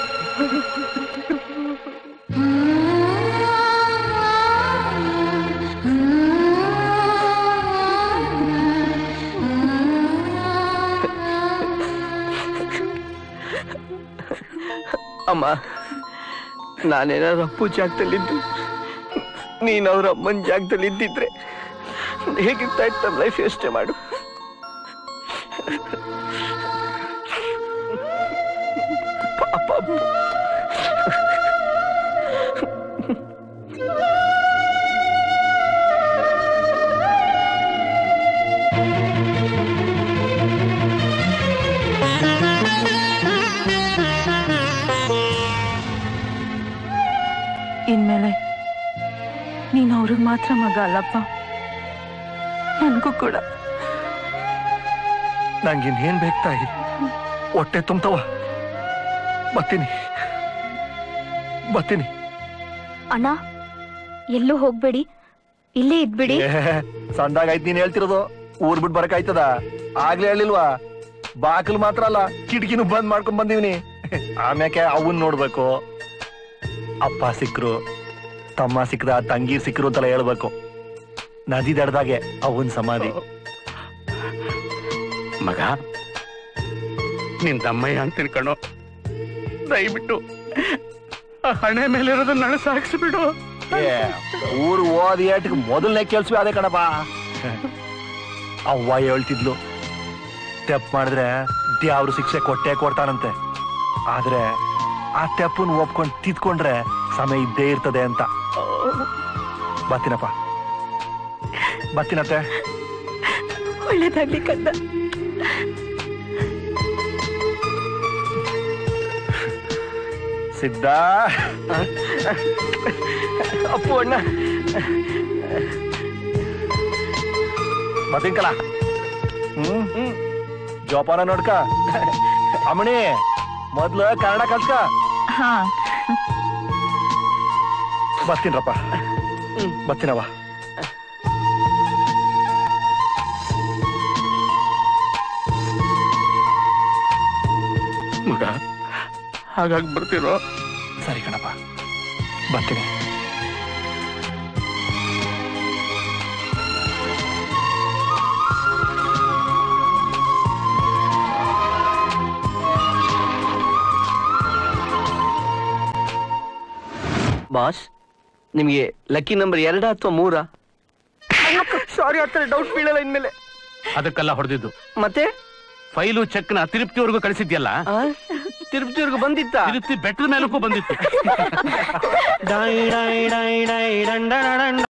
ಅಮ್ಮ ನಾನೇನಾದ್ರು ಅಪ್ಪು ಜಾಗದಲ್ಲಿದ್ದು ನೀನ್ ಅವ್ರ ಅಮ್ಮನ ಜಾಗದಲ್ಲಿ ಇದ್ದಿದ್ರೆ ಹೇಗಿರ್ತಾ ಇತ್ತು ನಮ್ಮ ಲೈಫ್ ಯೋಚನೆ ಮಾಡು ಪಾಪ ಅಪ್ಪು. ಇನ್ಮೇಲೆ ನೀನು ಅವ್ರಿಗೆ ಮಾತ್ರ ಮಗ ಅಲ್ಲಪ್ಪ ನನಗೂ ಕೂಡ ನಂಗಿನ್ನೇನ್ ಬೇಕು ತಾಯಿ ಹೊಟ್ಟೆ ತುಂಬ್ತವ ಬರ್ತೀನಿ ಬರ್ತೀನಿ ಅಣ್ಣ ಎಲ್ಲೂ ಹೋಗ್ಬೇಡಿ ಇಲ್ಲೇ ಇದ್ಬಿಡಿ ಸಂದಾಗಾಯ್ತು ನೀನ್ ಹೇಳ್ತಿರೋದು ಊರ್ ಬಿಟ್ಟು ಬರಕಾಯ್ತದ ಆಗ್ಲೇ ಹೇಳಿಲ್ವಾ ಬಾಕಲ್ ಮಾತ್ರ ಅಲ್ಲ ಕಿಟಕಿನೂ ಬಂದ್ ಮಾಡ್ಕೊಂಡ್ ಬಂದಿವ್ನಿ ಆಮ್ಯಾಕೆ ಅವನ್ ನೋಡ್ಬೇಕು ಅಪ್ಪ ಸಿಕ್ರು ತಮ್ಮ ಸಿಕ್ಕ್ರ ತಂಗಿ ಸಿಕ್ರು ಅಂತೆಲ್ಲ ಹೇಳ್ಬೇಕು ನದಿ ದಡ್ದಾಗೆ ಅವನ್ ಸಮಾಧಿ ಮಗ ನಿನ್ ತಮ್ಮಯ್ಯ ಅಂತೀನಿ ಕಣೋ ದಯವಿಟ್ಟು ಆ ಹಣೆ ಮೇಲೆ ಇರೋದು ನನಸು ಹಾಕ್ಸ್ಬಿಡು ಏ, ಊರ್ ಓದ್ ಏಟಿಗೆ ಮೊದಲನೇ ಕೆಲ್ಸವೇ ಅದೇ ಕಣಪ್ಪ ಅವ್ವ ಹೇಳ್ತಿದ್ಲು ತೆಪ್ ಮಾಡಿದ್ರೆ ದೇವ್ರು ಶಿಕ್ಷೆ ಕೊಟ್ಟೆ ಕೊಡ್ತಾನಂತೆ ಆದ್ರೆ ಆ ತೆಪ್ಪನ್ ಒಪ್ಕೊಂಡ್ ತಿದ್ಕೊಂಡ್ರೆ ಸಮಯ ಇದ್ದೇ ಇರ್ತದೆ ಅಂತ ಬರ್ತೀನಪ್ಪ ಬರ್ತೀನತ್ತೆ ಒಳ್ಳೇದಾಗ್ಲಿ ಕಂದ ಸಿದ್ಧ ಅಪ್ಪು ಅಣ್ಣ ಬರ್ತೀನ್ಕಲ ಹ್ಮ್ ಹ್ಮ್ ಜೋಪಾನ ನೋಡ್ಕ ಅಮ್ಮಣಿ ಮೊದ್ಲು ಕನ್ನಡ ಕಲ್ಸ್ಕ ಹಾ ಬರ್ತೀನ್ರಪ್ಪ ಬರ್ತೀನವ್ವ ಮಗ ಹಾಗಾಗಿ ಬರ್ತಿರೋ ಸರಿ ಕಣಪ್ಪ ಬರ್ತೀನಿ ಬಾಸ್ ನಿಮ್ಗೆ ಲಕ್ಕಿ ನಂಬರ್ ಎರಡ ಅಥವಾ ಮೂರ ಸಾರಿ ಆ ಡೌಟ್ ಬೀಳಲ್ಲ ಇನ್ಮೇಲೆ ಅದಕ್ಕೆಲ್ಲ ಹೊಡೆದಿದ್ದು ಮತ್ತೆ ಫೈಲು ಚೆಕ್ನ ತಿರುಪ್ತಿವರೆಗೂ ಕಳಿಸಿದ್ಯಲ್ಲ ಆ? ತಿರುಪತಿವರೆಗೂ ಬಂದಿತ್ತ ತಿರುಪ್ತಿ ಬೆಟ್ಟದ ಮೇಲಕ್ಕೂ ಬಂದಿತ್ತು ಡೈ ಡೈ ಡೈ ಡೈ ಡಂಡ ಡಂಡ